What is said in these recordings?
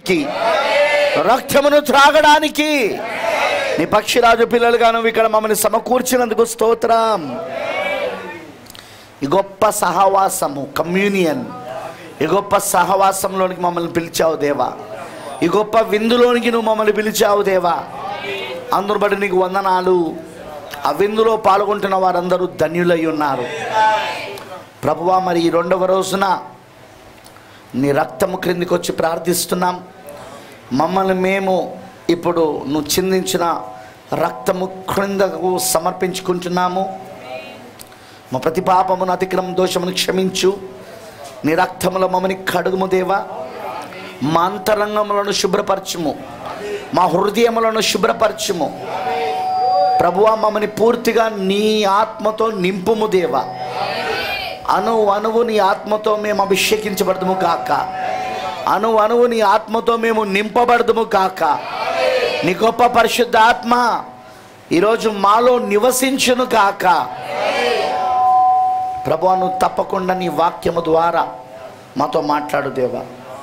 కి రక్తమును త్రాగడానికి నీ పక్షిరాజు పిల్లలుగా నువ్వు ఇక్కడ మమ్మల్ని సమకూర్చినందుకు స్తోత్రం ఈ గొప్ప సహవాసము కమ్యూనియన్ ఈ గొప్ప సహవాసంలోనికి మమ్మల్ని పిలిచావు దేవా ఈ గొప్ప విందులోనికి నువ్వు మమ్మల్ని పిలిచావు దేవా అందరు బట్టి నీకు వందనాలు ఆ విందులో పాల్గొంటున్న వారందరూ ధన్యులై ఉన్నారు ప్రభువా మరి ఈ రెండవ రోజున నీ రక్తము క్రిందికి వచ్చి ప్రార్థిస్తున్నాం మమ్మల్ని మేము ఇప్పుడు నువ్వు చిందించిన రక్తము క్రిందకు సమర్పించుకుంటున్నాము మా ప్రతి పాపమును అతిక్రమ దోషమును క్షమించు నీ రక్తములో మమ్మల్ని కడుగుము దేవా మా అంతరంగములను శుభ్రపరచుము మా హృదయములను శుభ్రపరచుము ప్రభువా మమ్మల్ని పూర్తిగా నీ ఆత్మతో నింపుము దేవా అణు అణువు నీ ఆత్మతో మేము అభిషేకించబడదుము కాక అణు అణువు నీ ఆత్మతో మేము నింపబడదుము కాక నీ గొప్ప పరిశుద్ధ ఆత్మ ఈరోజు మాలో నివసించును కాక ప్రభు నువ్వు తప్పకుండా నీ వాక్యము ద్వారా మాతో మాట్లాడు దేవా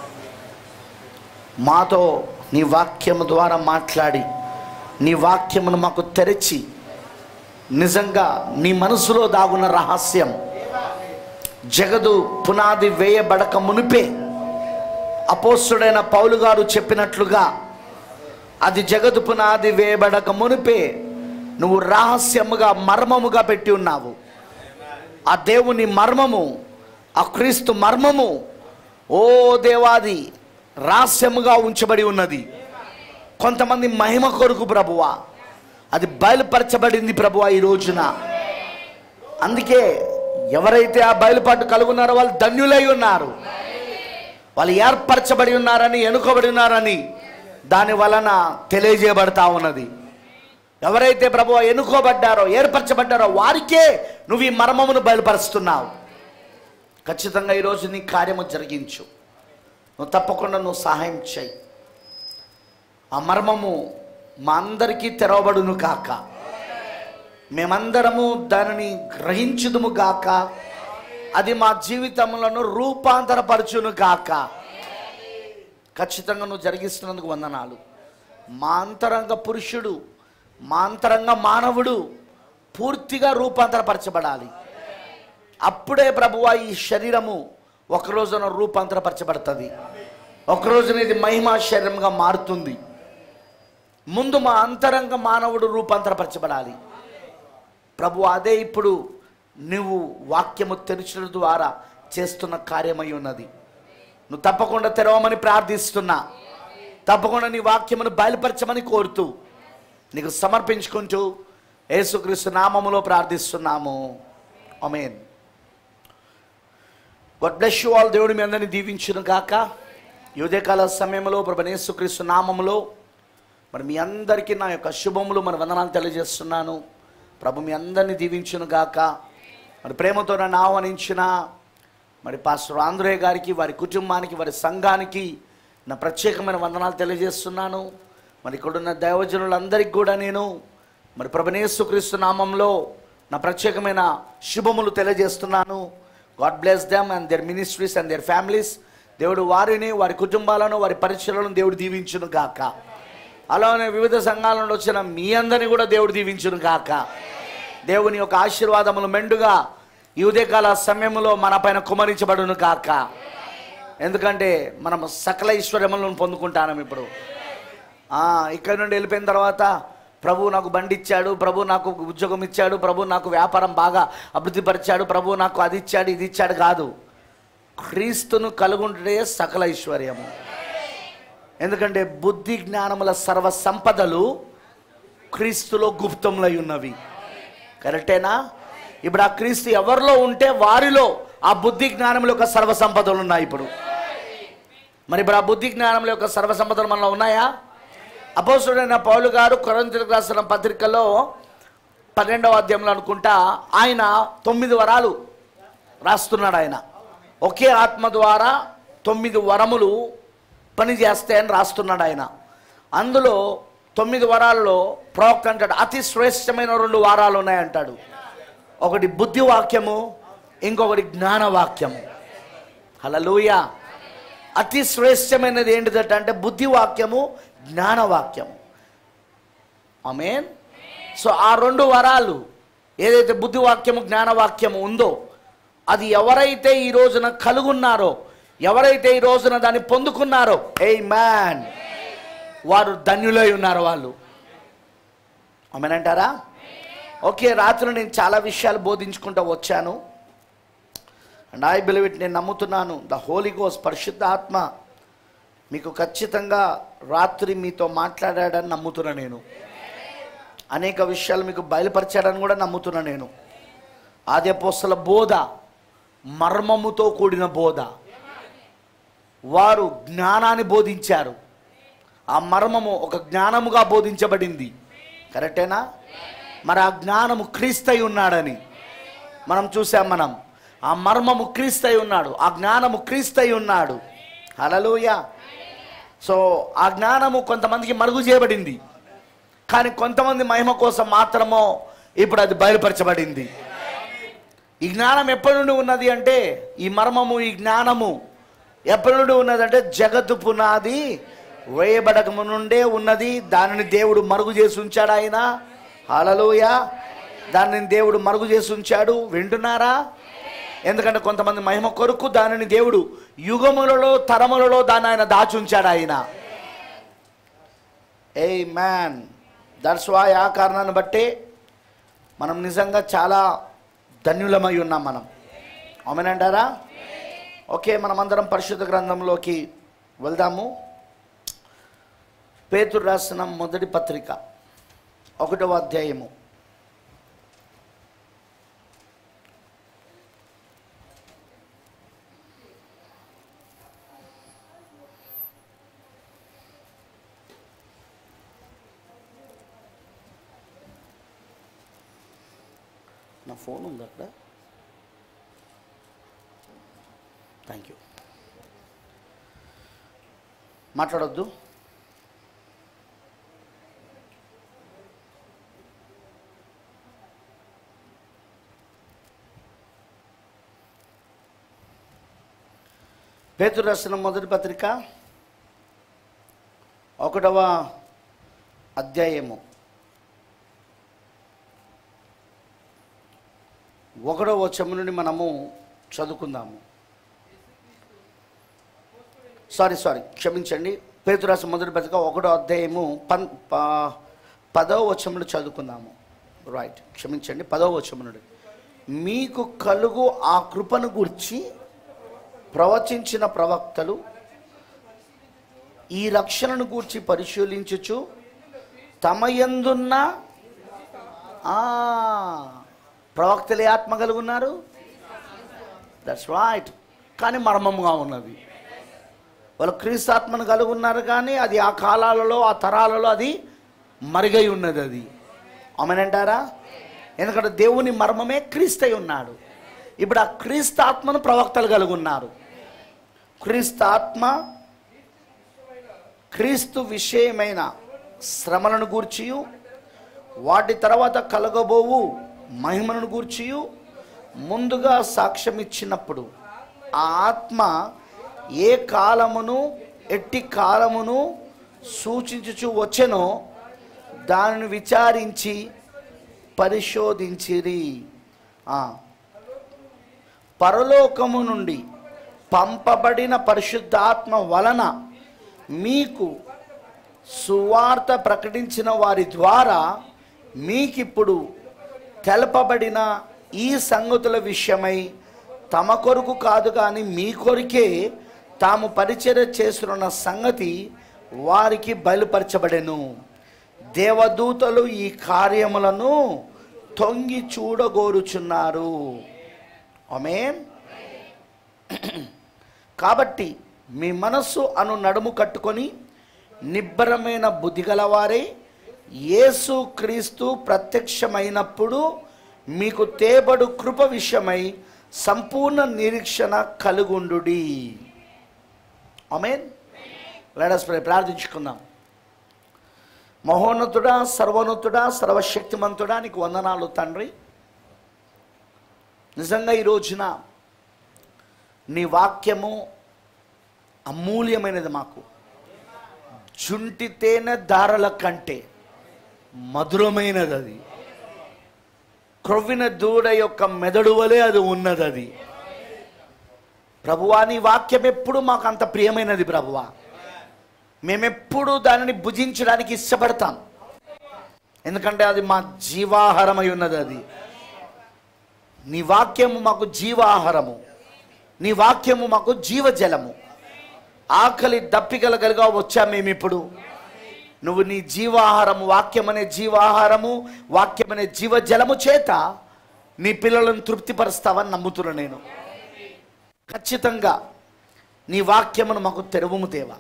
మాతో నీ వాక్యము ద్వారా మాట్లాడి నీ వాక్యమును మాకు తెరచి నిజంగా నీ మనసులో దాగున్న రహస్యం జగదు పునాది వేయబడక మునిపే అపోస్తుడైన పౌలు గారు చెప్పినట్లుగా అది జగదు పునాది వేయబడక మునిపే నువ్వు రహస్యముగా మర్మముగా పెట్టి ఉన్నావు ఆ దేవుని మర్మము ఆ క్రీస్తు మర్మము ఓ దేవాది రహస్యముగా ఉంచబడి ఉన్నది కొంతమంది మహిమ కొరకు ప్రభువా అది బయలుపరచబడింది ప్రభువా ఈ రోజున అందుకే ఎవరైతే ఆ బయలుపాటు కలుగున్నారో వాళ్ళు ధన్యులై ఉన్నారు వాళ్ళు ఏర్పరచబడి ఉన్నారని ఎన్నుకోబడి ఉన్నారని దాని వలన తెలియజేయబడతా ఉన్నది ఎవరైతే ప్రభు ఎన్నుకోబడ్డారో ఏర్పరచబడ్డారో వారికే నువ్వు ఈ మర్మమును బయలుపరుస్తున్నావు ఖచ్చితంగా ఈరోజు నీ కార్యము జరిగించు నువ్వు తప్పకుండా నువ్వు సహాయం చేయి ఆ మర్మము మా అందరికీ తెరవబడును కాక మేమందరము దానిని గ్రహించుదుము గాక అది మా జీవితములను రూపాంతరపరచును గాక ఖచ్చితంగా నువ్వు జరిగిస్తున్నందుకు వందనాలు మా అంతరంగ పురుషుడు మా అంతరంగ మానవుడు పూర్తిగా రూపాంతరపరచబడాలి అప్పుడే ప్రభువా ఈ శరీరము ఒక రోజున రూపాంతరపరచబడుతుంది ఒక రోజున ఇది మహిమా శరీరంగా మారుతుంది ముందు మా అంతరంగ మానవుడు రూపాంతరపరచబడాలి ప్రభు అదే ఇప్పుడు నువ్వు వాక్యము తెరచడం ద్వారా చేస్తున్న కార్యమై ఉన్నది నువ్వు తప్పకుండా తెరవమని ప్రార్థిస్తున్నా తప్పకుండా నీ వాక్యమును బయలుపరచమని కోరుతూ నీకు సమర్పించుకుంటూ యేసుక్రీస్తు నామములో ప్రార్థిస్తున్నాము amen God bless you all దేవుడు మీ అందరిని దీవించును కాక ఈ ఉదయకాల సమయంలో ప్రభు యేసుక్రీస్తు నామములో మరి మీ అందరికీ నా యొక్క శుభములు మన వందనాలు తెలియజేస్తున్నాను ప్రభు మీ అందరినీ దీవించును గాక మరి ప్రేమతో నన్ను ఆహ్వానించిన మరి పాస్టర్ ఆంధ్రయ్య గారికి వారి కుటుంబానికి వారి సంఘానికి నా ప్రత్యేకమైన వందనాలు తెలియజేస్తున్నాను మరి ఇక్కడున్న దైవజనులందరికీ కూడా నేను మరి ప్రభనేసుక్రీస్తు నామంలో నా ప్రత్యేకమైన శుభములు తెలియజేస్తున్నాను God bless them and their ministries and their families దేవుడు వారిని వారి కుటుంబాలను వారి పరిచయలను దేవుడు దీవించును గాక అలానే వివిధ సంఘాల నుండి వచ్చిన మీ అందరిని కూడా దేవుడు దీవించును గాక దేవుని యొక్క ఆశీర్వాదములు మెండుగా ఈ ఉదయకాల సమయంలో మన పైన కుమరించబడును కాక ఎందుకంటే మనం సకల ఈశ్వర్యములను పొందుకుంటాం ఇప్పుడు ఆ, ఇక్కడ నుండి వెళ్ళిపోయిన తర్వాత ప్రభు నాకు బండి ఇచ్చాడు ప్రభు నాకు ఉద్యోగం ఇచ్చాడు ప్రభు నాకు వ్యాపారం బాగా అభివృద్ధి పరిచాడు ప్రభు నాకు అది ఇచ్చాడు ఇది ఇచ్చాడు కాదు క్రీస్తును కలుగుంటే సకల ఐశ్వర్యము ఎందుకంటే బుద్ధి జ్ఞానముల సర్వ సంపదలు క్రీస్తులో గుప్తములై ఉన్నవి కరెక్టేనా ఇప్పుడు ఆ క్రీస్తు ఎవరిలో ఉంటే వారిలో ఆ బుద్ధి జ్ఞానముల యొక్క సర్వ సంపదలు ఉన్నాయి ఇప్పుడు మరి ఇప్పుడు ఆ బుద్ధి జ్ఞానముల యొక్క సర్వ సంపదలు మనలో ఉన్నాయా అపోసుడైన పౌలు గారు కొరంతిలకు రాసిన పత్రికలో పన్నెండవ అధ్యాయంలో అనుకుంటా ఆయన తొమ్మిది వరాలు రాస్తున్నాడు ఆయన ఒకే ఆత్మ ద్వారా తొమ్మిది వరములు పని చేస్తాయని రాస్తున్నాడు ఆయన అందులో తొమ్మిది వరాల్లో ప్రవక్త అంటాడు అతి శ్రేష్టమైన రెండు వారాలు ఉన్నాయంటాడు ఒకటి బుద్ధి వాక్యము ఇంకొకటి జ్ఞాన వాక్యము హలలుయ అతి శ్రేష్టమైనది ఏంటిదట అంటే బుద్ధి వాక్యము జ్ఞానవాక్యము ఆమెన్ సో ఆ రెండు వరాలు ఏదైతే బుద్ధివాక్యము జ్ఞానవాక్యము ఉందో అది ఎవరైతే ఈ రోజున కలుగున్నారో ఎవరైతే ఈ రోజున దాన్ని పొందుకున్నారో ఏ మ్యాన్ వారు ధన్యులై ఉన్నారు వాళ్ళు ఆమెనంటారా ఓకే రాత్రి నేను చాలా విషయాలు బోధించుకుంటూ వచ్చాను అండ్ ఐ బిలీవ్ ఇట్ నేను నమ్ముతున్నాను ద హోలీ గోస్ పరిశుద్ధ ఆత్మ మీకు ఖచ్చితంగా రాత్రి మీతో మాట్లాడాడని నమ్ముతున్నా నేను అనేక విషయాలు మీకు బయలుపరిచాడని కూడా నమ్ముతున్నా నేను ఆది అపోస్తల బోధ మర్మముతో కూడిన బోధ వారు జ్ఞానాన్ని బోధించారు ఆ మర్మము ఒక జ్ఞానముగా బోధించబడింది కరెక్టేనా మరి ఆ జ్ఞానము క్రీస్తై ఉన్నాడని మనం చూసాం మనం ఆ మర్మము క్రీస్తై ఉన్నాడు ఆ జ్ఞానము క్రీస్తై ఉన్నాడు హలలోయ సో ఆ జ్ఞానము కొంతమందికి మరుగు చేయబడింది కానీ కొంతమంది మహిమ కోసం మాత్రమో ఇప్పుడు అది బయలుపరచబడింది ఈ జ్ఞానం ఎప్పటి నుండి ఉన్నది అంటే ఈ మర్మము ఈ జ్ఞానము ఎప్పటి నుండి ఉన్నదంటే జగత్తు పునాది వేయబడకము నుండే ఉన్నది దానిని దేవుడు మరుగు చేసి ఉంచాడు ఆయన హలలోయ దానిని దేవుడు మరుగు చేసి ఉంచాడు వింటున్నారా ఎందుకంటే కొంతమంది మహిమ కొరకు దానిని దేవుడు యుగములలో తరములలో దాన్ని ఆయన దాచి ఉంచాడు ఆయన ఏ మ్యాన్ దట్స్ వై ఆ కారణాన్ని బట్టే మనం నిజంగా చాలా ధన్యులమై ఉన్నాం మనం అవునంటారా ఓకే మనమందరం పరిశుద్ధ గ్రంథంలోకి వెళ్దాము పేతురు రాసిన మొదటి పత్రిక ఒకటవ అధ్యాయము నా ఫోన్ ఉంది అక్కడ థ్యాంక్ యూ మాట్లాడొద్దు పేతురు రాసిన మొదటి పత్రిక ఒకటవ అధ్యాయము ఒకటో వచ్చము నుండి మనము చదువుకుందాము సారీ సారీ క్షమించండి పేతురాశి మొదటి పత్రిక ఒకటో అధ్యాయము పన్ ప- పదవ వచనం నుండి చదువుకుందాము రైట్ క్షమించండి పదవ వచనం నుండి మీకు కలుగు ఆ కృపను గుర్చి ప్రవచించిన ప్రవక్తలు ఈ రక్షణను గూర్చి పరిశీలించుచు తమ యందున్న ఆ, ప్రవక్తలే ఆత్మ కలిగి ఉన్నారు దట్స్ రైట్ కానీ మర్మముగా ఉన్నది వాళ్ళు క్రీస్తాత్మను కలిగి ఉన్నారు కానీ అది ఆ కాలాలలో ఆ తరాలలో అది మరుగై ఉన్నది అది ఆమెనంటారా ఎందుకంటే దేవుని మర్మమే క్రీస్తై ఉన్నాడు ఇప్పుడు ఆ క్రీస్తాత్మను ప్రవక్తలు కలిగి ఉన్నారు క్రీస్తాత్మ క్రీస్తు విషయమైన శ్రమలను గూర్చియు వాటి తర్వాత కలగబోవు మహిమను గూర్చియు ముందుగా సాక్ష్యం ఇచ్చినప్పుడు ఆ ఆత్మ ఏ కాలమును ఎట్టి కాలమును సూచించుచు వచ్చెనో దానిని విచారించి పరిశోధించిరి ఆ, పరలోకము నుండి పంపబడిన పరిశుద్ధాత్మ వలన మీకు సువార్త ప్రకటించిన వారి ద్వారా మీకిప్పుడు తెలపబడిన ఈ సంగతుల విషయమై తమ కొరకు కాదు కానీ మీ కొరికే తాము పరిచర్య చేస్తున్న సంగతి వారికి బయలుపరచబడెను దేవదూతలు ఈ కార్యములను తొంగి చూడగోరుచున్నారు ఆమేన్ కాబట్టి మీ మనస్సు అను నడుము కట్టుకొని నిబ్బరమైన బుద్ధి గలవారై యేసు క్రీస్తు ప్రత్యక్షమైనప్పుడు మీకు తేబడు కృప విషయమై సంపూర్ణ నిరీక్షణ కలుగుండుడి ఆమెన్ లెడస్ ప్రార్థించుకుందాం మహోన్నతుడా సర్వోన్నతుడా సర్వశక్తిమంతుడా నీకు వందనాలు తండ్రి నిజంగా ఈ రోజున నీ వాక్యము అమూల్యమైనది మాకు జుంటి తేనె దారల కంటే మధురమైనది అది క్రొవ్విన దూడ యొక్క మెదడు వలె అది ఉన్నది అది ప్రభువా నీ వాక్యం ఎప్పుడు మాకు అంత ప్రియమైనది ప్రభువా మేమెప్పుడు దానిని భుజించడానికి ఇష్టపడతాం ఎందుకంటే అది మా జీవాహారమై ఉన్నది అది నీ వాక్యము మాకు జీవాహారము నీ వాక్యము మాకు జీవజలము ఆకలి దప్పికల కలిగా వచ్చాం మేము ఇప్పుడు నువ్వు నీ జీవాహారము వాక్యం అనే జీవాహారము వాక్యం అనే జీవజలము చేత నీ పిల్లలను తృప్తిపరుస్తావని నమ్ముతున్నా నేను ఖచ్చితంగా నీ వాక్యమును మాకు తెరువుము దేవా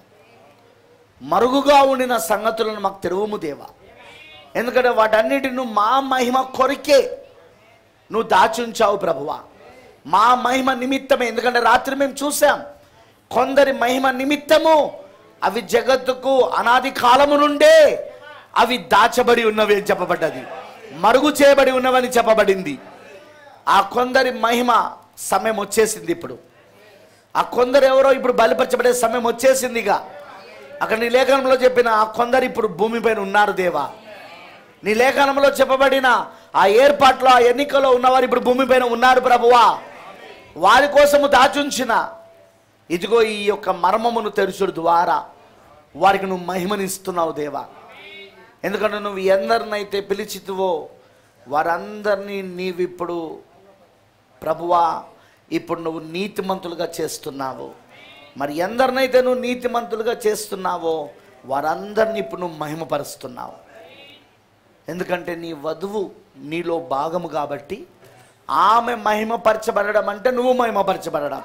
మరుగుగా ఉండిన సంగతులను మాకు తెరువుము దేవా ఎందుకంటే వాటన్నిటిని నువ్వు మా మహిమ కొరికే నువ్వు దాచుంచావు ప్రభువా మా మహిమ నిమిత్తమే ఎందుకంటే రాత్రి మేము చూసాం కొందరి మహిమ నిమిత్తము అవి జగత్తుకు అనాది కాలము నుండే అవి దాచబడి ఉన్నవి అని చెప్పబడ్డది మరుగు చేయబడి ఉన్నవని చెప్పబడింది ఆ కొందరి మహిమ సమయం వచ్చేసింది ఇప్పుడు ఆ కొందరు ఎవరో ఇప్పుడు బయలుపరచబడే సమయం వచ్చేసిందిగా అక్కడ నీ లేఖనంలో చెప్పిన ఆ కొందరు ఇప్పుడు భూమిపైన ఉన్నారు దేవా నీ లేఖనంలో చెప్పబడిన ఆ ఏర్పాట్లో ఆ ఎన్నికలో ఉన్నవారు ఇప్పుడు భూమిపైన ఉన్నారు ప్రభువా వారి కోసము దాచుంచిన ఇదిగో ఈ యొక్క మర్మమును తెరుచుడు ద్వారా వారికి నువ్వు మహిమనిస్తున్నావు దేవా ఎందుకంటే నువ్వు ఎందరినైతే పిలిచితువో వారందరినీ నీవిప్పుడు ప్రభువా ఇప్పుడు నువ్వు నీతిమంతులుగా చేస్తున్నావు మరి ఎందరినైతే నువ్వు నీతిమంతులుగా చేస్తున్నావో వారందరినీ ఇప్పుడు నువ్వు మహిమపరుస్తున్నావు ఎందుకంటే నీ వధువు నీలో భాగము కాబట్టి ఆమె మహిమపరచబడడం అంటే నువ్వు మహిమపరచబడడం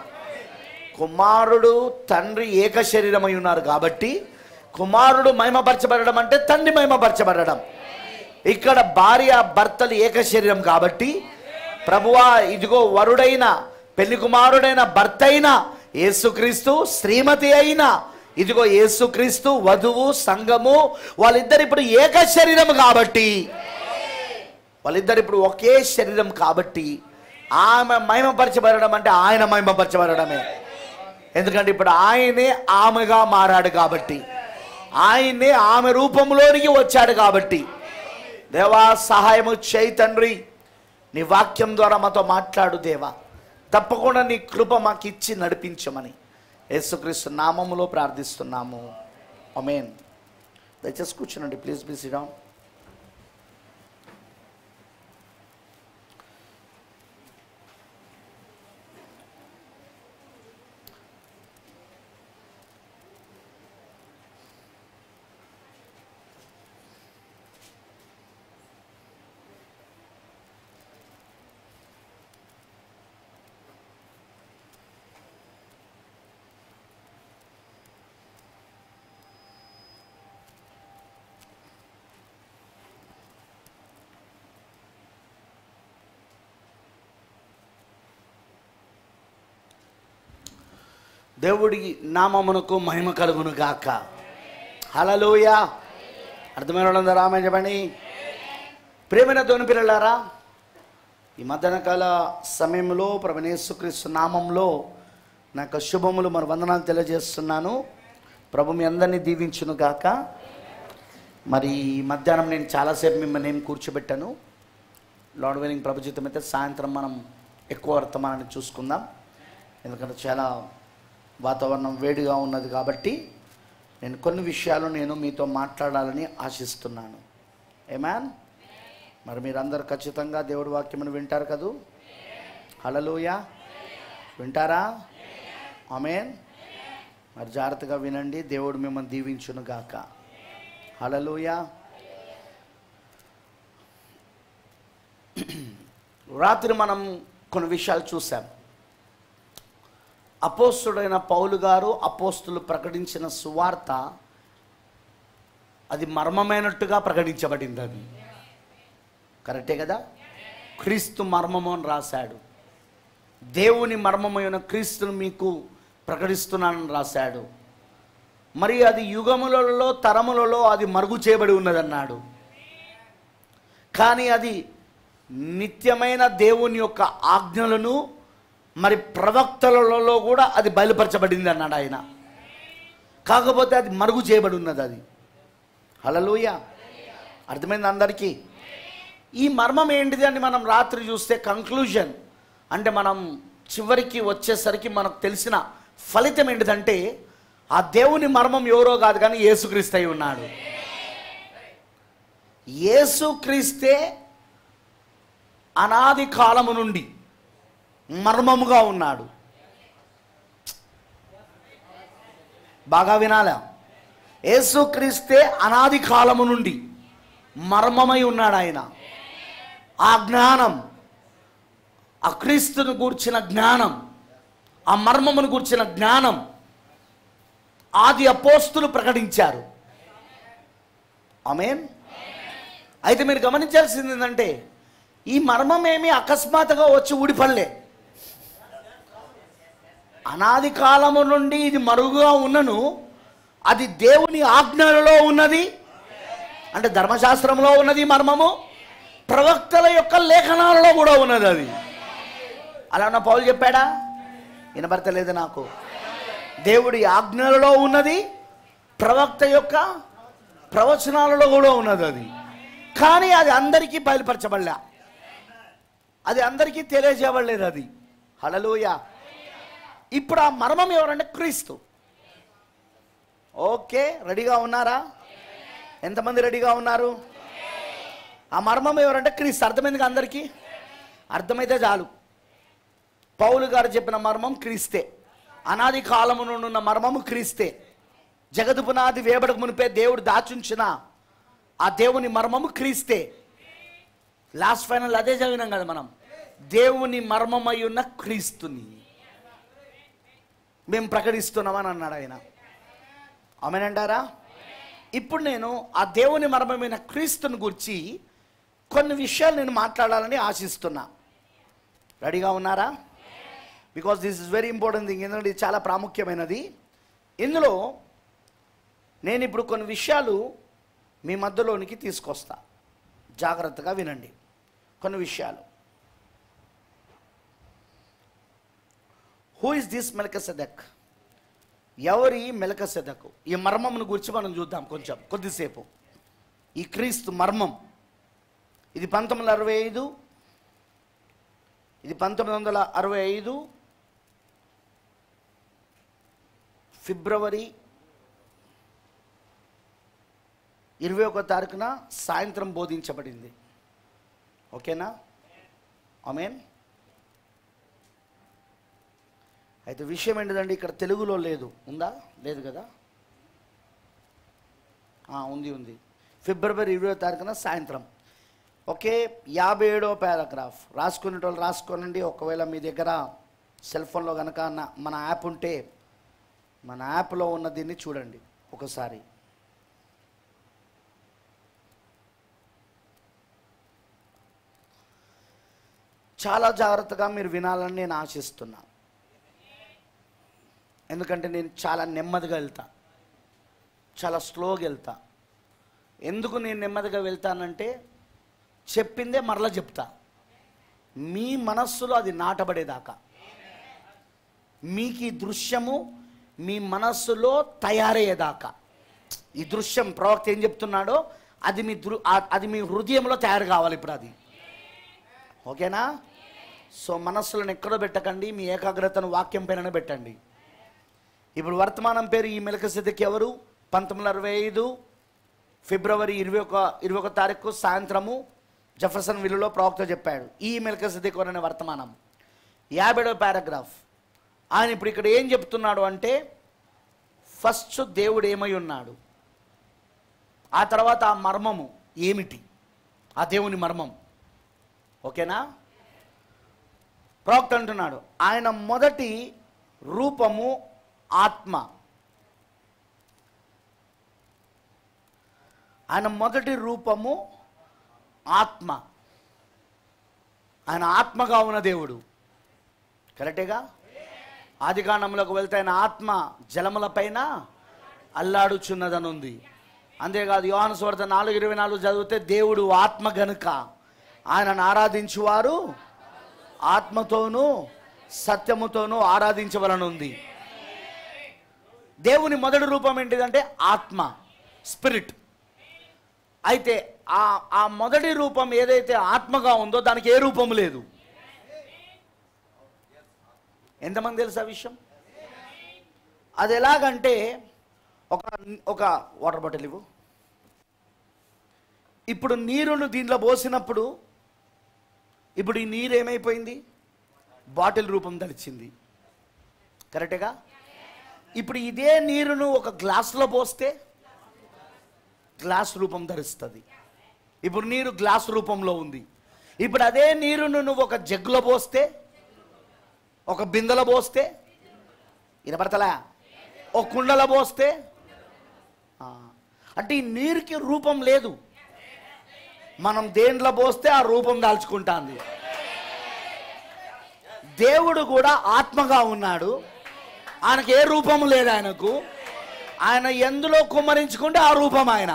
కుమారుడు తండ్రి ఏక శరీరమై ఉన్నారు కాబట్టి కుమారుడు మహిమపరచబడడం అంటే తండ్రి మహిమపరచబడడం ఇక్కడ భార్య భర్తలు ఏక శరీరం కాబట్టి ప్రభువా ఇదిగో వరుడైన పెళ్లి కుమారుడైన భర్త అయిన యేసుక్రీస్తు శ్రీమతి అయిన ఇదిగో యేసుక్రీస్తు వధువు సంఘము వాళ్ళిద్దరు ఇప్పుడు ఏక శరీరం కాబట్టి వాళ్ళిద్దరు ఇప్పుడు ఒకే శరీరం కాబట్టి ఆమె మహిమపరచబడడం అంటే ఆయన మహిమపరచబడమే ఎందుకంటే ఇప్పుడు ఆయనే ఆమెగా మారాడు కాబట్టి ఆయనే ఆమె రూపంలోనికి వచ్చాడు కాబట్టి దేవా సహాయము చేయి తండ్రి నీ వాక్యం ద్వారా మాతో మాట్లాడు దేవా తప్పకుండా నీ కృప మాకు ఇచ్చి నడిపించమని యేసుక్రీస్తు నామములో ప్రార్థిస్తున్నాము అమేన్ దయచేసి కూర్చునండి ప్లీజ్ ప్లీజ్ డౌన్ దేవుడి నామమునకు మహిమ కలుగును గాక హలలోయ అర్థమైన వాళ్ళందరూ ఆమె చెప్పండి ప్రేమైన దోని పిల్లలారా ఈ మధ్యాహ్న కాల సమయంలో ప్రభనేశ్వక్రీస్తు నామంలో నా యొక్క శుభములు మరి వందనాలు తెలియజేస్తున్నాను ప్రభు మీ అందరినీ దీవించును గాక మరి ఈ మధ్యాహ్నం నేను చాలాసేపు మిమ్మల్ని ఏం కూర్చోబెట్టాను లార్డ్ వెలింగ్ ప్రభుజితం అయితే సాయంత్రం మనం ఎక్కువ వర్తమానాన్ని చూసుకుందాం ఎందుకంటే చాలా వాతావరణం వేడిగా ఉన్నది కాబట్టి నేను కొన్ని విషయాలు నేను మీతో మాట్లాడాలని ఆశిస్తున్నాను ఏమాన్ మరి మీరందరూ ఖచ్చితంగా దేవుడి వాక్యమును వింటారు కదూ హలలోయ వింటారా ఆమెన్ మరి జాగ్రత్తగా వినండి దేవుడు మిమ్మల్ని దీవించును గాక హలలోయ రాత్రి మనం కొన్ని విషయాలు చూసాం అపోస్తుడైన పౌలు గారు అపోస్తులు ప్రకటించిన సువార్త అది మర్మమైనట్టుగా ప్రకటించబడింది అది కరెక్టే కదా క్రీస్తు మర్మము అని రాశాడు దేవుని మర్మమైన క్రీస్తును మీకు ప్రకటిస్తున్నానని రాశాడు మరి అది యుగములలో తరములలో అది మరుగు చేయబడి ఉన్నదన్నాడు కానీ అది నిత్యమైన దేవుని యొక్క ఆజ్ఞలను మరి ప్రవక్తలలో కూడా అది బయలుపరచబడింది అన్నాడు ఆయన కాకపోతే అది మరుగు చేయబడి ఉన్నది అది హలలోయ అర్థమైంది అందరికీ ఈ మర్మం ఏంటిది అని మనం రాత్రి చూస్తే కంక్లూజన్ అంటే మనం చివరికి వచ్చేసరికి మనకు తెలిసిన ఫలితం ఏంటిదంటే ఆ దేవుని మర్మం ఎవరో కాదు కానీ యేసుక్రీస్తు అయి ఉన్నాడు యేసుక్రీస్తే అనాది కాలము నుండి మర్మముగా ఉన్నాడు బాగా వినాలా యేసుక్రీస్తే అనాది కాలము నుండి మర్మమై ఉన్నాడు ఆయన ఆ జ్ఞానం ఆ క్రీస్తును గూర్చిన జ్ఞానం ఆ మర్మమును గూర్చిన జ్ఞానం ఆది అపోస్తులు ప్రకటించారు ఆమెన్ అయితే మీరు గమనించాల్సింది ఏంటంటే ఈ మర్మం ఏమి అకస్మాత్తుగా వచ్చి ఊడిపడలే అనాది కాలము నుండి ఇది మరుగుగా ఉన్నను అది దేవుని ఆజ్ఞలలో ఉన్నది అంటే ధర్మశాస్త్రంలో ఉన్నది ఈ మర్మము ప్రవక్తల యొక్క లేఖనాలలో కూడా ఉన్నది అది అలా నా పౌలు చెప్పాడా వినబడతలేదు నాకు దేవుడి ఆజ్ఞలలో ఉన్నది ప్రవక్త యొక్క ప్రవచనాలలో కూడా ఉన్నది అది కానీ అది అందరికీ బయలుపరచబడలే అది అందరికీ తెలియజేయబడలేదు అది హలలోయ ఇప్పుడు ఆ మర్మం ఎవరంటే క్రీస్తు ఓకే రెడీగా ఉన్నారా ఎంతమంది రెడీగా ఉన్నారు ఆ మర్మం ఎవరంటే క్రీస్తు అర్థమైంది కదా అందరికీ అర్థమైతే చాలు పౌలు గారు చెప్పిన మర్మం క్రీస్తే అనాది కాలము నుండి ఉన్న మర్మము క్రీస్తే జగదు పునాది వేబడకు మునిపే దేవుడు దాచుంచిన ఆ దేవుని మర్మము క్రీస్తే లాస్ట్ ఫైనల్ అదే చదివినాం కదా మనం దేవుని మర్మమై ఉన్న క్రీస్తుని మేము ప్రకటిస్తున్నామని అన్నాడు ఆయన ఆమెనంటారా ఇప్పుడు నేను ఆ దేవుని మర్మమైన క్రీస్తుని గురించి కొన్ని విషయాలు నేను మాట్లాడాలని ఆశిస్తున్నా రెడీగా ఉన్నారా because this is very important thing ఎందుకంటే ఇది చాలా ప్రాముఖ్యమైనది ఇందులో నేను ఇప్పుడు కొన్ని విషయాలు మీ మధ్యలోనికి తీసుకొస్తా జాగ్రత్తగా వినండి కొన్ని విషయాలు హూ ఇస్ దిస్ మెలకసెదక్ ఎవరి మెలకసెదకు ఈ మర్మమును గురించి మనం చూద్దాం కొంచెం కొద్దిసేపు ఈ క్రీస్తు మర్మం ఇది పంతొమ్మిది వందల అరవై ఐదు ఇది పంతొమ్మిది వందల అరవై ఐదు ఫిబ్రవరి ఇరవై ఒక తారీఖున సాయంత్రం బోధించబడింది ఓకేనా ఆమెన్ అయితే విషయం ఏంటిదండి ఇక్కడ తెలుగులో లేదు ఉందా లేదు కదా ఆ, ఉంది ఉంది ఫిబ్రవరి ఇరవై తారీఖున సాయంత్రం ఓకే యాభై ఏడో పారాగ్రాఫ్ రాసుకునేటోళ్ళు రాసుకోనండి ఒకవేళ మీ దగ్గర సెల్ ఫోన్లో కనుక నా- మన యాప్ ఉంటే మన యాప్లో ఉన్న దీన్ని చూడండి ఒకసారి చాలా జాగ్రత్తగా మీరు వినాలని నేను ఆశిస్తున్నా ఎందుకంటే నేను చాలా నెమ్మదిగా వెళ్తా చాలా స్లోగా వెళ్తా ఎందుకు నేను నెమ్మదిగా వెళ్తానంటే చెప్పిందే మరలా చెప్తా మీ మనస్సులో అది నాటబడేదాకా మీకు ఈ దృశ్యము మీ మనస్సులో తయారయ్యేదాకా ఈ దృశ్యం ప్రవక్త ఏం చెప్తున్నాడో అది మీ దృ ఆ- అది మీ హృదయంలో తయారు కావాలి ఇప్పుడు అది ఓకేనా సో మనస్సులను ఎక్కడో పెట్టకండి మీ ఏకాగ్రతను వాక్యం పైన పెట్టండి ఇప్పుడు వర్తమానం పేరు ఈ మెలకసిద్ధకి ఎవరు పంతొమ్మిది వందల అరవై ఐదు ఫిబ్రవరి ఇరవై ఒక ఇరవై ఒక తారీఖు సాయంత్రము జఫర్సన్ విల్లులో ప్రవక్త చెప్పాడు ఈ మెలకసిద్ధకి అనే వర్తమానం యాభైడో పారాగ్రాఫ్ ఆయన ఇప్పుడు ఇక్కడ ఏం చెప్తున్నాడు అంటే ఫస్ట్ దేవుడు ఏమై ఉన్నాడు ఆ తర్వాత ఆ మర్మము ఏమిటి ఆ దేవుని మర్మం ఓకేనా ప్రవక్త అంటున్నాడు ఆయన మొదటి రూపము ఆత్మ ఆయన మొదటి రూపము ఆత్మ ఆయన ఆత్మగా ఉన్న దేవుడు కరెక్టేగా ఆదికాండంలోకి వెళ్తే ఆయన ఆత్మ జలములపైన అల్లాడుచున్నదని ఉంది అంతేకాదు యోహాను స్వార్థ నాలుగు ఇరవై నాలుగు చదివితే దేవుడు ఆత్మ గనుక ఆయనను ఆరాధించువారు ఆత్మతోనూ సత్యముతోనూ ఆరాధించవలనుంది దేవుని మొదటి రూపం ఏంటిదంటే ఆత్మ స్పిరిట్ అయితే ఆ ఆ మొదటి రూపం ఏదైతే ఆత్మగా ఉందో దానికి ఏ రూపం లేదు ఎంతమంది తెలుసు ఆ విషయం అది ఎలాగంటే ఒక ఒక వాటర్ బాటిల్ ఇవ్వు ఇప్పుడు నీరును దీంట్లో పోసినప్పుడు ఇప్పుడు ఈ నీరు ఏమైపోయింది బాటిల్ రూపం ధరిచింది కరెక్టేగా ఇప్పుడు ఇదే నీరును ఒక గ్లాస్లో పోస్తే గ్లాస్ రూపం ధరిస్తుంది ఇప్పుడు నీరు గ్లాస్ రూపంలో ఉంది ఇప్పుడు అదే నీరును నువ్వు ఒక జగ్గులో పోస్తే ఒక బిందెలో పోస్తే వినపడతలా ఒక కుండలో పోస్తే ఆ, అంటే ఈ నీరుకి రూపం లేదు మనం దేంట్లో పోస్తే ఆ రూపం దాల్చుకుంటాంది దేవుడు కూడా ఆత్మగా ఉన్నాడు ఆయనకు ఏ రూపం లేదు ఆయనకు ఆయన ఎందులో కుమ్మరించుకుంటే ఆ రూపం ఆయన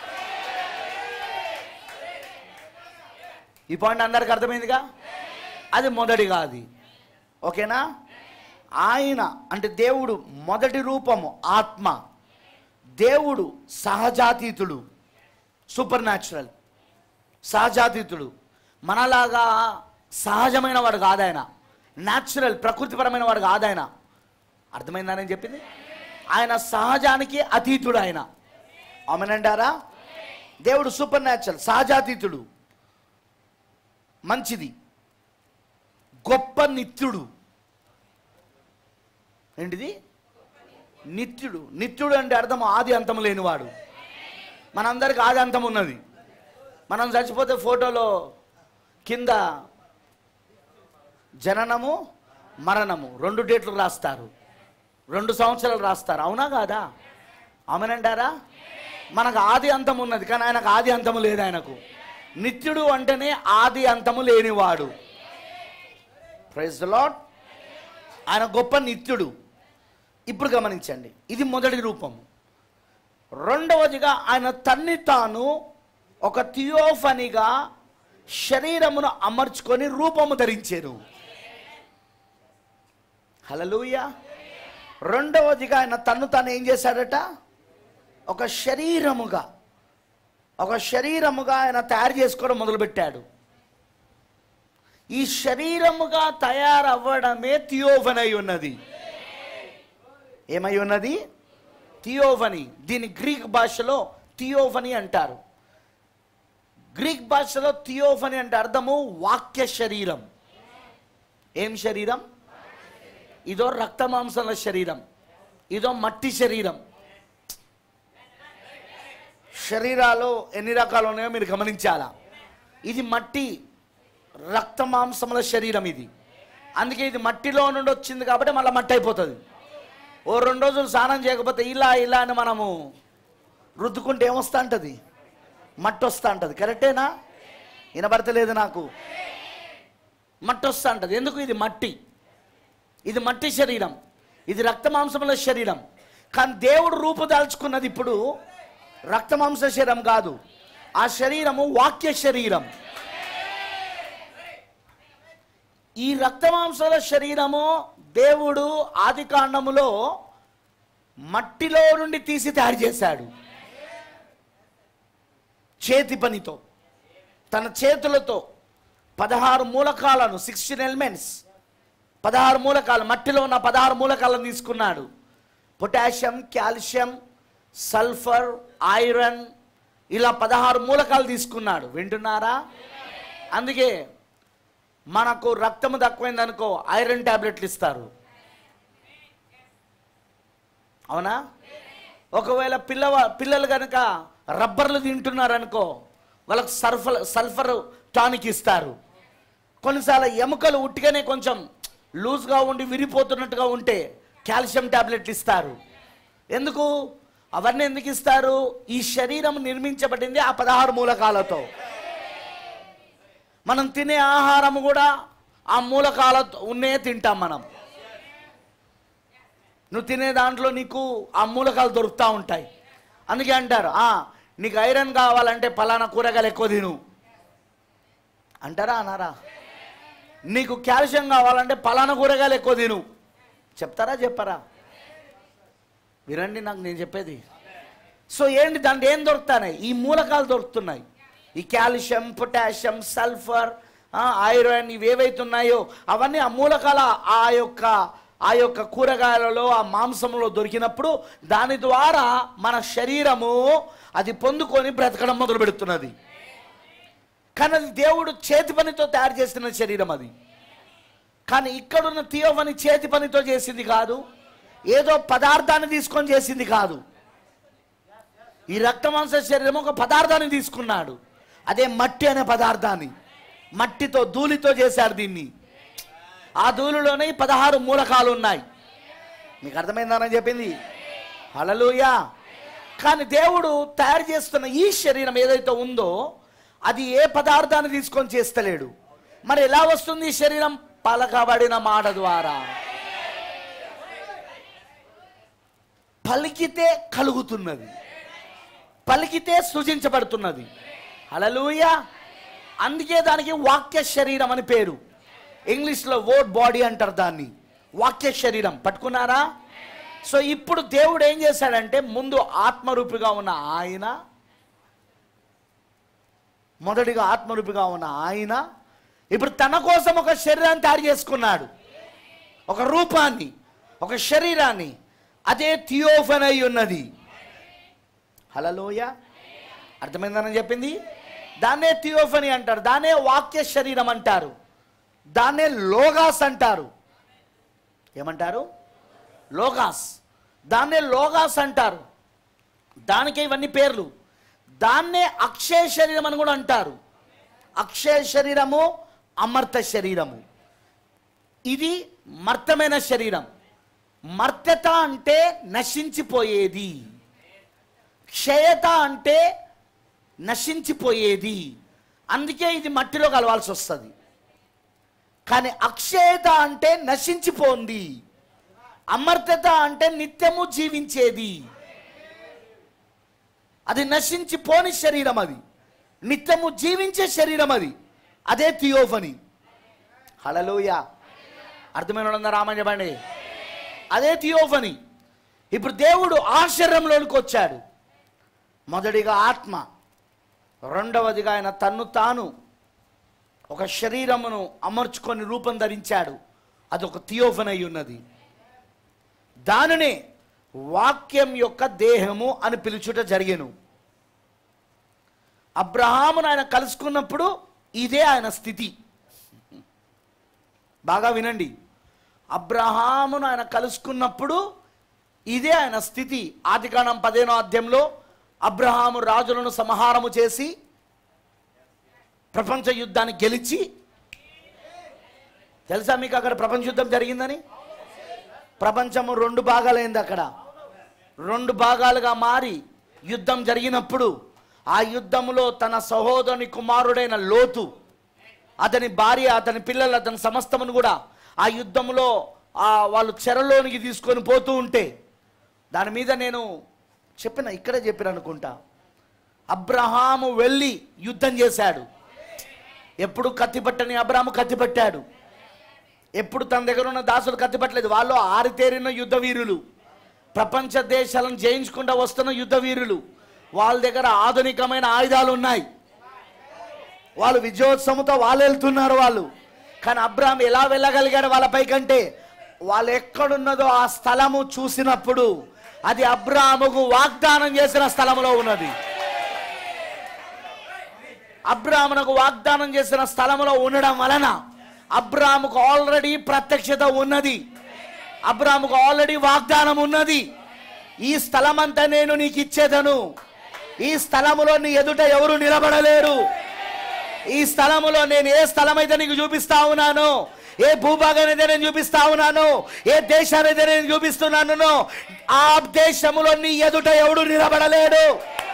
ఈ పాయింట్ అందరికి అర్థమైందిగా అది మొదటిగా అది ఓకేనా ఆయన అంటే దేవుడు మొదటి రూపము ఆత్మ దేవుడు సహజాతీతుడు సూపర్ న్యాచురల్ సహజాతీతుడు మనలాగా సహజమైన వాడు కాదు ఆయన న్యాచురల్ ప్రకృతిపరమైన వాడు కాదు ఆయన అర్థమైందా నేను చెప్పింది ఆయన సహజానికి అతీతుడు ఆయన అవునంటారా దేవుడు సూపర్ న్యాచురల్ సహజాతీతుడు మంచిది గొప్ప నిత్యుడు ఏంటిది నిత్యుడు నిత్యుడు అంటే అర్థం ఆది అంతం లేనివాడు మనందరికి ఆది అంతం ఉన్నది మనం చచ్చిపోతే ఫోటోలో కింద జననము మరణము రెండు డేట్లు రాస్తారు రెండు సంవత్సరాలు రాస్తారు అవునా కాదా అవునంటారా మనకు ఆది అంతం ఉన్నది కానీ ఆయనకు ఆది అంతము లేదు ఆయనకు నిత్యుడు అంటేనే ఆది అంతము లేనివాడు ప్రైజ్ లాడ్ ఆయన గొప్ప నిత్యుడు ఇప్పుడు గమనించండి ఇది మొదటి రూపము రెండవదిగా ఆయన తన్ని తాను ఒక థియోఫనిగా శరీరమును అమర్చుకొని రూపము ధరించారు హలలుయ రెండవదిగా ఆయన తన్ను తాను ఏం చేశాడట ఒక శరీరముగా ఒక శరీరముగా ఆయన తయారు చేసుకోవడం మొదలుపెట్టాడు ఈ శరీరముగా తయారవ్వడమే థియోఫన్ అయి ఉన్నది ఏమై ఉన్నది థియోఫనీ దీని గ్రీక్ భాషలో థియోఫనీ అంటారు గ్రీక్ భాషలో థియోఫనీ అంటే అర్థము వాక్య శరీరం ఏం శరీరం ఇదో రక్త మాంసంల శరీరం ఇదో మట్టి శరీరం శరీరాలు ఎన్ని రకాలు ఉన్నాయో మీరు గమనించాలా ఇది మట్టి రక్త మాంసముల శరీరం ఇది అందుకే ఇది మట్టిలో నుండి వచ్చింది కాబట్టి మళ్ళీ మట్టి అయిపోతుంది ఓ రెండు రోజులు స్నానం చేయకపోతే ఇలా ఇలా అని మనము రుద్దుకుంటే ఏమొస్తా ఉంటుంది మట్టి వస్తా ఉంటుంది కరెక్టేనా వినబడతలేదు నాకు మట్టి వస్తా ఉంటుంది ఎందుకు ఇది మట్టి ఇది మట్టి శరీరం ఇది రక్త మాంసముల శరీరం కానీ దేవుడు రూపుదాల్చుకున్నది ఇప్పుడు రక్త మాంస శరీరం కాదు ఆ శరీరము వాక్య శరీరం ఈ రక్త మాంసాల శరీరము దేవుడు ఆది కాండములో మట్టిలో నుండి తీసి తయారు చేశాడు చేతి పనితో తన చేతులతో పదహారు మూలకాలను సిక్స్టీన్ ఎలిమెంట్స్ పదహారు మూలకాలు మట్టిలో ఉన్న పదహారు మూలకాలను తీసుకున్నాడు పొటాషియం కాల్షియం సల్ఫర్ ఐరన్ ఇలా పదహారు మూలకాలు తీసుకున్నాడు వింటున్నారా అందుకే మనకు రక్తము తక్కువైంది అనుకో ఐరన్ టాబ్లెట్లు ఇస్తారు అవునా ఒకవేళ పిల్లవ పిల్లలు కనుక రబ్బర్లు తింటున్నారు అనుకో వాళ్ళకు సల్ఫర్ సల్ఫర్ టానిక్ ఇస్తారు కొన్నిసార్లు ఎముకలు ఉట్టిగానే కొంచెం లూజ్గా ఉండి విరిపోతున్నట్టుగా ఉంటే కాల్షియం టాబ్లెట్లు ఇస్తారు ఎందుకు అవన్నీ ఎందుకు ఇస్తారు ఈ శరీరం నిర్మించబడింది ఆ పదహారు మూలకాలతో మనం తినే ఆహారం కూడా ఆ మూలకాలతో ఉన్నే తింటాం మనం నువ్వు తినే దాంట్లో నీకు ఆ మూలకాలు దొరుకుతూ ఉంటాయి అందుకే అంటారు "ఆ, నీకు ఐరన్ కావాలంటే పలానా కూరగాయలు ఎక్కువ తిను అంటారా అన్నారా నీకు కాల్షియం కావాలంటే పలానా కూరగాయలు ఎక్కువ తిను చెప్తారా చెప్పరా వినండి నాకు నేను చెప్పేది సో ఏంటి దాంట్లో ఏం దొరుకుతున్నాయి ఈ మూలకాలు దొరుకుతున్నాయి ఈ కాల్షియం పొటాషియం సల్ఫర్ ఐరన్ ఇవి ఏవైతే ఉన్నాయో అవన్నీ ఆ మూలకాల ఆ యొక్క ఆ యొక్క కూరగాయలలో ఆ మాంసంలో దొరికినప్పుడు దాని ద్వారా మన శరీరము అది పొందుకొని బ్రతకడం మొదలు పెడుతున్నది కానీ అది దేవుడు చేతి పనితో తయారు చేసిన శరీరం అది కానీ ఇక్కడున్న తీయవని చేతి పనితో చేసింది కాదు ఏదో పదార్థాన్ని తీసుకొని చేసింది కాదు ఈ రక్తమాంస శరీరం ఒక పదార్థాన్ని తీసుకున్నాడు అదే మట్టి అనే పదార్థాన్ని మట్టితో ధూళితో చేశారు దీన్ని ఆ ధూళిలోనే ఈ పదహారు మూలకాలు ఉన్నాయి మీకు అర్థమైందని చెప్పింది హలలుయా కానీ దేవుడు తయారు చేస్తున్న ఈ శరీరం ఏదైతే ఉందో అది ఏ పదార్థాన్ని తీసుకొని చేస్తలేడు మరి ఎలా వస్తుంది ఈ శరీరం పలకబడిన మాట ద్వారా పలికితే కలుగుతున్నది పలికితే సృజించబడుతున్నది హలలుయ అందుకే దానికి వాక్య శరీరం అని పేరు ఇంగ్లీష్లో వర్డ్ బాడీ అంటారు దాన్ని వాక్య శరీరం పట్టుకున్నారా సో ఇప్పుడు దేవుడు ఏం చేశాడంటే ముందు ఆత్మరూపిగా ఉన్న ఆయన మొదటిగా ఆత్మరూపిగా ఉన్న ఆయన ఇప్పుడు తన కోసం ఒక శరీరాన్ని తయారు చేసుకున్నాడు ఒక రూపాన్ని ఒక శరీరాన్ని అదే థియోఫన్ అయి ఉన్నది హలలోయ అర్థమైందని చెప్పింది దాన్నే థియోఫనీ అంటారు దాన్నే వాక్య శరీరం అంటారు దాన్నే లోగాస్ అంటారు ఏమంటారు లోగాస్ దాన్నే లోగాస్ అంటారు దానికే ఇవన్నీ పేర్లు దాన్నే అక్షయ శరీరం అని కూడా అంటారు అక్షయ శరీరము అమర్త శరీరము ఇది మర్తమైన శరీరం మర్త్యత అంటే నశించిపోయేది క్షయత అంటే నశించిపోయేది అందుకే ఇది మట్టిలో కలవాల్సి వస్తుంది కానీ అక్షయత అంటే నశించిపోంది అమర్త్యత అంటే నిత్యము జీవించేది అది నశించిపోని శరీరం అది నిత్యము జీవించే శరీరం అది అదే థియోఫని హలలోయ అర్థమైన వాళ్ళందరూ రామని చెప్పండి అదే థియోఫని ఇప్పుడు దేవుడు ఆ శరీరంలోనికి వచ్చాడు మొదటిగా ఆత్మ రెండవదిగా ఆయన తన్ను తాను ఒక శరీరమును అమర్చుకొని రూపం ధరించాడు అదొక థియోఫన్ అయి ఉన్నది దానినే వాక్యం యొక్క దేహము అని పిలుచుట జరిగెను అబ్రహామును ఆయన కలుసుకున్నప్పుడు ఇదే ఆయన స్థితి బాగా వినండి అబ్రహామును ఆయన కలుసుకున్నప్పుడు ఇదే ఆయన స్థితి ఆదికాండం పదిహేనో అధ్యాయంలో అబ్రహాము రాజులను సంహారము చేసి ప్రపంచ యుద్ధాన్ని గెలిచి తెలుసా మీకు అక్కడ ప్రపంచ యుద్ధం జరిగిందని ప్రపంచము రెండు భాగాలైంది అక్కడ రెండు భాగాలుగా మారి యుద్ధం జరిగినప్పుడు ఆ యుద్ధములో తన సహోదరుని కుమారుడైన లోతు అతని భార్య అతని పిల్లలు అతని సమస్తమును కూడా ఆ యుద్ధంలో ఆ వాళ్ళు చెరలోనికి తీసుకొని పోతూ ఉంటే దాని మీద నేను చెప్పిన ఇక్కడే చెప్పిన అనుకుంటా అబ్రహాము వెళ్ళి యుద్ధం చేశాడు ఎప్పుడు కత్తిపట్టని అబ్రహాము కత్తిపట్టాడు ఎప్పుడు తన దగ్గర ఉన్న దాసులు కత్తిపట్టలేదు వాళ్ళు ఆరితేరిన యుద్ధ వీరులు ప్రపంచ దేశాలను జయించుకుంటూ వస్తున్న యుద్ధ వీరులు వాళ్ళ దగ్గర ఆధునికమైన ఆయుధాలు ఉన్నాయి వాళ్ళు విజయోత్సవంతో వాళ్ళు వెళ్తున్నారు వాళ్ళు కానీ అబ్రాహం ఎలా వెళ్ళగలిగాడు వాళ్ళపై కంటే వాళ్ళు ఎక్కడున్నదో ఆ స్థలము చూసినప్పుడు అది అబ్రాహముకు వాగ్దానం చేసిన స్థలములో ఉన్నది అబ్రాహ్మణకు వాగ్దానం చేసిన స్థలములో ఉండడం వలన అబ్రాహముకు ఆల్రెడీ ప్రత్యక్షత ఉన్నది అబ్రాహముకు ఆల్రెడీ వాగ్దానం ఉన్నది ఈ స్థలమంతా నేను నీకు ఇచ్చేదను ఈ స్థలములో నీ ఎదుట ఎవరు నిలబడలేరు ఈ స్థలములో నేను ఏ స్థలం అయితే నీకు చూపిస్తా ఉన్నాను ఏ భూభాగాన్ని అయితే నేను చూపిస్తా ఉన్నాను ఏ దేశాన్ని అయితే నేను చూపిస్తున్నాను ఆ దేశములో నీ ఎదుట ఎవడు నిలబడలేడు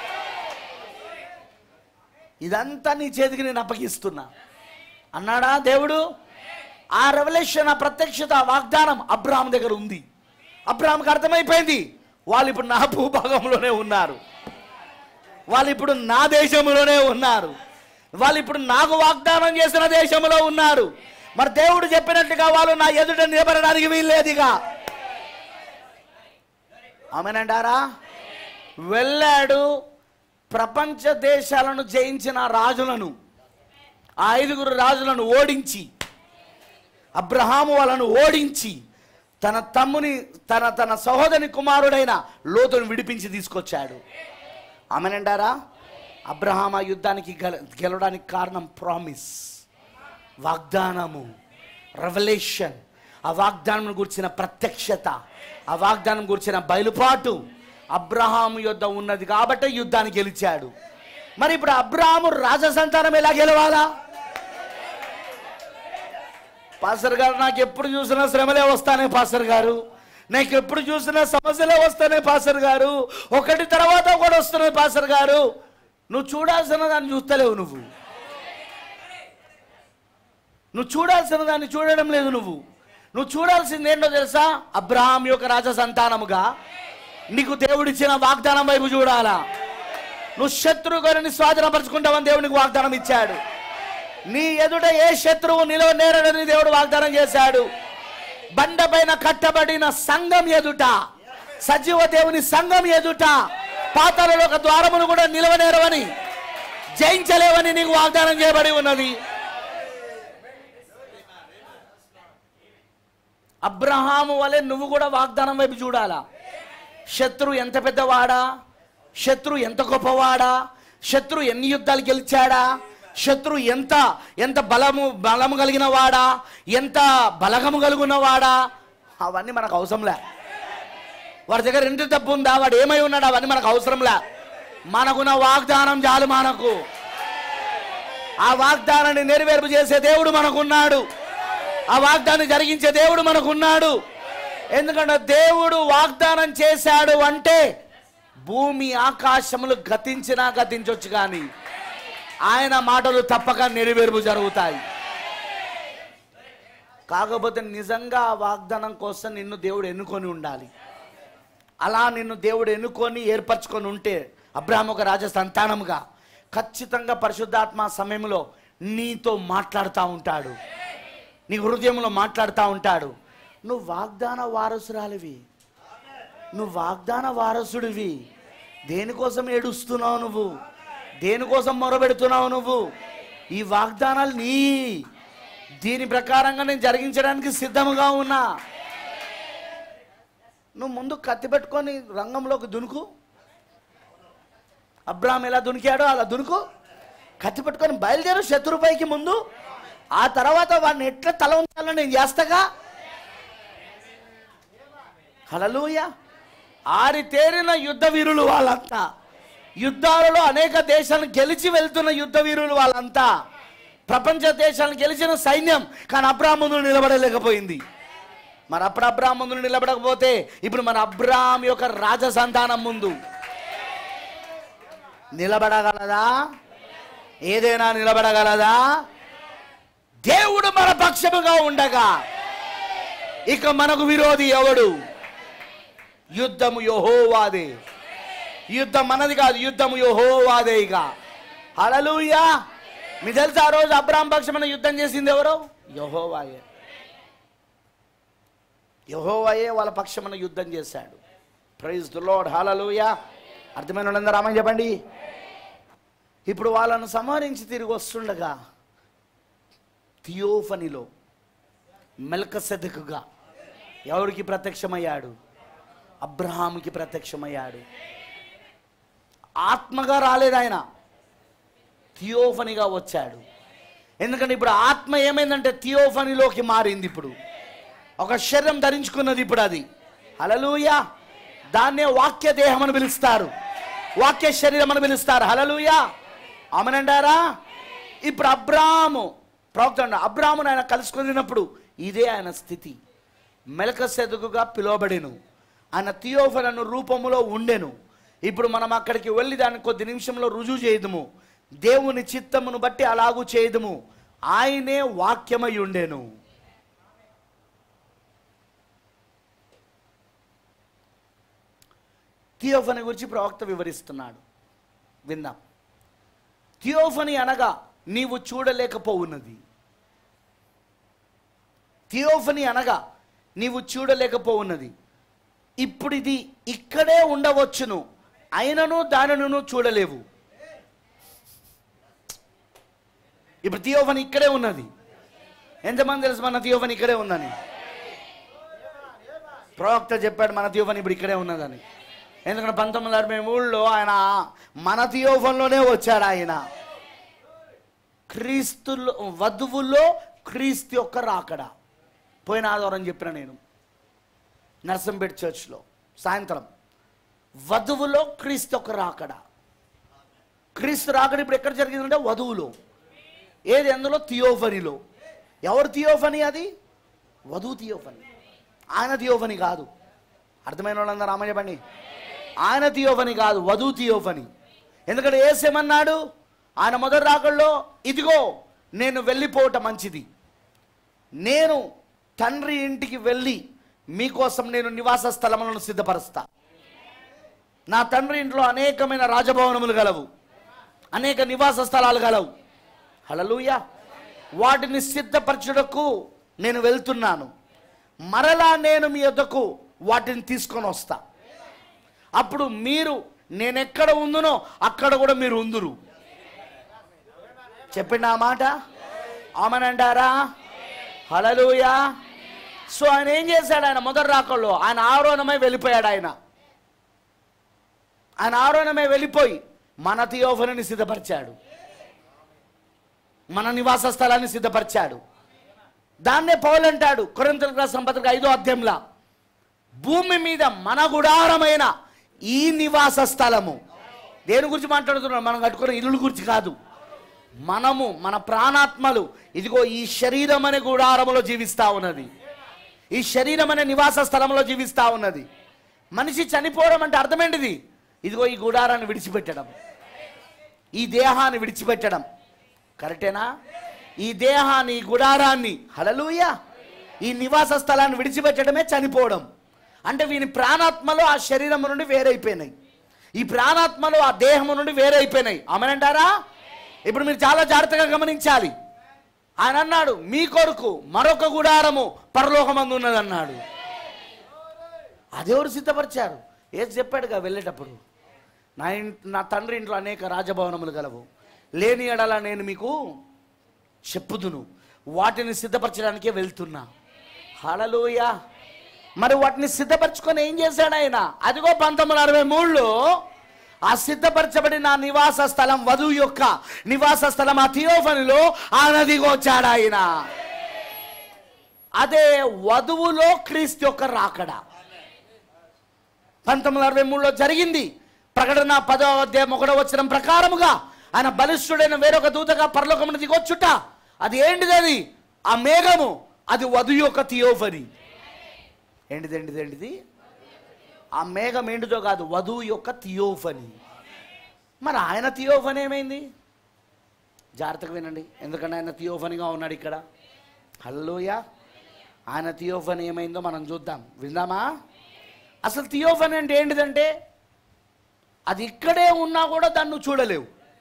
ఇదంతా నీ చేతికి నేను అప్పగిస్తున్నా అన్నాడా దేవుడు ఆ రెవల్యూషన్ ఆ ప్రత్యక్షత ఆ వాగ్దానం అబ్రాహం దగ్గర ఉంది అబ్రాహాంకి అర్థమైపోయింది వాళ్ళు ఇప్పుడు నా భూభాగంలోనే ఉన్నారు వాళ్ళు ఇప్పుడు నా దేశంలోనే ఉన్నారు వాళ్ళు ఇప్పుడు నాకు వాగ్దానం చేసిన దేశంలో ఉన్నారు మరి దేవుడు చెప్పినట్టుగా వాళ్ళు నా ఎదుట నిలబడడానికి వీల్లేదుగా ఆమెనంటారా వెళ్ళాడు ప్రపంచ దేశాలను జయించిన రాజులను ఆ ఐదుగురు రాజులను ఓడించి అబ్రహాము వాళ్ళను ఓడించి తన తమ్ముని తన తన సహోదరి కుమారుడైన లోతును విడిపించి తీసుకొచ్చాడు ఆమెనంటారా అబ్రహాం ఆ యుద్ధానికి గెల గెలవడానికి కారణం ప్రామిస్ వాగ్దానము రెవల్యూషన్ ఆ వాగ్దానం గురించిన ప్రత్యక్షత ఆ వాగ్దానం గురించిన బయలుపాటు అబ్రహాం యుద్ధ ఉన్నది కాబట్టి యుద్ధాన్ని గెలిచాడు మరి ఇప్పుడు అబ్రహాము రాజసంతానం ఎలా గెలవాలా పాస్టర్ గారు నాకు ఎప్పుడు చూసినా శ్రమలే వస్తానే పాస్టర్ గారు నాకు ఎప్పుడు చూసినా సమస్యలే వస్తానే పాస్టర్ గారు ఒకటి తర్వాత ఒకటి వస్తున్నాయి పాస్టర్ గారు నువ్వు చూడాల్సిన దాన్ని చూస్తలేవు నువ్వు నువ్వు చూడాల్సిన దాన్ని చూడడం లేదు నువ్వు నువ్వు చూడాల్సింది ఏంటో తెలుసా అబ్రహాం యొక్క రాజ సంతానముగా నీకు దేవుడిచ్చిన వాగ్దానం వైపు చూడాలా నువ్వు శత్రువుని స్వాధీనపరుచుకుంటావని దేవునికి వాగ్దానం ఇచ్చాడు నీ ఎదుట ఏ శత్రువు నిలవనేరడని దేవుడు వాగ్దానం చేశాడు బండ పైన కట్టబడిన సంఘం ఎదుట సజీవ దేవుని సంఘం ఎదుట పాతాలలో ఒక ద్వారమును కూడా నిలవనేరవని జయించలేవని నీకు వాగ్దానం చేయబడి ఉన్నది అబ్రహాము వలె నువ్వు కూడా వాగ్దానం వైపు చూడాలా శత్రు ఎంత పెద్దవాడా శత్రు ఎంత గొప్పవాడా శత్రు ఎన్ని యుద్ధాలు గెలిచాడా శత్రు ఎంత ఎంత బలము బలము కలిగిన వాడా ఎంత బలగము కలిగిన వాడా అవన్నీ మనకు అవసరంలే వాడి దగ్గర ఎంత డబ్బు ఉందా వాడు ఏమై ఉన్నాడు అవన్నీ మనకు అవసరంలే మనకున్న వాగ్దానం చాలు మనకు ఆ వాగ్దానాన్ని నెరవేర్పు చేసే దేవుడు మనకున్నాడు ఆ వాగ్దానం జరిగించే దేవుడు మనకున్నాడు ఎందుకంటే దేవుడు వాగ్దానం చేశాడు అంటే భూమి ఆకాశములు గతించినా గతించవచ్చు కానీ ఆయన మాటలు తప్పక నెరవేర్పు జరుగుతాయి కాకపోతే నిజంగా ఆ వాగ్దానం కోసం నిన్ను దేవుడు ఎన్నుకొని ఉండాలి అలా నిన్ను దేవుడు ఎన్నుకొని ఏర్పరచుకొని ఉంటే అబ్రాహ్మ ఒక రాజ సంతానముగా ఖచ్చితంగా పరిశుద్ధాత్మ సమయంలో నీతో మాట్లాడుతూ ఉంటాడు నీ హృదయంలో మాట్లాడుతూ ఉంటాడు నువ్వు వాగ్దాన వారసురాలివి నువ్వు వాగ్దాన వారసుడివి దేనికోసం ఏడుస్తున్నావు నువ్వు దేనికోసం మొరబెడుతున్నావు నువ్వు ఈ వాగ్దానాలు నీ దీని ప్రకారంగా నేను జరిగించడానికి సిద్ధముగా ఉన్నా నువ్వు ముందు కత్తి పెట్టుకొని రంగంలోకి దునుకు అబ్రాహం ఎలా దునికాడో అలా దునుకు కత్తి పెట్టుకొని బయలుదేరు శత్రుపైకి ముందు ఆ తర్వాత వాడిని ఎట్లా తల ఉంచాలో నేను చేస్తాగా హలలుయ ఆరితేరిన యుద్ధ వీరులు వాళ్ళంతా యుద్ధాలలో అనేక దేశాలను గెలిచి వెళ్తున్న యుద్ధ వీరులు వాళ్ళంతా ప్రపంచ దేశాలను గెలిచిన సైన్యం కానీ అబ్రాహం ముందు నిలబడలేకపోయింది మరి అప్పుడు అబ్రాహం ముందు నిలబడకపోతే ఇప్పుడు మన అబ్రాహం యొక్క రాజ సంతానం ముందు నిలబడగలదా ఏదైనా నిలబడగలదా దేవుడు మన పక్షముగా ఉండగా ఇక మనకు విరోధి ఎవడు యుద్ధము యహోవాదే యుద్ధం మనది కాదు యుద్ధము యహోవాదే ఇక హలలుయా మీ తెలుసా ఆ రోజు అబ్రాహం పక్షమైన యుద్ధం చేసింది ఎవరు యహోవాయే యహోవాయే వాళ్ళ పక్షమైన యుద్ధం చేశాడు ప్రైజ్ ద లార్డ్ హలలుయా అర్థమైన వాళ్ళందరూ రామని చెప్పండి ఇప్పుడు వాళ్ళను సంహరించి తిరిగి వస్తుండగా థియోఫనిలో మెల్కసెదకుగా ఎవరికి ప్రత్యక్షమయ్యాడు అబ్రహాముకి ప్రత్యక్షమయ్యాడు ఆత్మగా రాలేదు ఆయన థియోఫనిగా వచ్చాడు ఎందుకంటే ఇప్పుడు ఆత్మ ఏమైందంటే థియోఫనిలోకి మారింది ఇప్పుడు ఒక శరీరం ధరించుకున్నది ఇప్పుడు అది హలలుయా దాన్నే వాక్య దేహం అని పిలుస్తారు వాక్య శరీరం అని పిలుస్తారు హలలుయా అమనండారా ఇప్పుడు అబ్రాము ప్రవక్త అన్నాడు, అబ్రామును ఆయన కలుసుకున్నప్పుడు ఇదే ఆయన స్థితి మెలకసెదుగుగా పిలువబడెను ఆయన థియోఫనను రూపములో ఉండెను ఇప్పుడు మనం అక్కడికి వెళ్ళి దాన్ని కొద్ది నిమిషంలో రుజువు చేయదుము దేవుని చిత్తమును బట్టి అలాగూ చేయదుము ఆయనే వాక్యమై ఉండెను థియోఫని గురించి ప్రవక్త వివరిస్తున్నాడు విందాం థియోఫని అనగా నీవు చూడలేకపోవున్నది థియోఫని అనగా నీవు చూడలేకపోవున్నది ఇప్పుడు ఇది ఇక్కడే ఉండవచ్చును అయినను దానిని నువ్వు చూడలేవు ఇప్పుడు థియోఫని ఇక్కడే ఉన్నది ఎంతమంది తెలుసు మన థియోఫని ఇక్కడే ఉందని ప్రవక్త చెప్పాడు మన థియోఫని ఇప్పుడు ఇక్కడే ఉన్నదని ఎందుకంటే పంతొమ్మిది వందల అరవై మూడులో ఆయన మన థియోఫన్లోనే వచ్చాడు ఆయన క్రీస్తులో వధువులో క్రీస్తు యొక్క రాకడ పోయిన ఆదివారం చెప్పిన నేను నర్సంపేట చర్చ్లో సాయంత్రం వధువులో క్రీస్తు యొక్క రాకడ క్రీస్తు రాకడ ఇప్పుడు ఎక్కడ జరిగిందంటే వధువులో ఏది అందులో థియోఫనీలో ఎవరు థియోఫనీ అది వధువు థియోఫనీ ఆయన థియోఫనీ కాదు అర్థమైన వాళ్ళందరూ రామయ్య చెప్పండి ఆయన థియోఫనీ కాదు వధువు థియోఫనీ ఎందుకంటే ఏసేమన్నాడు ఆయన మొదటి రాకల్లో ఇదిగో నేను వెళ్ళిపోవటం మంచిది నేను తండ్రి ఇంటికి వెళ్ళి మీకోసం నేను నివాస స్థలములను సిద్ధపరుస్తా నా తండ్రి ఇంట్లో అనేకమైన రాజభవనములు గలవు అనేక నివాస స్థలాలు గలవు హలలుయ వాటిని సిద్ధపరచుటకు నేను వెళ్తున్నాను మరలా నేను మీ యొద్దకు వాటిని తీసుకొని వస్తా అప్పుడు మీరు నేనెక్కడ ఉందునో అక్కడ కూడా మీరు ఉందురు చెప్పండి ఆ మాట ఆమెనంటారా హలలుయా సో ఆయన ఏం చేశాడు ఆయన మొదటి రాకల్లో ఆయన ఆరోణమై వెళ్ళిపోయాడు ఆయన ఆయన ఆరోణమై వెళ్ళిపోయి మన థియోఫని సిద్ధపరిచాడు మన నివాస స్థలాన్ని సిద్ధపరిచాడు దాన్నే పౌలు అంటాడు కొరింతలకు రాసిన పత్రిక ఐదో అధ్యాయంలో భూమి మీద మన గుడారమైన ఈ నివాస స్థలము దేని గురించి మాట్లాడుతున్నాం మనం కట్టుకున్న ఇల్లు గురించి కాదు మనము మన ప్రాణాత్మలు ఇదిగో ఈ శరీరం అనే గుడారములో జీవిస్తా ఉన్నది ఈ శరీరం అనే నివాస స్థలంలో జీవిస్తా ఉన్నది మనిషి చనిపోవడం అంటే అర్థమేంటిది ఇదిగో ఈ గుడారాన్ని విడిచిపెట్టడం ఈ దేహాన్ని విడిచిపెట్టడం కరెక్టేనా ఈ దేహాన్ని ఈ గుడారాన్ని హలలుయ ఈ నివాస స్థలాన్ని విడిచిపెట్టడమే చనిపోవడం అంటే వీని ప్రాణాత్మలు ఆ శరీరం నుండి వేరైపోయినాయి ఈ ప్రాణాత్మలు ఆ దేహం నుండి వేరైపోయినాయి ఆమెనంటారా ఇప్పుడు మీరు చాలా జాగ్రత్తగా గమనించాలి ఆయన అన్నాడు మీ కొరకు మరొక గుడారము పరలోకమందు ఉన్నది అన్నాడు అదెవరు సిద్ధపరిచారు ఏది చెప్పాడుగా వెళ్ళేటప్పుడు నా ఇంట్ నా తండ్రి ఇంట్లో అనేక రాజభవనములు గలవు లేని ఎడల నేను మీకు చెప్పుదును వాటిని సిద్ధపరచడానికే వెళ్తున్నా హలలోయ మరి వాటిని సిద్ధపరచుకొని ఏం చేశాడు ఆయన అదిగో పంతొమ్మిది వందల అరవై మూడులో ఆ సిద్ధపరచబడిన ఆ నివాస స్థలం వధువు యొక్క నివాస స్థలం ఆ థియోఫనిలో ఆ నదికి వచ్చాడు ఆయన అదే వధువులో క్రీస్తు యొక్క రాకడ పంతొమ్మిది వందల అరవై మూడులో జరిగింది ప్రకటన పదో అధ్యాయం ఒకటో వచ్చిన ప్రకారముగా ఆయన బలిష్ఠుడైన వేరొక దూతగా పరలోకమున దిగొచ్చుట అది ఏంటిది అది ఆ మేఘము అది వధు యొక్క థియోఫని ఏంటిది ఏంటిది ఏంటిది ఆ మేఘం ఏంటిదో కాదు వధువు యొక్క థియోఫని మరి ఆయన థియోఫని ఏమైంది జాగ్రత్తగా వినండి ఎందుకంటే ఆయన థియోఫనిగా ఉన్నాడు ఇక్కడ హల్లోయ ఆయన థియోఫని ఏమైందో మనం చూద్దాం విందామా అసలు థియోఫని అంటే ఏంటిదంటే అది ఇక్కడే ఉన్నా కూడా దాన్ని నువ్వు చూడలేవు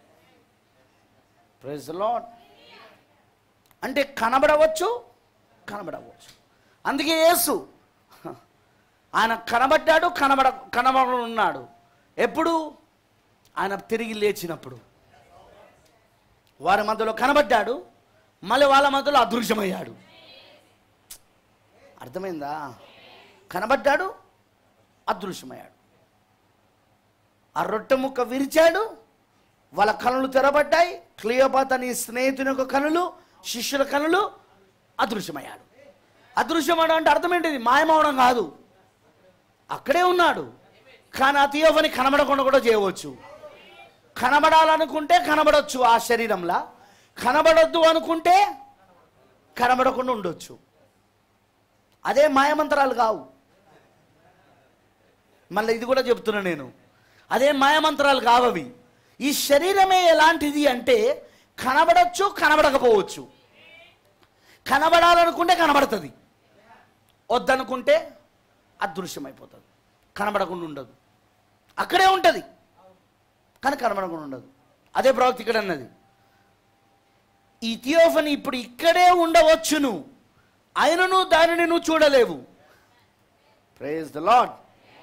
ప్రైజ్ లాడ్ అంటే కనబడవచ్చు కనబడవచ్చు అందుకే యేసు ఆయన కనబడ్డాడు కనబడ కనబడున్నాడు ఎప్పుడు ఆయన తిరిగి లేచినప్పుడు వారి మధ్యలో కనబడ్డాడు మళ్ళీ వాళ్ళ మధ్యలో అదృశ్యమయ్యాడు అర్థమైందా కనబడ్డాడు అదృశ్యమయ్యాడు ఆ రొట్టె ముక్క విరిచాడు వాళ్ళ కనులు తెరబడ్డాయి క్లియోపాత నీ స్నేహితుని యొక్క కనులు శిష్యుల కనులు అదృశ్యమయ్యాడు అదృశ్యమవడం అంటే అర్థం ఏంటిది మాయమవడం కాదు అక్కడే ఉన్నాడు కానీ ఆ తీయవని కనబడకుండా కూడా చేయవచ్చు కనబడాలనుకుంటే కనబడొచ్చు ఆ శరీరంలా కనబడొద్దు అనుకుంటే కనబడకుండా ఉండొచ్చు అదే మాయమంత్రాలు కావు మళ్ళీ ఇది కూడా చెప్తున్నా నేను అదే మాయమంత్రాలు కావవి ఈ శరీరమే ఎలాంటిది అంటే కనబడచ్చు కనబడకపోవచ్చు కనబడాలనుకుంటే కనబడుతుంది వద్దనుకుంటే అదృశ్యమైపోతుంది కనబడకుండా ఉండదు అక్కడే ఉంటుంది కానీ కనబడకుండా ఉండదు అదే ప్రవక్త ఇక్కడ అన్నది ఈ థియోఫని ఇప్పుడు ఇక్కడే ఉండవచ్చును ఆయనను దానిని నువ్వు చూడలేవు ప్రేజ్ ద లాడ్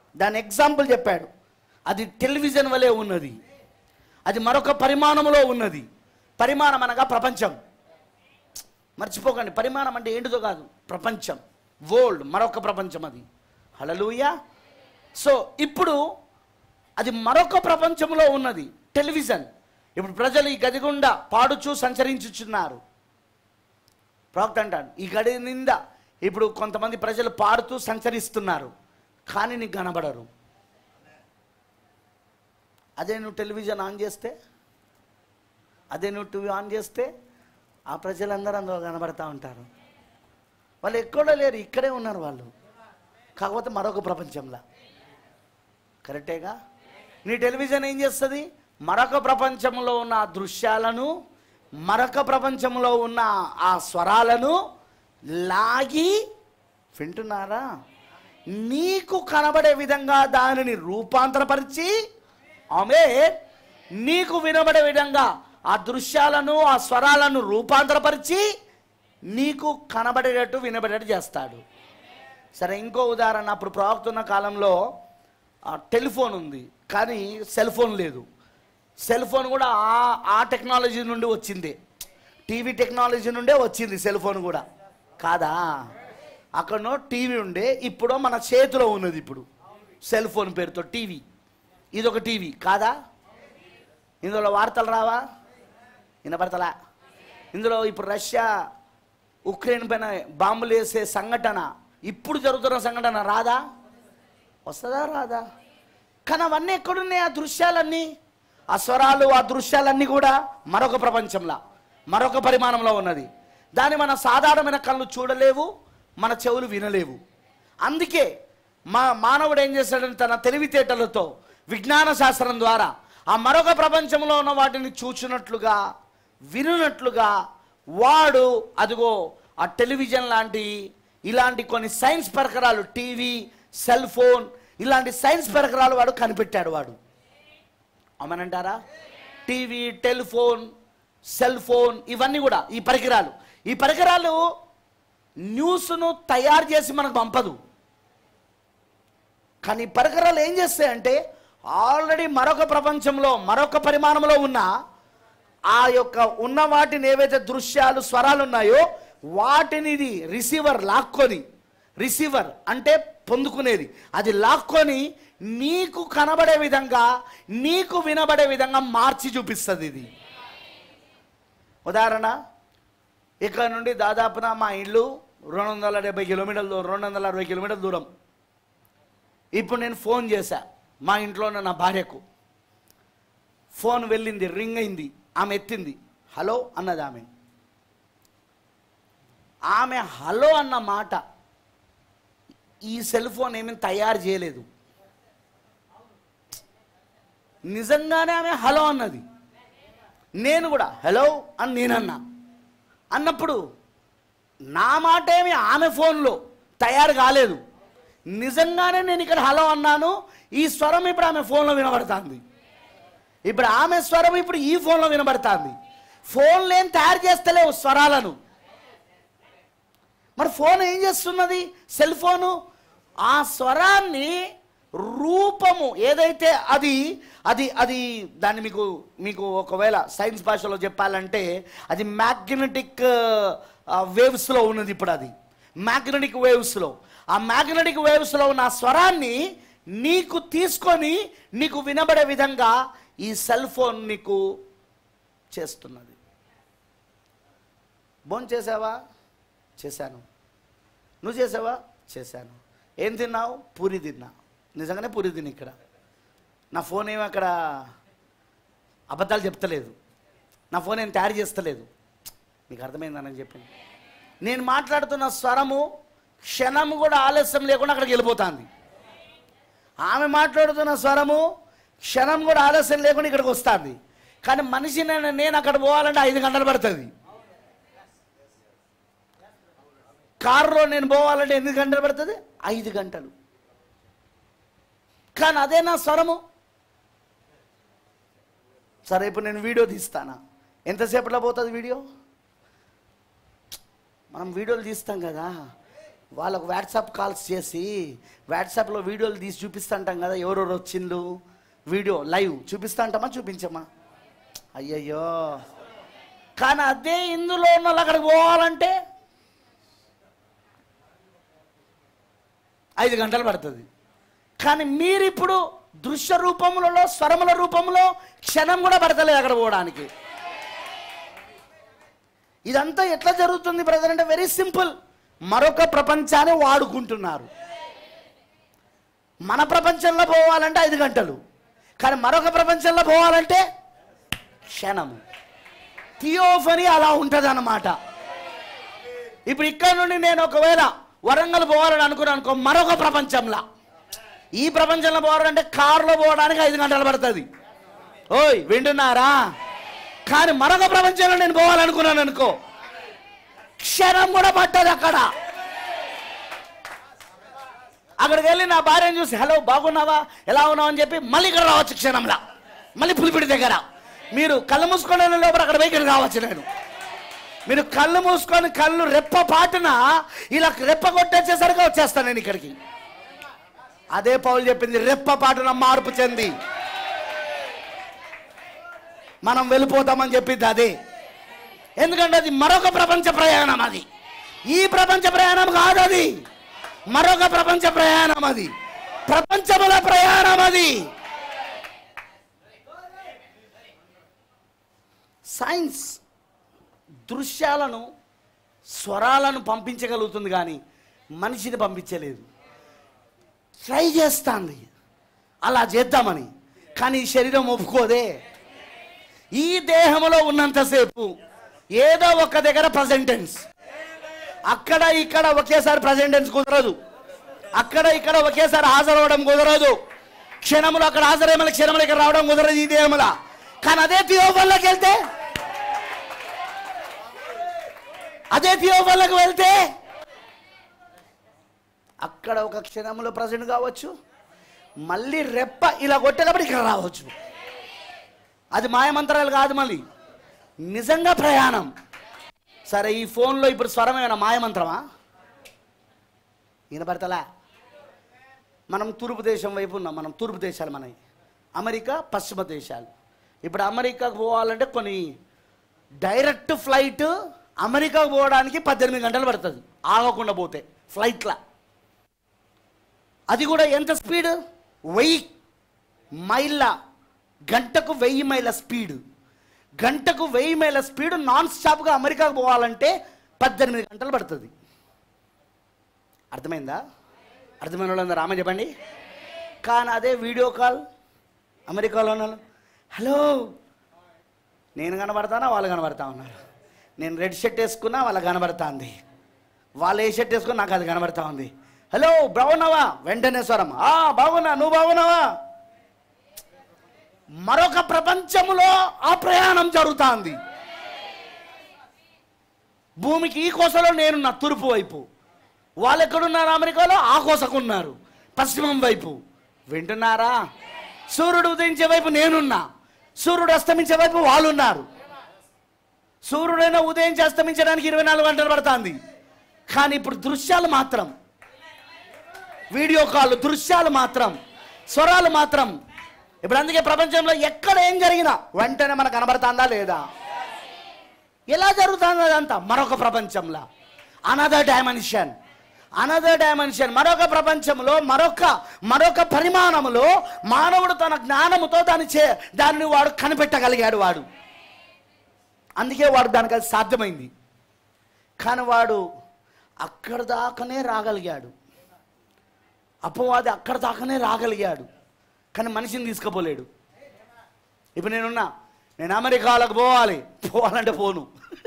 దాని ఎగ్జాంపుల్ చెప్పాడు అది టెలివిజన్ వలె ఉన్నది అది మరొక పరిమాణంలో ఉన్నది పరిమాణం అనగా ప్రపంచం మర్చిపోకండి పరిమాణం అంటే ఏంటిదో కాదు ప్రపంచం వరల్డ్ మరొక ప్రపంచం అది హలలుయా సో ఇప్పుడు అది మరొక ప్రపంచంలో ఉన్నది టెలివిజన్ ఇప్పుడు ప్రజలు ఈ గది గుండా పాడుచూ సంచరించుచున్నారు ప్రవక్త అంటాడు ఈ గడి నింద ఇప్పుడు కొంతమంది ప్రజలు పాడుతూ సంచరిస్తున్నారు కానీ నీకు కనబడరు అదే నువ్వు టెలివిజన్ ఆన్ చేస్తే అదే నువ్వు టీవీ ఆన్ చేస్తే ఆ ప్రజలందరూ అందులో కనబడతా ఉంటారు వాళ్ళు ఎక్కడో లేరు ఇక్కడే ఉన్నారు వాళ్ళు కాకపోతే మరొక ప్రపంచంలో కరెక్టేగా నీ టెలివిజన్ ఏం చేస్తుంది మరొక ప్రపంచంలో ఉన్న ఆ దృశ్యాలను మరొక ప్రపంచంలో ఉన్న ఆ స్వరాలను లాగి వింటున్నారా నీకు కనబడే విధంగా దానిని రూపాంతరపరిచి ఆమె నీకు వినబడే విధంగా ఆ దృశ్యాలను ఆ స్వరాలను రూపాంతరపరిచి నీకు కనబడేటట్టు వినబడేటట్టు చేస్తాడు సరే ఇంకో ఉదాహరణ అప్పుడు ప్రవక్తున్న కాలంలో ఆ, టెలిఫోన్ ఉంది కానీ సెల్ ఫోన్ లేదు సెల్ ఫోన్ కూడా ఆ ఆ టెక్నాలజీ నుండి వచ్చింది టీవీ టెక్నాలజీ నుండే వచ్చింది సెల్ ఫోన్ కూడా కాదా అక్కడనో టీవీ ఉండే ఇప్పుడు మన చేతిలో ఉన్నది ఇప్పుడు సెల్ ఫోన్ పేరుతో టీవీ ఇదొక టీవీ కాదా ఇందులో వార్తలు రావా వినపడతలా ఇందులో ఇప్పుడు రష్యా ఉక్రెయిన్ పైన బాంబులు వేసే సంఘటన ఇప్పుడు జరుగుతున్న సంఘటన రాదా వస్తుందా రాదా కానీ అవన్నీ ఎక్కడున్నాయి ఆ దృశ్యాలన్నీ ఆ స్వరాలు ఆ దృశ్యాలన్నీ కూడా మరొక ప్రపంచంలో మరొక పరిమాణంలో ఉన్నది దాన్ని మన సాధారణమైన కళ్ళు చూడలేవు మన చెవులు వినలేవు అందుకే మా మానవుడు ఏం చేస్తాడంటే తన తెలివితేటలతో విజ్ఞాన శాస్త్రం ద్వారా ఆ మరొక ప్రపంచంలో ఉన్న వాటిని చూచినట్లుగా వినున్నట్లుగా వాడు అదిగో ఆ టెలివిజన్ లాంటి ఇలాంటి కొన్ని సైన్స్ పరికరాలు టీవీ సెల్ ఫోన్ ఇలాంటి సైన్స్ పరికరాలు వాడు కనిపెట్టాడు వాడు అవునంటారా టీవీ టెలిఫోన్ సెల్ ఫోన్ ఇవన్నీ కూడా ఈ పరికరాలు ఈ పరికరాలు న్యూస్ను తయారు చేసి మనకు పంపదు కానీ ఈ పరికరాలు ఏం చేస్తాయంటే ఆల్రెడీ మరొక ప్రపంచంలో మరొక పరిమాణంలో ఉన్న ఆ యొక్క ఉన్న వాటిని ఏవైతే దృశ్యాలు స్వరాలు ఉన్నాయో వాటిని ఇది రిసీవర్ లాక్కొని రిసీవర్ అంటే పొందుకునేది అది లాక్కొని నీకు కనబడే విధంగా నీకు వినబడే విధంగా మార్చి చూపిస్తుంది ఇది ఉదాహరణ ఇక్కడ నుండి దాదాపున మా ఇల్లు రెండు వందల డెబ్బై కిలోమీటర్ల దూరం రెండు వందల అరవై కిలోమీటర్ల దూరం ఇప్పుడు నేను ఫోన్ చేశా మా ఇంట్లో ఉన్న నా భార్యకు ఫోన్ వెళ్ళింది రింగ్ అయింది ఆమె ఎత్తింది హలో అన్నది ఆమె ఆమె హలో అన్న మాట ఈ సెల్ ఫోన్ ఏమీ తయారు చేయలేదు నిజంగానే ఆమె హలో అన్నది నేను కూడా హలో అని నేనన్నా అన్నప్పుడు నా మాట ఏమి ఆమె ఫోన్లో తయారు కాలేదు నిజంగానే నేను ఇక్కడ హలో అన్నాను ఈ స్వరం ఇప్పుడు ఆమె ఫోన్లో వినబడుతుంది ఇప్పుడు ఆమె స్వరం ఇప్పుడు ఈ ఫోన్లో వినబడుతుంది ఫోన్లు ఏం తయారు చేస్తలేవు స్వరాలను మరి ఫోన్ ఏం చేస్తున్నది సెల్ ఫోను ఆ స్వరాన్ని రూపము ఏదైతే అది అది అది దాన్ని మీకు మీకు ఒకవేళ సైన్స్ భాషలో చెప్పాలంటే అది మ్యాగ్నెటిక్ వేవ్స్లో ఉన్నది ఇప్పుడు అది మ్యాగ్నెటిక్ వేవ్స్లో ఆ మ్యాగ్నెటిక్ వేవ్స్లో ఉన్న ఆ స్వరాన్ని నీకు తీసుకొని నీకు వినబడే విధంగా ఈ సెల్ ఫోన్ నీకు చేస్తున్నది భోన్ చేసావా చేశాను నువ్వు చేసావా చేశాను ఏం తిన్నావు పూరి తిన్నా నిజంగానే పూరి తిని ఇక్కడ నా ఫోన్ ఏమి అక్కడ అబద్ధాలు చెప్తలేదు నా ఫోన్ ఏం తయారు చేస్తలేదు మీకు అర్థమైందని చెప్పింది నేను మాట్లాడుతున్న స్వరము క్షణము కూడా ఆలస్యం లేకుండా అక్కడికి వెళ్ళిపోతుంది ఆమె మాట్లాడుతున్న స్వరము క్షణం కూడా ఆలస్యం లేకుండా ఇక్కడికి వస్తుంది కానీ మనిషి నేను నేను అక్కడ పోవాలంటే ఐదు గంటలు పడుతుంది కారులో నేను పోవాలంటే ఎన్ని గంటలు పడుతుంది ఐదు గంటలు కానీ అదే నా స్వరము సరే ఇప్పుడు నేను వీడియో తీస్తానా ఎంతసేపట్లో పోతుంది వీడియో మనం వీడియోలు తీస్తాం కదా వాళ్ళకు వాట్సాప్ కాల్స్ చేసి వాట్సాప్లో వీడియోలు తీసి చూపిస్తుంటాం కదా ఎవరెవరు వచ్చిండ్రు వీడియో లైవ్ చూపిస్తాంటామా చూపించమా అయ్యయ్యో కానీ అదే ఇందులో ఉన్న వాళ్ళు అక్కడికి పోవాలంటే ఐదు గంటలు పడుతుంది కానీ మీరు ఇప్పుడు దృశ్య రూపములలో స్వరముల రూపంలో క్షణం కూడా పడతలేదు అక్కడ పోవడానికి ఇదంతా ఎట్లా జరుగుతుంది బ్రదర్ అంటే వెరీ సింపుల్ మరొక ప్రపంచాన్ని వాడుకుంటున్నారు మన ప్రపంచంలో పోవాలంటే ఐదు గంటలు కానీ మరొక ప్రపంచంలో పోవాలంటే క్షణము థియోఫనీ అలా ఉంటుంది అన్నమాట ఇప్పుడు ఇక్కడ నుండి నేను ఒకవేళ వరంగల్ పోవాలని అనుకున్నాను అనుకో మరొక ప్రపంచంలో ఈ ప్రపంచంలో పోవాలంటే కారులో పోవడానికి ఐదు గంటలు పడుతుంది ఓయ్ వింటున్నారా కానీ మరొక ప్రపంచంలో నేను పోవాలనుకున్నాను అనుకో క్షణం కూడా పట్టదు అక్కడ అక్కడికి వెళ్ళి నా భార్యను చూసి హలో బాగున్నావా ఎలా ఉన్నావు అని చెప్పి మళ్ళీ ఇక్కడ రావచ్చు క్షణంలో మళ్ళీ పులిపిడి దగ్గర మీరు కళ్ళు మూసుకొని లోపల అక్కడ పోయి ఇక్కడ రావచ్చు నేను మీరు కళ్ళు మూసుకొని కళ్ళు రెప్ప పాటున ఇలా రెప్ప కొట్టేసేసరికి వచ్చేస్తాను నేను ఇక్కడికి అదే పౌలు చెప్పింది రెప్ప పాటున మార్పు చెంది మనం వెళ్ళిపోతామని చెప్పింది అదే ఎందుకంటే అది మరొక ప్రపంచ ప్రయాణం అది ఈ ప్రపంచ ప్రయాణం కాదు అది మరొక ప్రపంచ ప్రయాణం అది ప్రపంచముల ప్రయాణం అది సైన్స్ దృశ్యాలను స్వరాలను పంపించగలుగుతుంది కానీ మనిషిని పంపించలేదు ట్రై చేస్తాంది అలా చేద్దామని కానీ ఈ శరీరం ఒప్పుకోదే ఈ దేహంలో ఉన్నంతసేపు ఏదో ఒక దగ్గర ప్రజెంటెన్స్ అక్కడ ఇక్కడ ఒకేసారి ప్రజెంటెన్స్ కుదరదు అక్కడ ఇక్కడ ఒకేసారి హాజరవడం కుదరదు క్షణములు అక్కడ హాజరేమల క్షణములు ఇక్కడ రావడం కుదరదు ఈ దేహముల కానీ అదే థియోఫల్లోకి వెళ్తే అదే థియోఫల్లోకి వెళ్తే అక్కడ ఒక క్షణంలో ప్రజెంట్ కావచ్చు మళ్ళీ రెప్ప ఇలా కొట్టేటప్పుడు ఇక్కడ రావచ్చు అది మాయమంత్రాలు కాదు మళ్ళీ నిజంగా ప్రయాణం సరే ఈ ఫోన్లో ఇప్పుడు స్వరం ఏమైనా మాయమంత్రమా వినపడతలా మనం తూర్పు దేశం వైపు ఉన్నాం మనం తూర్పు దేశాలు మనవి అమెరికా పశ్చిమ దేశాలు ఇప్పుడు అమెరికాకు పోవాలంటే కొన్ని డైరెక్ట్ ఫ్లైట్ అమెరికాకు పోవడానికి పద్దెనిమిది గంటలు పడుతుంది ఆగకుండా పోతే ఫ్లైట్లా అది కూడా ఎంత స్పీడ్ వెయ్యి మైళ్ళ గంటకు వెయ్యి మైళ్ళ స్పీడ్ గంటకు వెయ్యి మైళ్ళ స్పీడ్ నాన్ స్టాప్గా అమెరికాకు పోవాలంటే పద్దెనిమిది గంటలు పడుతుంది అర్థమైందా అర్థమైన వాళ్ళందరూ రామ చెప్పండి కానీ అదే వీడియో కాల్ అమెరికాలో ఉన్న వాళ్ళు, హలో నేను కనబడతానా వాళ్ళు కనబడతా ఉన్నారు నేను రెడ్ షర్ట్ వేసుకున్నా వాళ్ళకి కనబడతా వాళ్ళు ఏ షర్ట్ వేసుకుని నాకు అది కనబడతా ఉంది హలో బాగున్నావా వెంటనే స్వరం ఆ బాగున్నా నువ్వు బాగున్నావా మరొక ప్రపంచములో ఆ ప్రయాణం జరుగుతుంది భూమికి ఈ కోసలో నేనున్నా తూర్పు వైపు వాళ్ళు ఎక్కడున్నారు అమెరికాలో ఆ కోసకున్నారు పశ్చిమం వైపు వింటున్నారా సూర్యుడు ఉదయించే వైపు నేనున్నా సూర్యుడు అస్తమించే వైపు వాళ్ళు ఉన్నారు సూర్యుడైనా ఉదయించి అస్తమించడానికి ఇరవై నాలుగు గంటలు పడుతుంది కానీ ఇప్పుడు దృశ్యాలు మాత్రం వీడియో కాల్ దృశ్యాలు మాత్రం స్వరాలు మాత్రం ఇప్పుడు అందుకే ప్రపంచంలో ఎక్కడ ఏం జరిగినా వెంటనే మనకు కనబడుతుందా లేదా ఎలా జరుగుతుంది అదంతా మరొక ప్రపంచంలో అనదర్ డైమెన్షన్ అనదర్ డైమెన్షన్ మరొక ప్రపంచంలో మరొక మరొక పరిమాణములో మానవుడు తన జ్ఞానముతో దాన్ని చే దాన్ని వాడు కనిపెట్టగలిగాడు వాడు అందుకే వాడు దానికి అది సాధ్యమైంది కానీ వాడు అక్కడ దాకానే రాగలిగాడు అపవాది అక్కడ దాకానే రాగలిగాడు కానీ మనిషిని తీసుకుపోలేడు ఇప్పుడు నేనున్నా నేను అమెరికాలకు పోవాలి పోవాలంటే పోను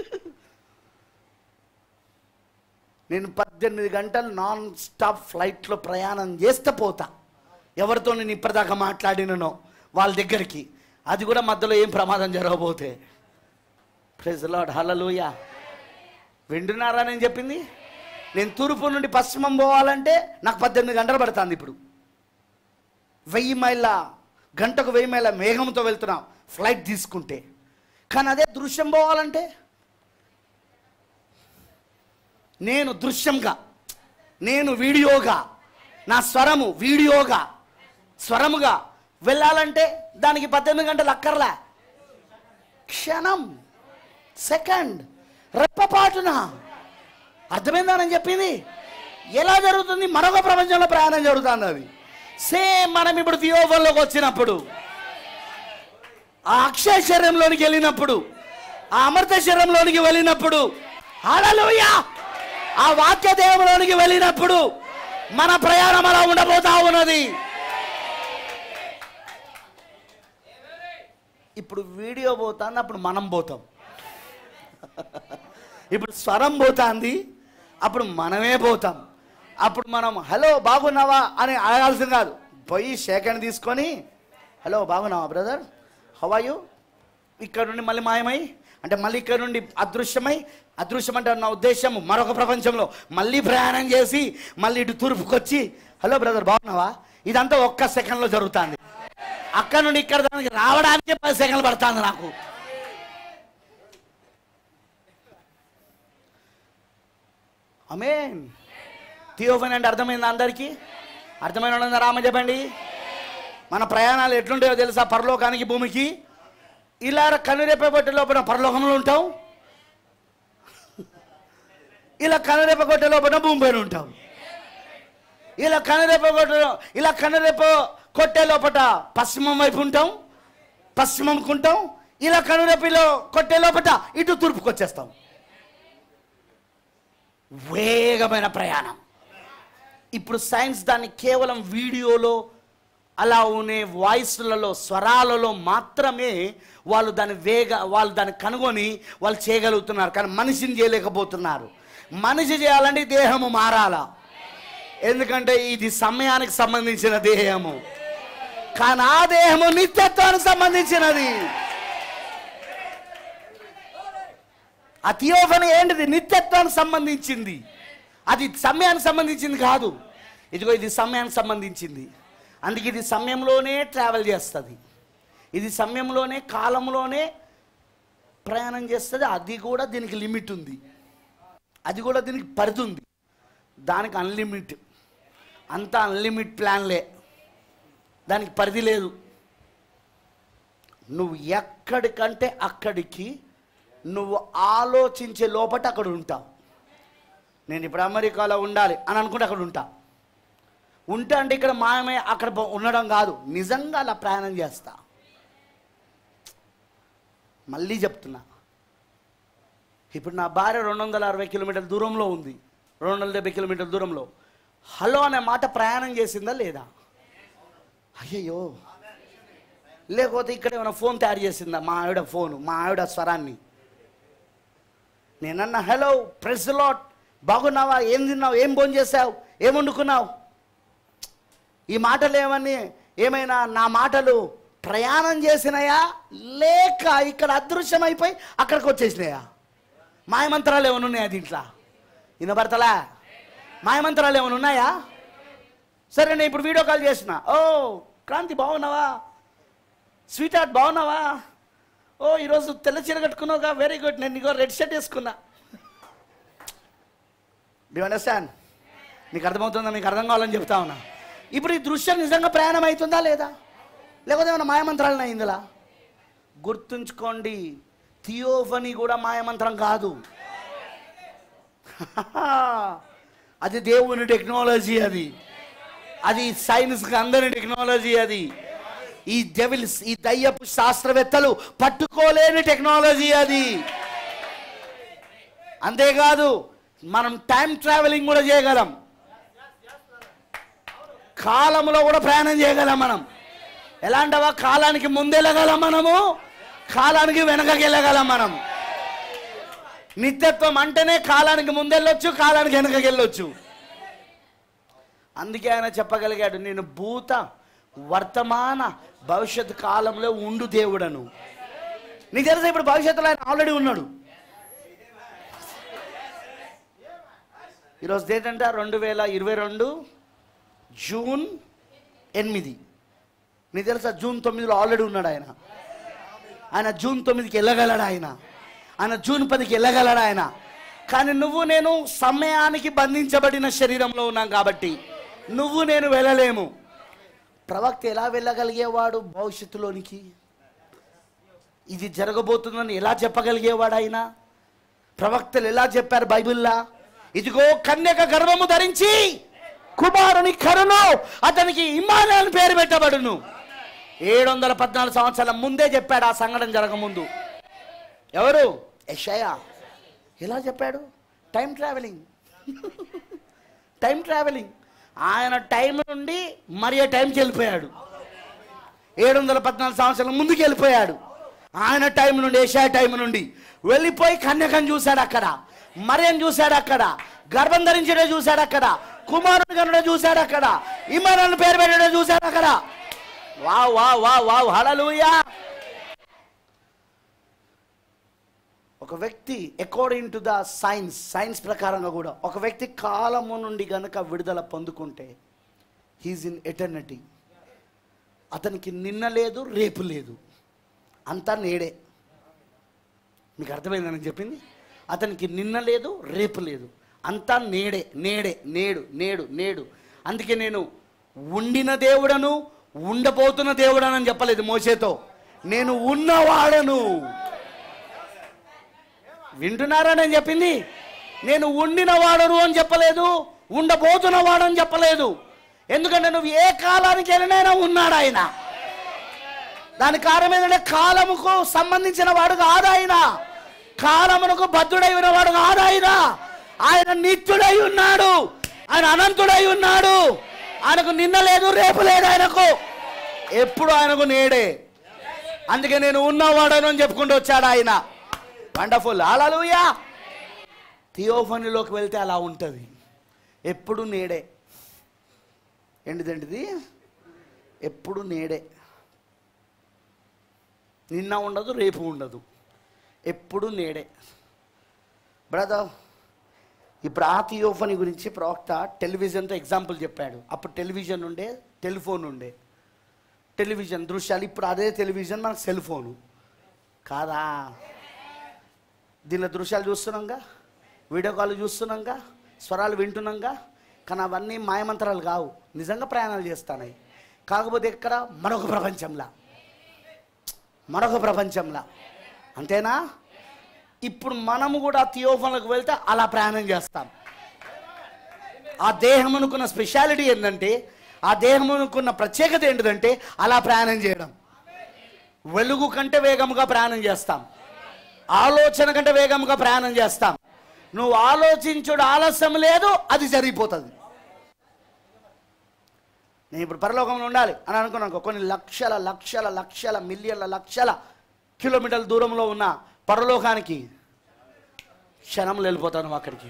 నేను పద్దెనిమిది గంటలు నాన్ స్టాప్ ఫ్లైట్లో ప్రయాణం చేస్తే పోతా ఎవరితో నేను ఇప్పటిదాకా మాట్లాడిననో వాళ్ళ దగ్గరికి అది కూడా మధ్యలో ఏం ప్రమాదం జరగబోతే ప్రెజ్ లాడ్ హలలుయ వింటున్నారా నేను చెప్పింది నేను తూర్పు నుండి పశ్చిమం పోవాలంటే నాకు పద్దెనిమిది గంటలు పడుతుంది ఇప్పుడు వెయ్యి మైళ్ళ గంటకు వెయ్యి మైళ్ళ మేఘంతో వెళ్తున్నా ఫ్లైట్ తీసుకుంటే కానీ అదే దృశ్యం పోవాలంటే నేను దృశ్యంగా నేను వీడియోగా నా స్వరము వీడియోగా స్వరముగా వెళ్ళాలంటే దానికి పద్దెనిమిది గంటలు అక్కర్లే క్షణం సెకండ్ రెప్పపాటున అర్థమైందా నేను చెప్పింది ఎలా జరుగుతుంది మరొక ప్రపంచంలో ప్రయాణం జరుగుతుంది అది సేమ్ మనం ఇప్పుడు థియోఫన్లోకి వచ్చినప్పుడు ఆ అక్షయ శరీరంలోనికి వెళ్ళినప్పుడు ఆ అమృత శరీరంలోనికి వెళ్ళినప్పుడు హల్లెలూయా ఆ వాక్య దేవంలోనికి వెళ్ళినప్పుడు మన ప్రయాణం అలా ఉండబోతా ఉన్నది ఇప్పుడు వీడియో పోతుంది అప్పుడు మనం పోతాం ఇప్పుడు స్వరం పోతుంది అప్పుడు మనమే పోతాం అప్పుడు మనం హలో బాగున్నావా అని అడగాల్సింది కాదు పోయి సేకరణ తీసుకొని హలో బాగున్నావా బ్రదర్ హవాయు ఇక్కడ నుండి మళ్ళీ మాయమై అంటే మళ్ళీ ఇక్కడ నుండి అదృశ్యమై అదృశ్యం అంటే నా ఉద్దేశం మరొక ప్రపంచంలో మళ్ళీ ప్రయాణం చేసి మళ్ళీ ఇటు తూర్పుకొచ్చి హలో బ్రదర్ బాగున్నావా ఇదంతా ఒక్క సెకండ్లో జరుగుతుంది అక్కడ నుండి ఇక్కడ దానికి రావడానికి పది సెకండ్లు పడుతుంది నాకు అమేన్ థియోఫన్ అంటే అర్థమైందా అందరికీ అర్థమైన వాళ్ళందరూ రామ చెప్పండి మన ప్రయాణాలు ఎట్లుంటాయో తెలుసా పరలోకానికి భూమికి ఇలా కనురెప్పగొట్టే లోపల పరలోకంలో ఉంటాం ఇలా కనురెప్పగొట్టే లోపల భూమి పైన ఉంటాం ఇలా కనురెప్ప కొట్ట ఇలా కనురెప్ప కొట్టే లోపల పశ్చిమం వైపు ఉంటాం పశ్చిమంకు ఉంటాం ఇలా కనురెప్పలో కొట్టే లోపల ఇటు తూర్పుకు వచ్చేస్తాం వేగమైన ప్రయాణం ఇప్పుడు సైన్స్ దాన్ని కేవలం వీడియోలో అలా ఉండే వాయిస్లలో స్వరాలలో మాత్రమే వాళ్ళు దాని వేగ వాళ్ళు దాన్ని కనుగొని వాళ్ళు చేయగలుగుతున్నారు కానీ మనిషిని చేయలేకపోతున్నారు మనిషి చేయాలంటే ఈ దేహము మారాలా ఎందుకంటే ఇది సమయానికి సంబంధించిన దేహము కానీ ఆ దేహము నిత్యత్వానికి సంబంధించినది ఆ థియోఫనీ ఏంటిది నిత్యత్వానికి సంబంధించింది అది సమయానికి సంబంధించింది కాదు ఇదిగో ఇది సమయానికి సంబంధించింది అందుకే ఇది సమయంలోనే ట్రావెల్ చేస్తుంది ఇది సమయంలోనే కాలంలోనే ప్రయాణం చేస్తుంది అది కూడా దీనికి లిమిట్ ఉంది అది కూడా దీనికి పరిధి ఉంది దానికి అన్లిమిట్ అంతా అన్లిమిట్ ప్లాన్లే దానికి పరిధి లేదు నువ్వు ఎక్కడికంటే అక్కడికి నువ్వు ఆలోచించే లోపట అక్కడ ఉంటావు నేను ఇప్పుడు అమెరికాలో ఉండాలి అని అనుకుంటే అక్కడ ఉంటా ఉంటా అంటే ఇక్కడ మాయమే అక్కడ బ- ఉండడం కాదు నిజంగా అలా ప్రయాణం చేస్తా మళ్ళీ చెప్తున్నా ఇప్పుడు నా భార్య రెండు వందల అరవై కిలోమీటర్ల దూరంలో ఉంది రెండు వందల డెబ్బై కిలోమీటర్ల దూరంలో హలో అనే మాట ప్రయాణం చేసిందా లేదా అయ్యయ్యో లేకపోతే ఇక్కడ ఏమైనా ఫోన్ తయారు చేసిందా మా ఆవిడ ఫోను మా ఆవిడ స్వరాన్ని నేనన్నా హలో ప్రెస్ లాట్ బాగున్నావా ఏం తిన్నావు ఏం భోజనం చేసావు ఏం వండుకున్నావు ఈ మాటలు ఏమని ఏమైనా నా మాటలు ప్రయాణం చేసినాయా లేక ఇక్కడ అదృశ్యమైపోయి అక్కడికి వచ్చేసినాయా మాయమంత్రాలు ఏమైనా ఉన్నాయా దీంట్లో వినబడతలా మాయమంత్రాలు ఏమైనా ఉన్నాయా సరే నేను ఇప్పుడు వీడియో కాల్ చేసిన ఓ క్రాంతి బాగున్నావా స్వీట్ హార్ట్ బాగున్నావా ఓ ఈరోజు తెల్ల చీర కట్టుకున్నావుగా వెరీ గుడ్ నేను నీకో రెడ్ షర్ట్ వేసుకున్నా డూ అండర్స్టాండ్ నీకు అర్థమవుతుందా మీకు అర్థం కావాలని చెప్తా ఉన్నా ఇప్పుడు ఈ దృశ్యం నిజంగా ప్రయాణం అవుతుందా లేదా లేకపోతే ఏమైనా మాయమంత్రాలు ఇందులో గుర్తుంచుకోండి థియోఫనీ కూడా మాయమంత్రం కాదు అది దేవుని టెక్నాలజీ అది అది సైన్స్కి అందని టెక్నాలజీ అది ఈ డెవిల్స్ ఈ దయ్యపు శాస్త్రవేత్తలు పట్టుకోలేని టెక్నాలజీ అది అంతేకాదు మనం టైం ట్రావెలింగ్ కూడా చేయగలం కాలంలో కూడా ప్రయాణం చేయగలం మనం ఎలాంటివా కాలానికి ముందెళ్ళగలం మనము కాలానికి వెనకకి వెళ్ళగలం మనం నిత్యత్వం అంటేనే కాలానికి ముందెళ్ళొచ్చు కాలానికి వెనకకి వెళ్ళొచ్చు అందుకే ఆయన చెప్పగలిగాడు నేను భూత వర్తమాన భవిష్యత్ కాలంలో ఉండు దేవుడను నీకు తెలుసా ఇప్పుడు భవిష్యత్తులో ఆయన ఆల్రెడీ ఉన్నాడు ఈరోజు డేట్ అంటే రెండు వేల ఇరవై రెండు జూన్ ఎనిమిది నీకు తెలుసా జూన్ తొమ్మిదిలో ఆల్రెడీ ఉన్నాడు ఆయన ఆయన జూన్ తొమ్మిదికి వెళ్ళగలడు ఆయన ఆయన జూన్ పదికి వెళ్ళగలడు ఆయన కానీ నువ్వు నేను సమయానికి బంధించబడిన శరీరంలో ఉన్నాం కాబట్టి నువ్వు నేను వెళ్ళలేము ప్రవక్త ఎలా వెళ్ళగలిగేవాడు భవిష్యత్తులోనికి ఇది జరగబోతుందని ఎలా చెప్పగలిగేవాడు ఆయన ప్రవక్తలు ఎలా చెప్పారు బైబిల్లా ఇదిగో కన్యక గర్భము ధరించి కుమారుని కరును అతనికి ఇమాను అని పేరు పెట్టబడును ఏడు వందల పద్నాలుగు సంవత్సరాల ముందే చెప్పాడు ఆ సంఘటన జరగముందు ఎవరు యషయా ఎలా చెప్పాడు టైం ట్రావెలింగ్ టైం ట్రావెలింగ్ ఆయన టైం నుండి మరియ టైంకి వెళ్ళిపోయాడు ఏడు వందల పద్నాలుగు సంవత్సరాల ముందుకు వెళ్ళిపోయాడు ఆయన టైం నుండి ఏషియా టైం నుండి వెళ్ళిపోయి కన్యకను చూశాడు అక్కడ మరియని చూశాడు అక్కడ గర్భం ధరించడం చూశాడు అక్కడ కుమారుని కనుడ చూశాడు అక్కడ ఇమరాన్ని పేరు పెట్టడం చూశాడు అక్కడ wow wow wow wow hallelujah ఒక వ్యక్తి according to the science science ప్రకారంగా కూడా ఒక వ్యక్తి కాలము నుండి గనుక విడుదల పొందుకుంటే హీజ్ ఇన్ ఎటర్నిటీ అతనికి నిన్న లేదు రేపు లేదు అంతా నేడే మీకు అర్థమైందని చెప్పింది అతనికి నిన్న లేదు రేపు లేదు అంతా నేడే నేడే నేడు నేడు నేడు అందుకే నేను ఉండిన దేవుడను ఉండబోతున్న దేవుడనని చెప్పలేదు మోసేతో నేను ఉన్నవాడను వింటున్నారా నేను చెప్పింది నేను ఉండిన వాడను అని చెప్పలేదు ఉండబోతున్న వాడని చెప్పలేదు ఎందుకంటే నువ్వు ఏ కాలానికి వెళ్ళినైనా ఉన్నాడు ఆయన దాని కారణం ఏంటంటే కాలముకు సంబంధించిన వాడు కాదు ఆయన కాలమునకు బద్ధుడై ఉన్నవాడు కాదు ఆయన ఆయన నిత్యుడై ఉన్నాడు ఆయన అనంతుడై ఉన్నాడు ఆయనకు నిన్న లేదు రేపు లేదు ఆయనకు ఎప్పుడు ఆయనకు నేడే అందుకే నేను ఉన్నవాడను అని చెప్పుకుంటూ వచ్చాడు ఆయన వండర్ఫుల్ అలలుయా థియోఫనీలోకి వెళ్తే అలా ఉంటుంది ఎప్పుడు నేడే ఏంటిదేంటిది ఎప్పుడు నేడే నిన్న ఉండదు రేపు ఉండదు ఎప్పుడు నేడే బ్రదర్ ఇప్పుడు ఆ థియోఫనీ గురించి ప్రవక్త టెలివిజన్తో ఎగ్జాంపుల్ చెప్పాడు అప్పుడు టెలివిజన్ ఉండే టెలిఫోన్ ఉండే టెలివిజన్ దృశ్యాలు ఇప్పుడు అదే టెలివిజన్ మనకు సెల్ ఫోను కాదా దీనిలో దృశ్యాలు చూస్తున్నాంగా వీడియో కాల్ చూస్తున్నాంగా స్వరాలు వింటున్నాంగా కానీ అవన్నీ మాయమంత్రాలు కావు నిజంగా ప్రయాణాలు చేస్తాయి కాకపోతే ఎక్కడ మరొక ప్రపంచంలా మరొక ప్రపంచంలా అంతేనా ఇప్పుడు మనము కూడా థియోఫోన్లకు వెళ్తే అలా ప్రయాణం చేస్తాం ఆ దేహం అనుకున్న స్పెషాలిటీ ఏంటంటే ఆ దేహం అనుకున్న ప్రత్యేకత ఏంటిదంటే అలా ప్రయాణం చేయడం వెలుగు కంటే వేగముగా ప్రయాణం చేస్తాం ఆలోచన కంటే వేగముగా ప్రయాణం చేస్తాం నువ్వు ఆలోచించుడు ఆలస్యం లేదు అది జరిగిపోతుంది నేను ఇప్పుడు పరలోకంలో ఉండాలి అని అనుకున్నాను కొన్ని లక్షల లక్షల లక్షల మిలియన్ల లక్షల కిలోమీటర్ల దూరంలో ఉన్న పరలోకానికి క్షణంలో వెళ్ళిపోతాను అక్కడికి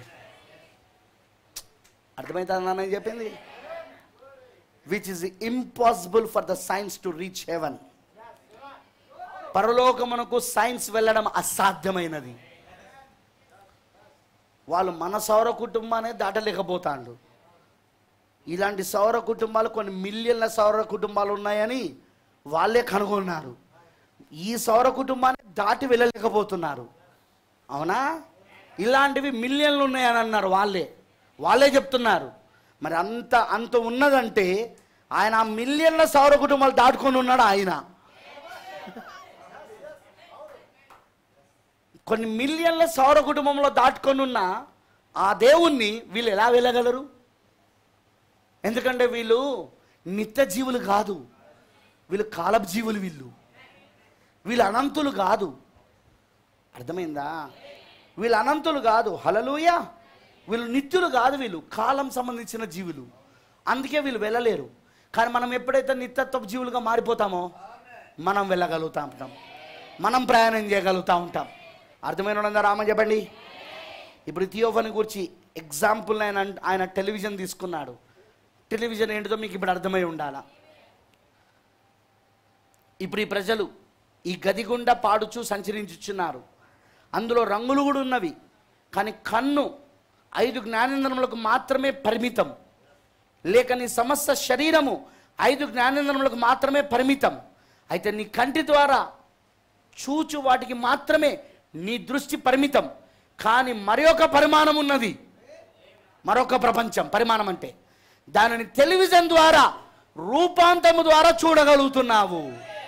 అర్థమవుతుందా నేను చెప్పింది which is impossible for the science to reach heaven పరలోకమునకు సైన్స్ వెళ్ళడం అసాధ్యమైనది వాళ్ళు మన సౌర కుటుంబాన్ని దాటలేకపోతాండు ఇలాంటి సౌర కుటుంబాలు కొన్ని మిలియన్ల సౌర కుటుంబాలు ఉన్నాయని వాళ్ళే కనుగొన్నారు ఈ సౌర కుటుంబాన్ని దాటి వెళ్ళలేకపోతున్నారు అవునా ఇలాంటివి మిలియన్లు ఉన్నాయని అన్నారు వాళ్ళే వాళ్ళే చెప్తున్నారు మరి అంత అంత ఉన్నదంటే ఆయన ఆ మిలియన్ల సౌర కుటుంబాలు దాటుకొని ఉన్నాడు ఆయన కొన్ని మిలియన్ల సౌర కుటుంబంలో దాటుకొని ఉన్న ఆ దేవుణ్ణి వీళ్ళు ఎలా వెళ్ళగలరు ఎందుకంటే వీళ్ళు నిత్య జీవులు కాదు వీళ్ళు కాలపు జీవులు వీళ్ళు వీళ్ళు అనంతులు కాదు అర్థమైందా వీళ్ళు అనంతులు కాదు హలలుయ వీళ్ళు నిత్యులు కాదు వీళ్ళు కాలం సంబంధించిన జీవులు అందుకే వీళ్ళు వెళ్ళలేరు కానీ మనం ఎప్పుడైతే నిత్యత్వ జీవులుగా మారిపోతామో మనం వెళ్ళగలుగుతా ఉంటాం మనం ప్రయాణం చేయగలుగుతా ఉంటాం అర్థమైన వాళ్ళందరూ రామని చెప్పండి ఇప్పుడు థియోఫని గురించి ఎగ్జాంపుల్ ఆయన ఆయన టెలివిజన్ తీసుకున్నాడు టెలివిజన్ ఏంటిదో మీకు ఇప్పుడు అర్థమై ఉండాలా ఇప్పుడు ఈ ప్రజలు ఈ గది గుండా పాడుచు సంచరించుచున్నారు అందులో రంగులు కూడా ఉన్నవి కానీ కన్ను ఐదు జ్ఞానేంద్రములకు మాత్రమే పరిమితం లేక నీ సమస్త శరీరము ఐదు జ్ఞానేంద్రములకు మాత్రమే పరిమితం అయితే నీ కంటి ద్వారా చూచు వాటికి మాత్రమే నీ దృష్టి పరిమితం కానీ మరి ఒక పరిమాణం ఉన్నది మరొక ప్రపంచం పరిమాణం అంటే దానిని టెలివిజన్ ద్వారా రూపాంతము ద్వారా చూడగలుగుతున్నావు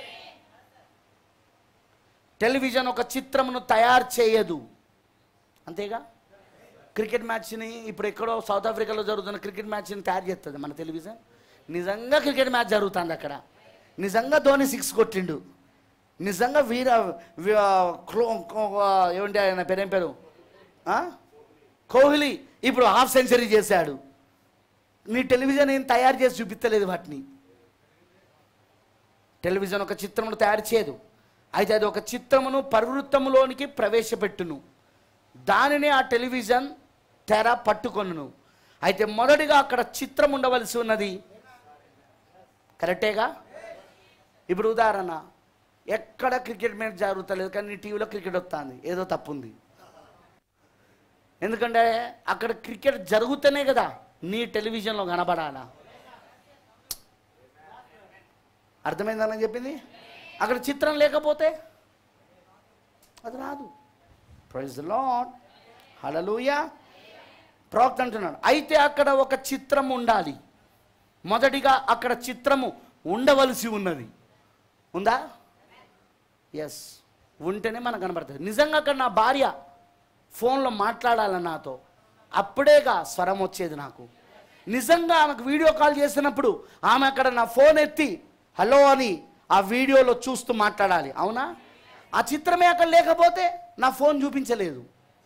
టెలివిజన్ ఒక చిత్రమును తయారు చేయదు అంతేగా క్రికెట్ మ్యాచ్ని ఇప్పుడు ఎక్కడో సౌత్ ఆఫ్రికాలో జరుగుతున్న క్రికెట్ మ్యాచ్ని తయారు చేస్తుంది మన టెలివిజన్ నిజంగా క్రికెట్ మ్యాచ్ జరుగుతుంది అక్కడ నిజంగా ధోని సిక్స్ కొట్టిండు నిజంగా వీర వి- క్లో- క్లో- ఏమంటే ఆయన పేరేం పేరు ఆ? కోహ్లీ ఇప్పుడు హాఫ్ సెంచరీ చేశాడు నీ టెలివిజన్ ఏం తయారు చేసి చూపించలేదు వాటిని టెలివిజన్ ఒక చిత్రమును తయారు చేయదు అయితే అది ఒక చిత్రమును పరివృత్తములోనికి ప్రవేశపెట్టును దానిని ఆ టెలివిజన్ తెర పట్టుకొనును అయితే మొదటిగా అక్కడ చిత్రం ఉండవలసి ఉన్నది కరెక్టేగా ఇప్పుడు ఉదాహరణ ఎక్కడ క్రికెట్ మ్యాచ్ జరుగుతలేదు కానీ నీ టీవీలో క్రికెట్ వస్తుంది ఏదో తప్పు ఉంది ఎందుకంటే అక్కడ క్రికెట్ జరుగుతూనే కదా నీ టెలివిజన్లో కనబడాలా అర్థమైందని చెప్పింది అక్కడ చిత్రం లేకపోతే అది రాదు ప్రైజ్ లాడ్ హలలుయా ప్రవక్త అంటున్నాడు అయితే అక్కడ ఒక చిత్రం ఉండాలి మొదటిగా అక్కడ చిత్రము ఉండవలసి ఉన్నది ఉందా ఎస్ ఉంటేనే మనకు కనబడుతుంది నిజంగా అక్కడ నా భార్య ఫోన్లో మాట్లాడాలి నాతో అప్పుడేగా స్వరం వచ్చేది నాకు నిజంగా ఆమెకు వీడియో కాల్ చేసినప్పుడు ఆమె అక్కడ నా ఫోన్ ఎత్తి హలో అని ఆ వీడియోలో చూస్తూ మాట్లాడాలి అవునా ఆ చిత్రమే అక్కడ లేకపోతే నా ఫోన్ చూపించలేదు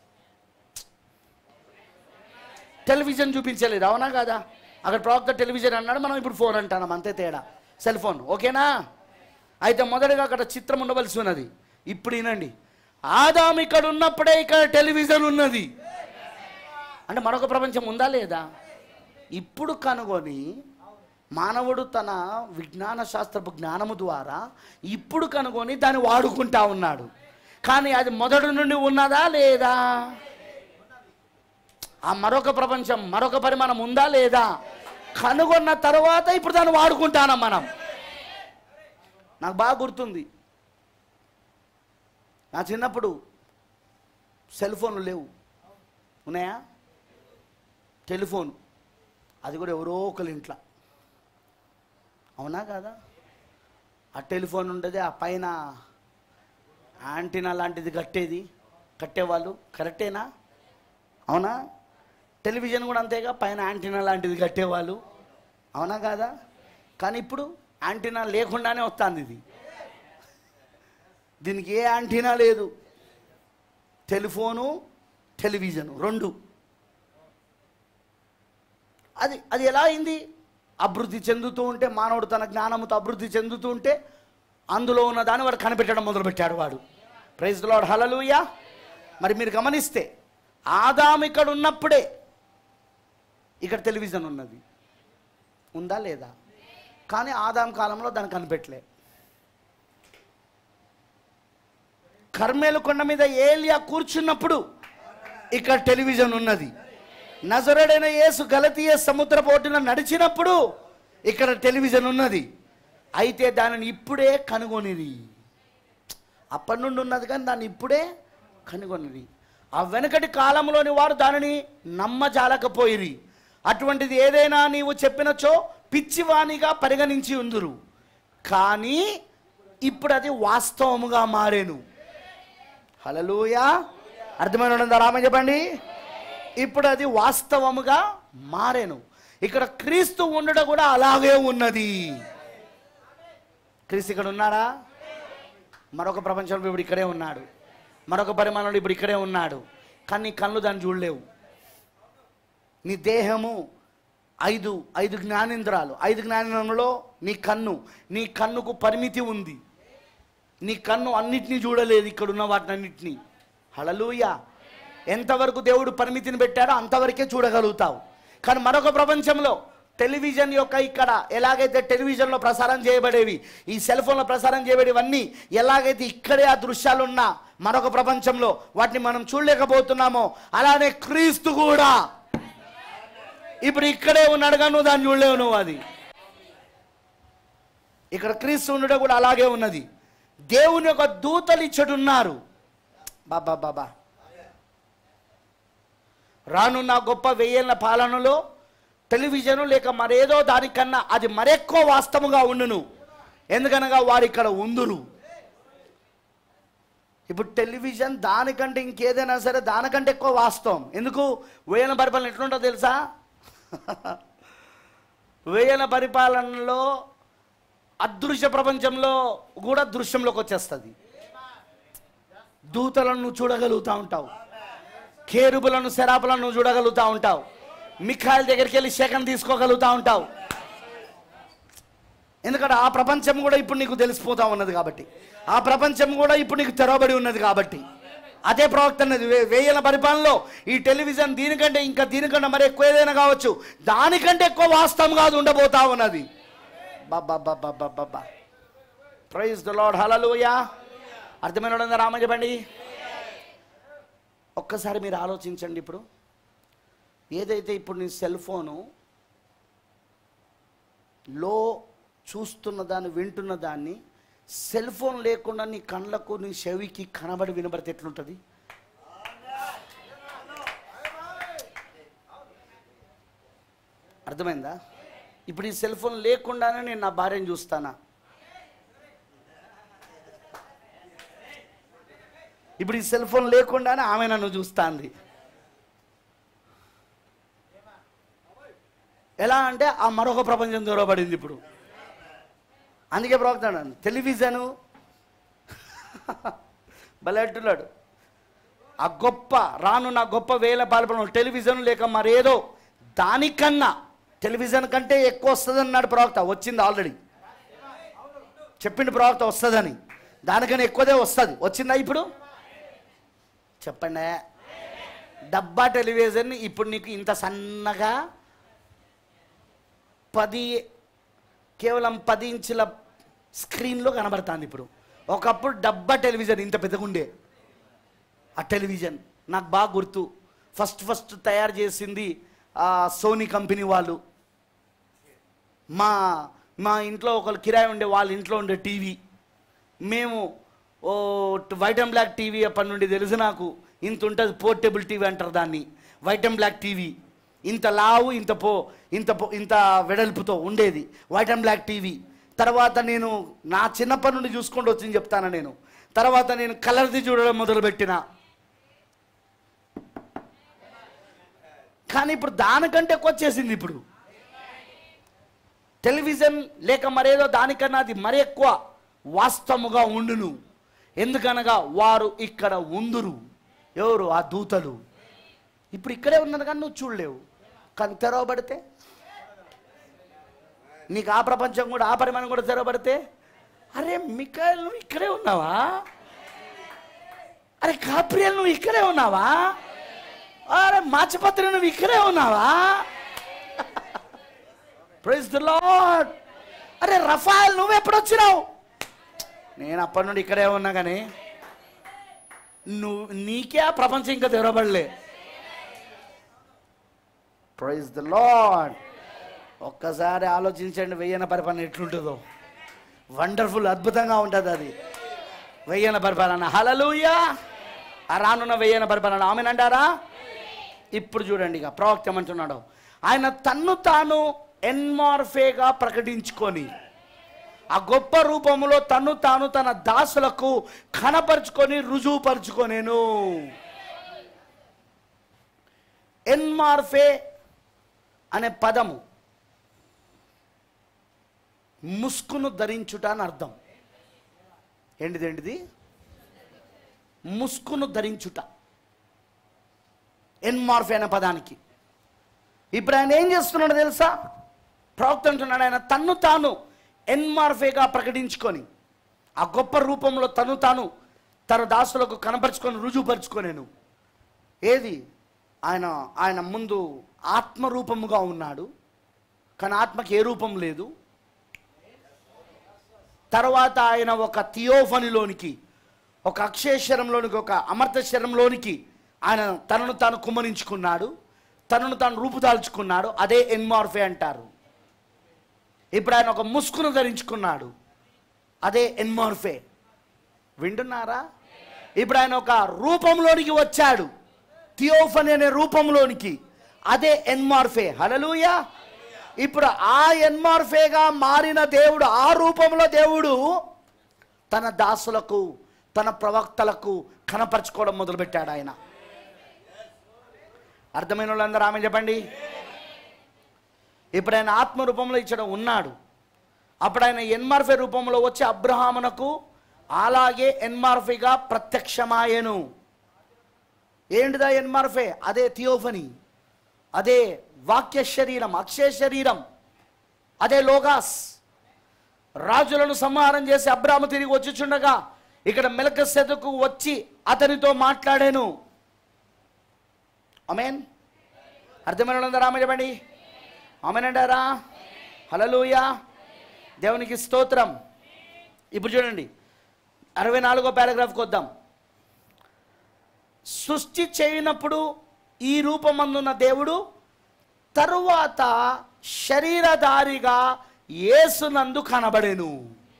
టెలివిజన్ చూపించలేదు అవునా కాదా అక్కడ ప్రవక్త టెలివిజన్ అన్నాడు మనం ఇప్పుడు ఫోన్ అంటున్నాం అంతే తేడా సెల్ ఫోన్ ఓకేనా అయితే మొదటగా అక్కడ చిత్రం ఉండవలసి ఉన్నది ఇప్పుడు వినండి ఆదాం ఇక్కడ ఉన్నప్పుడే ఇక్కడ టెలివిజన్ ఉన్నది అంటే మరొక ప్రపంచం ఉందా లేదా ఇప్పుడు కనుగొని మానవుడు తన విజ్ఞాన శాస్త్రపు జ్ఞానము ద్వారా ఇప్పుడు కనుగొని దాన్ని వాడుకుంటా ఉన్నాడు కానీ అది మొదటి నుండి ఉన్నదా లేదా ఆ మరొక ప్రపంచం మరొక పరిమాణం ఉందా లేదా కనుగొన్న తర్వాత ఇప్పుడు దాన్ని వాడుకుంటానం మనం నాకు బాగా గుర్తుంది నా చిన్నప్పుడు సెల్ ఫోన్లు లేవు ఉన్నాయా టెలిఫోన్ అది కూడా ఎవరో ఒకరి ఇంట్లో అవునా కాదా ఆ టెలిఫోన్ ఉండేది ఆ పైన యాంటీనా లాంటిది కట్టేది కట్టేవాళ్ళు కరెక్టేనా అవునా టెలివిజన్ కూడా అంతేగా పైన యాంటీనా లాంటిది కట్టేవాళ్ళు అవునా కాదా కానీ ఇప్పుడు యాంటీనా లేకుండానే వస్తుంది ఇది దీనికి ఏ యాంటీనా లేదు టెలిఫోను టెలివిజను రెండు అది అది ఎలా అయింది అభివృద్ధి చెందుతూ ఉంటే మానవుడు తన జ్ఞానముతో అభివృద్ధి చెందుతూ ఉంటే అందులో ఉన్న దాన్ని వాడు కనిపెట్టడం మొదలుపెట్టాడు వాడు ప్రైజ్ లాడ్ హలలుయా మరి మీరు గమనిస్తే ఆదాం ఇక్కడ ఉన్నప్పుడే ఇక్కడ టెలివిజన్ ఉన్నది ఉందా లేదా కానీ ఆదాం కాలంలో దాన్ని కనిపెట్టలే కర్మేలు కొండ మీద ఏలియా కూర్చున్నప్పుడు ఇక్కడ టెలివిజన్ ఉన్నది నజరుడైన యేసు గలతీయ సముద్ర పోటున నడిచినప్పుడు ఇక్కడ టెలివిజన్ ఉన్నది అయితే దానిని ఇప్పుడే కనుగొనిది అప్పటి నుండి ఉన్నది కానీ దాన్ని ఇప్పుడే కనుగొనిది ఆ వెనకటి కాలంలోని వారు దానిని నమ్మజాలకపోయిరి అటువంటిది ఏదైనా నీవు చెప్పినచో పిచ్చివాణిగా పరిగణించి ఉందురు కానీ ఇప్పుడు అది వాస్తవముగా మారేను హలలుయా అర్థమైన రామ చెప్పండి ఇప్పుడు అది వాస్తవముగా మారేను ఇక్కడ క్రీస్తు ఉండడం కూడా అలాగే ఉన్నది క్రీస్తు ఇక్కడ ఉన్నాడా మరొక ప్రపంచంలో ఇప్పుడు ఇక్కడే ఉన్నాడు మరొక పరిమాణంలో ఇప్పుడు ఇక్కడే ఉన్నాడు కానీ నీ కళ్ళు దాన్ని చూడలేవు నీ దేహము ఐదు ఐదు జ్ఞానేంద్రాలు ఐదు జ్ఞానేంద్రంలో నీ కన్ను నీ కన్నుకు పరిమితి ఉంది నీ కన్ను అన్నిటినీ చూడలేదు ఇక్కడ ఉన్న వాటిని అన్నిటినీ హళలుయ ఎంతవరకు దేవుడు పరిమితిని పెట్టాడో అంతవరకే చూడగలుగుతావు కానీ మరొక ప్రపంచంలో టెలివిజన్ యొక్క ఇక్కడ ఎలాగైతే టెలివిజన్లో ప్రసారం చేయబడేవి ఈ సెల్ ఫోన్లో ప్రసారం చేయబడేవన్నీ ఎలాగైతే ఇక్కడే ఆ దృశ్యాలు ఉన్నా మరొక ప్రపంచంలో వాటిని మనం చూడలేకపోతున్నామో అలానే క్రీస్తు కూడా ఇప్పుడు ఇక్కడే ఉన్నాడు కానీ నువ్వు దాన్ని చూడలేవు నువ్వు అది ఇక్కడ క్రీస్తు ఉండడం కూడా అలాగే ఉన్నది దేవుని యొక్క దూతలు ఇచ్చడున్నారు బాబా బాబా రానున్న గొప్ప వెయ్యేళ్ళ పాలనలో టెలివిజను లేక మరేదో దానికన్నా అది మరెక్కువ వాస్తవంగా ఉండును ఎందుకనగా వారు ఇక్కడ ఉందురు ఇప్పుడు టెలివిజన్ దానికంటే ఇంకేదైనా సరే దానికంటే ఎక్కువ వాస్తవం ఎందుకు వేయన పరిపాలన ఎట్లుంటుందో తెలుసా వేయన పరిపాలనలో అదృశ్య ప్రపంచంలో కూడా దృశ్యంలోకి వచ్చేస్తుంది దూతలను నువ్వు చూడగలుగుతా ఉంటావు కేరుబులను శరాపులను నువ్వు చూడగలుగుతా ఉంటావు మిఖాయిల దగ్గరికి వెళ్ళి శకం తీసుకోగలుగుతా ఉంటావు ఎందుకంటే ఆ ప్రపంచం కూడా ఇప్పుడు నీకు తెలిసిపోతా ఉన్నది కాబట్టి ఆ ప్రపంచం కూడా ఇప్పుడు నీకు తెరవబడి ఉన్నది కాబట్టి అదే ప్రవక్త అన్నది వే- వేయల పరిపాలనలో ఈ టెలివిజన్ దీనికంటే ఇంకా దీనికంటే మరి ఎక్కువ ఏదైనా కావచ్చు దానికంటే ఎక్కువ వాస్తవం కాదు ఉండబోతా ఉన్నది బాబా ప్రైజ్ ద లాడ్ హలలుయా అర్థమైన వాళ్ళందరూ రామ చెప్పండి ఒక్కసారి మీరు ఆలోచించండి ఇప్పుడు ఏదైతే ఇప్పుడు నీ సెల్ ఫోను లో చూస్తున్న దాన్ని వింటున్న దాన్ని సెల్ ఫోన్ లేకుండా నీ కళ్ళకు నీ చెవికి కనబడి వినబడితే ఎట్లుంటుంది అర్థమైందా ఇప్పుడు ఈ సెల్ ఫోన్ లేకుండానే నేను నా భార్యను చూస్తానా ఇప్పుడు ఈ సెల్ ఫోన్ లేకుండానే ఆమె నన్ను చూస్తాంది ఎలా అంటే ఆ మరొక ప్రపంచం దూరపడింది ఇప్పుడు అందుకే ప్రవక్తాడు టెలివిజను బలెట్టున్నాడు ఆ గొప్ప రానున్న గొప్ప వేల పాల్పడ టెలివిజన్ లేక మరేదో దానికన్నా టెలివిజన్ కంటే ఎక్కువ వస్తుంది అన్నాడు ప్రవక్త వచ్చింది ఆల్రెడీ చెప్పిండు ప్రవక్త వస్తుందని దానికన్నా ఎక్కువదే వస్తుంది వచ్చిందా ఇప్పుడు చెప్పండి డబ్బా టెలివిజన్ ఇప్పుడు నీకు ఇంత సన్నగా పది కేవలం పది ఇంచుల స్క్రీన్లో కనబడుతుంది ఇప్పుడు ఒకప్పుడు డబ్బా టెలివిజన్ ఇంత పెద్దగుండే ఆ టెలివిజన్ నాకు బాగా గుర్తు ఫస్ట్ ఫస్ట్ తయారు చేసింది ఆ సోనీ కంపెనీ వాళ్ళు మా మా ఇంట్లో ఒకరు కిరాయి ఉండే వాళ్ళ ఇంట్లో ఉండే టీవీ మేము ఓ వైట్ అండ్ బ్లాక్ టీవీ అప్పటి నుండి తెలుసు నాకు ఇంత ఉంటుంది పోర్టబుల్ టీవీ అంటారు దాన్ని వైట్ అండ్ బ్లాక్ టీవీ ఇంత లావు ఇంత పో ఇంత పో ఇంత వెడల్పుతో ఉండేది వైట్ అండ్ బ్లాక్ టీవీ తర్వాత నేను నా చిన్నప్పటి నుండి చూసుకుంటూ వచ్చింది చెప్తాను నేను తర్వాత నేను కలర్ది చూడడం మొదలుపెట్టిన కానీ ఇప్పుడు దానికంటే ఎక్కువ వచ్చేసింది ఇప్పుడు టెలివిజన్ లేక మరేదో దానికన్నా అది మరి ఎక్కువ వాస్తవముగా ఉండును ఎందుకనగా వారు ఇక్కడ ఉందురు ఎవరు ఆ దూతలు ఇప్పుడు ఇక్కడే ఉన్నది కానీ నువ్వు చూడలేవు కానీ తెరవబడితే నీకు ఆ ప్రపంచం కూడా ఆ పరిమాణం కూడా తెరవబడితే అరే మికాయల్ నువ్వు ఇక్కడే ఉన్నావా అరే కాప్రియల్ నువ్వు ఇక్కడే ఉన్నావా అరే మాచపత్రి నువ్వు ఇక్కడే ఉన్నావా ప్రైజ్ ద లార్డ్ అరే రఫాయల్ నువ్వు ఎప్పుడు వచ్చినావు నేను అప్పటి నుండి ఇక్కడే ఉన్నా కానీ నువ్వు నీకే ఆ ప్రపంచం ఇంకా తెరవబడలే ప్రైజ్ ద లార్డ్ ఒక్కసారి ఆలోచించండి వెయ్యన పరిపాలన ఎట్లుంటుందో వండర్ఫుల్ అద్భుతంగా ఉంటుంది అది వెయ్యన పరిపాలన హలలుయా ఆ రానున్న వెయ్యన పరిపాలన ఆమెనంటారా ఇప్పుడు చూడండి ఇక ప్రవక్త ఏమంటున్నాడు ఆయన తన్ను తాను ఎన్మార్ఫేగా ప్రకటించుకొని ఆ గొప్ప రూపములో తన్ను తాను తన దాసులకు కనపరుచుకొని రుజువుపరుచుకొనేను ఎన్మార్ఫే అనే పదము ముసుకును ధరించుట అని అర్థం ఏంటిది ఏంటిది ముసుకును ధరించుట ఎన్మార్ఫే అనే పదానికి ఇప్పుడు ఆయన ఏం చేస్తున్నాడు తెలుసా ప్రవక్త అంటున్నాడు ఆయన తన్ను తాను ఎన్మార్ఫేగా ప్రకటించుకొని ఆ గొప్ప రూపంలో తను తాను తన దాసులకు కనపరుచుకొని రుజువుపరుచుకోనేను ఏది ఆయన ఆయన ముందు ఆత్మరూపముగా ఉన్నాడు కానీ ఆత్మకి ఏ రూపం లేదు తర్వాత ఆయన ఒక థియోఫనిలోనికి ఒక అక్షయశరంలోనికి ఒక అమర్తశరంలోనికి ఆయన తనను తాను కుమ్మరించుకున్నాడు తనను తాను రూపుదాల్చుకున్నాడు అదే ఎన్మార్ఫే అంటారు ఇప్పుడు ఆయన ఒక ముసుగును ధరించుకున్నాడు అదే ఎన్మార్ఫే వింటున్నారా ఇప్పుడు ఆయన ఒక రూపంలోనికి వచ్చాడు థియోఫనీ అనే రూపంలోనికి అదే ఎన్మార్ఫే హలలుయా ఇప్పుడు ఆ ఎన్మార్ఫేగా మారిన దేవుడు ఆ రూపంలో దేవుడు తన దాసులకు తన ప్రవక్తలకు కనపరచుకోవడం మొదలుపెట్టాడు ఆయన అర్థమైన వాళ్ళందరూ ఆమె చెప్పండి ఇప్పుడు ఆయన ఆత్మ రూపంలో ఇచ్చడం ఉన్నాడు అప్పుడు ఆయన ఎన్మార్ఫే రూపంలో వచ్చి అబ్రహామునకు అలాగే ఎన్మార్ఫీగా ప్రత్యక్షమాయను ఏంటిదా ఎన్మార్ఫే అదే థియోఫనీ అదే వాక్య శరీరం అక్షయ శరీరం అదే లోగాస్ రాజులను సంహారం చేసి అబ్రాము తిరిగి వచ్చుచుండగా ఇక్కడ మెలక సెదకు వచ్చి అతనితో మాట్లాడాను అమేన్ అర్థమైన రామ చెప్పండి అమేనంటారా హలలుయా దేవునికి స్తోత్రం ఇప్పుడు చూడండి అరవై నాలుగో పారాగ్రాఫ్కి వద్దాం సృష్టి చేయనప్పుడు ఈ రూపమందున్న దేవుడు తరువాత శరీరధారిగా యేసునందు కనబడెను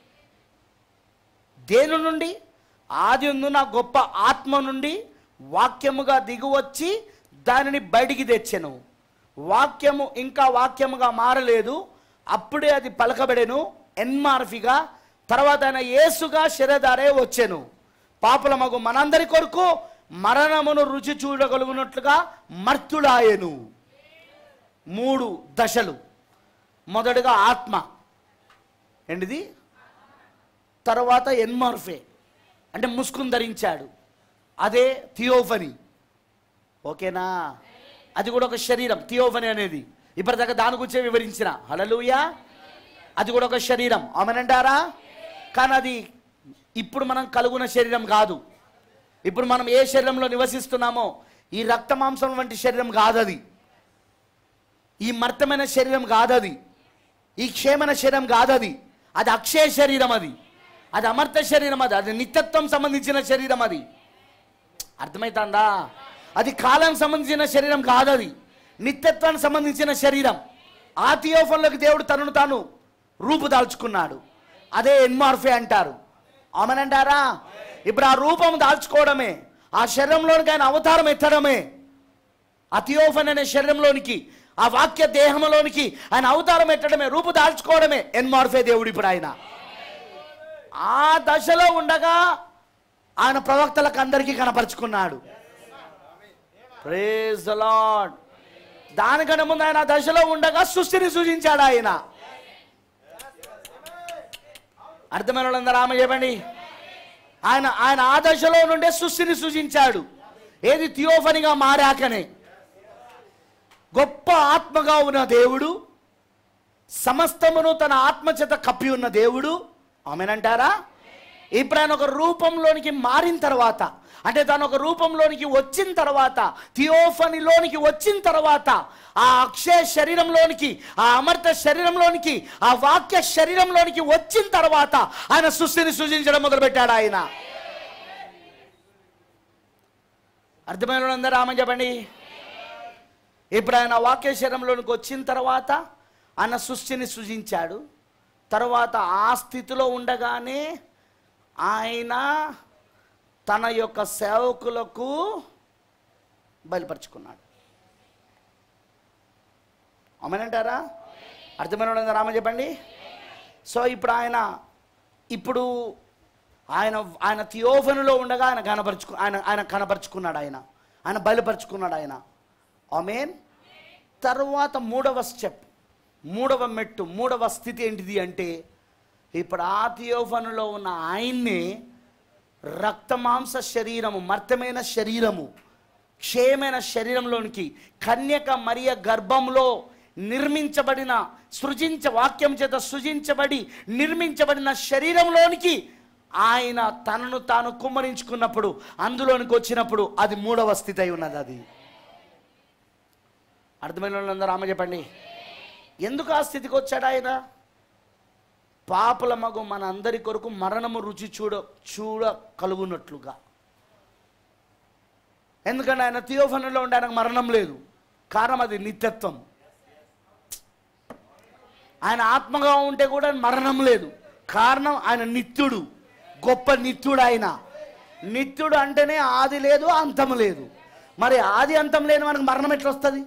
దేని నుండి ఆది ఉన్న గొప్ప ఆత్మ నుండి వాక్యముగా దిగువచ్చి దానిని బయటికి తెచ్చెను వాక్యము ఇంకా వాక్యముగా మారలేదు అప్పుడే అది పలకబడెను ఎన్మార్ఫిగా తర్వాత ఆయన యేసుగా శరీరధారే వచ్చెను పాపుల మగు మనందరి కొరకు మరణమును రుచి చూడగలుగునట్లుగా మర్తుడాయెను మూడు దశలు మొదటగా ఆత్మ ఏంటిది తర్వాత ఎన్మార్ఫే అంటే ముసుకుని ధరించాడు అదే థియోఫనీ ఓకేనా అది కూడా ఒక శరీరం థియోఫనీ అనేది ఇప్పటిదాకా దాని గురించే వివరించిన హలలుయా అది కూడా ఒక శరీరం ఆమెనంటారా కానీ అది ఇప్పుడు మనం కలుగున శరీరం కాదు ఇప్పుడు మనం ఏ శరీరంలో నివసిస్తున్నామో ఈ రక్త మాంసం వంటి శరీరం కాదది ఈ మర్తమైన శరీరం కాదది ఈ క్షేమన శరీరం కాదది అది అక్షయ శరీరం అది అది అమర్త శరీరం అది అది నిత్యత్వం సంబంధించిన శరీరం అది అర్థమవుతుందా అది కాలం సంబంధించిన శరీరం కాదది నిత్యత్వానికి సంబంధించిన శరీరం ఆ థియోఫన్లోకి దేవుడు తనను తాను రూపుదాల్చుకున్నాడు అదే ఎన్మార్ఫే అంటారు ఆమెనంటారా ఇప్పుడు ఆ రూపం దాల్చుకోవడమే ఆ శరీరంలోనికి ఆయన అవతారం ఎత్తడమే ఆ థియోఫన్ అనే శరీరంలోనికి ఆ వాక్య దేహంలోనికి ఆయన అవతారం ఎత్తడమే రూపు దాల్చుకోవడమే ఎన్మార్ఫే దేవుడు ఇప్పుడు ఆయన ఆ దశలో ఉండగా ఆయన ప్రవక్తలకు అందరికీ కనపరుచుకున్నాడు ప్రేజ్ ద లార్డ్ దానికన్నా ముందు ఆయన ఆ దశలో ఉండగా సృష్టిని సూచించాడు ఆయన అర్థమైన వాళ్ళందరూ ఆమె చెప్పండి ఆయన ఆయన ఆ దశలో నుండే సృష్టిని సృజించాడు ఏది థియోఫనిగా మారాకనే గొప్ప ఆత్మగా ఉన్న దేవుడు సమస్తమును తన ఆత్మచేత కప్పి ఉన్న దేవుడు ఆమెనంటారా ఇప్పుడు ఆయన ఒక రూపంలోనికి మారిన తర్వాత అంటే తను ఒక రూపంలోనికి వచ్చిన తర్వాత థియోఫనిలోనికి వచ్చిన తర్వాత ఆ అక్షయ శరీరంలోనికి ఆ అమర్త శరీరంలోనికి ఆ వాక్య శరీరంలోనికి వచ్చిన తర్వాత ఆయన సృష్టిని సృజించడం మొదలుపెట్టాడు ఆయన అర్థమైన వాళ్ళందరూ ఆమె చెప్పండి ఇప్పుడు ఆయన వాక్య శరీరంలోనికి వచ్చిన తర్వాత ఆయన సృష్టిని సృజించాడు తర్వాత ఆ స్థితిలో ఉండగానే ఆయన తన యొక్క సేవకులకు బయలుపరుచుకున్నాడు అమ్మనంటారా అర్థమైన వాళ్ళందరూ రామ చెప్పండి సో ఇప్పుడు ఆయన ఇప్పుడు ఆయన ఆయన థియోఫనులో ఉండగా ఆయన కనపరుచుకు ఆయన ఆయన కనపరుచుకున్నాడు ఆయన ఆయన బయలుపరుచుకున్నాడు ఆయన ఆమెన్ తర్వాత మూడవ స్టెప్ మూడవ మెట్టు మూడవ స్థితి ఏంటిది అంటే ఇప్పుడు ఆ థియోఫనులో ఉన్న ఆయన్ని రక్తమాంస శరీరము మర్తమైన శరీరము క్షయమైన శరీరంలోనికి కన్యక మరియ గర్భంలో నిర్మించబడిన సృజించ వాక్యం చేత సృజించబడి నిర్మించబడిన శరీరంలోనికి ఆయన తనను తాను కుమ్మరించుకున్నప్పుడు అందులోనికి వచ్చినప్పుడు అది మూడవ స్థితి అయి ఉన్నది అది అర్థమైన వాళ్ళందరూ ఆమె చెప్పండి ఎందుకు ఆ స్థితికి వచ్చాడు ఆయన పాపల మగు మన అందరి కొరకు మరణము రుచి చూడ చూడ కలుగునట్లుగా ఎందుకంటే ఆయన థియోఫనులో ఉండే ఆయనకు మరణం లేదు కారణం అది నిత్యత్వం ఆయన ఆత్మగా ఉంటే కూడా మరణం లేదు కారణం ఆయన నిత్యుడు గొప్ప నిత్యుడు ఆయన నిత్యుడు అంటేనే ఆది లేదు అంతం లేదు మరి ఆది అంతం లేని మనకు మరణం ఎట్లా వస్తుంది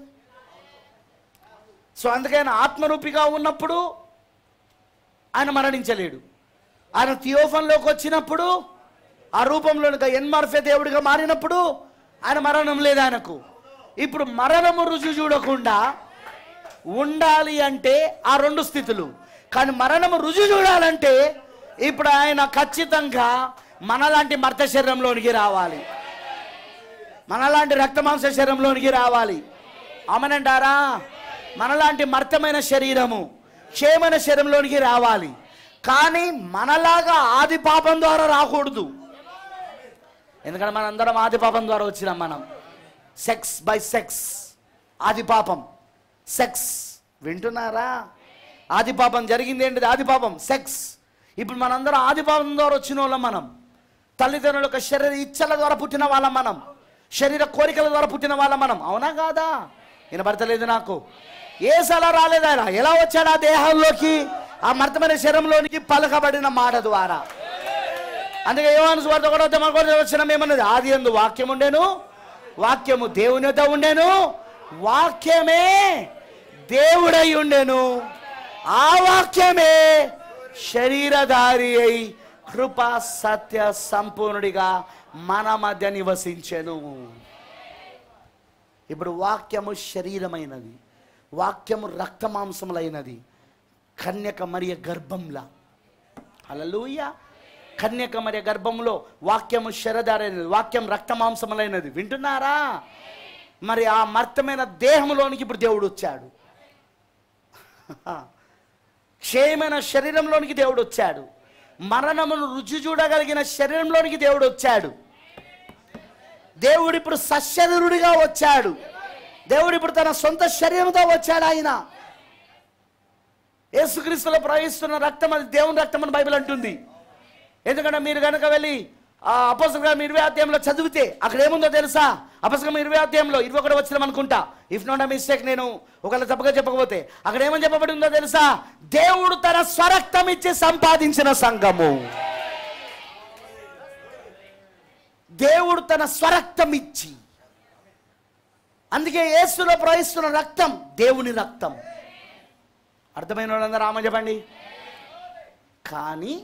సో అందుకని ఆత్మరూపిగా ఉన్నప్పుడు ఆయన మరణించలేడు ఆయన థియోఫన్లోకి వచ్చినప్పుడు ఆ రూపంలో ఎన్మార్ఫే దేవుడిగా మారినప్పుడు ఆయన మరణం లేదు ఆయనకు ఇప్పుడు మరణము రుజువు చూడకుండా ఉండాలి అంటే ఆ రెండు స్థితులు కానీ మరణము రుజువు చూడాలంటే ఇప్పుడు ఆయన ఖచ్చితంగా మనలాంటి మర్త శరీరంలోనికి రావాలి మనలాంటి రక్తమాంస శరీరంలోనికి రావాలి అమనంటారా మనలాంటి మర్తమైన శరీరము క్షేమైన శరీరంలోనికి రావాలి కానీ మనలాగా ఆది పాపం ద్వారా రాకూడదు ఎందుకంటే మనందరం ఆది పాపం ద్వారా వచ్చినాం మనం సెక్స్ బై సెక్స్ ఆది పాపం సెక్స్ వింటున్నారా ఆది పాపం జరిగింది ఏంటిది ఆది పాపం సెక్స్ ఇప్పుడు మనందరం ఆది పాపం ద్వారా వచ్చిన వాళ్ళం మనం తల్లిదండ్రుల యొక్క శరీర ఇచ్చల ద్వారా పుట్టిన వాళ్ళం మనం శరీర కోరికల ద్వారా పుట్టిన వాళ్ళం మనం అవునా కాదా వినపడతలేదు నాకు ఏ సలా రాలేదు ఆయన ఎలా వచ్చాడు ఆ దేహంలోకి ఆ మర్తమైన శరీరంలోనికి పలకబడిన మాట ద్వారా అందుకే యోహాను సువార్త కూడా మనకు వచ్చిన ఏమన్నది ఆది ఎందు వాక్యం ఉండేను వాక్యము దేవుని యొద్ద ఉండేను వాక్యమే దేవుడై ఉండెను ఆ వాక్యమే శరీరధారి అయి కృప సత్య సంపూర్ణుడిగా మన మధ్య నివసించెను ఇప్పుడు వాక్యము శరీరమైనది వాక్యము రక్తమాంసములైనది కన్యక మరియ గర్భంలా హల్లెలూయ కన్యక మరియ గర్భంలో వాక్యము శరదారైనది వాక్యం రక్తమాంసములైనది వింటున్నారా మరి ఆ మర్తమైన దేహంలోనికి ఇప్పుడు దేవుడు వచ్చాడు క్షేమైన శరీరంలోనికి దేవుడు వచ్చాడు మరణమును రుచి చూడగలిగిన శరీరంలోనికి దేవుడు వచ్చాడు దేవుడు ఇప్పుడు సశరీరుడిగా వచ్చాడు దేవుడు ఇప్పుడు తన సొంత శరీరంతో వచ్చాడు ఆయన యేసుక్రీస్తులో ప్రవహిస్తున్న రక్తం అది దేవుని రక్తం అని బైబిల్ అంటుంది ఎందుకంటే మీరు కనుక వెళ్ళి ఆ అపసగం ఇరవై అధ్యాయంలో చదివితే అక్కడ ఏముందో తెలుసా అపసగం ఇరవై అధ్యాయంలో ఇరవై ఒకటి వచ్చిన అనుకుంటా ఇఫ్ నాట్ మిస్టేక్ నేను ఒకవేళ తప్పగా చెప్పకపోతే అక్కడ ఏమని చెప్పబడి ఉందో తెలుసా దేవుడు తన స్వరక్తం ఇచ్చి సంపాదించిన సంఘము దేవుడు తన స్వరక్తం ఇచ్చి అందుకే యేసులో ప్రవహిస్తున్న రక్తం దేవుని రక్తం అర్థమైన వాళ్ళందరూ ఆమె చెప్పండి కానీ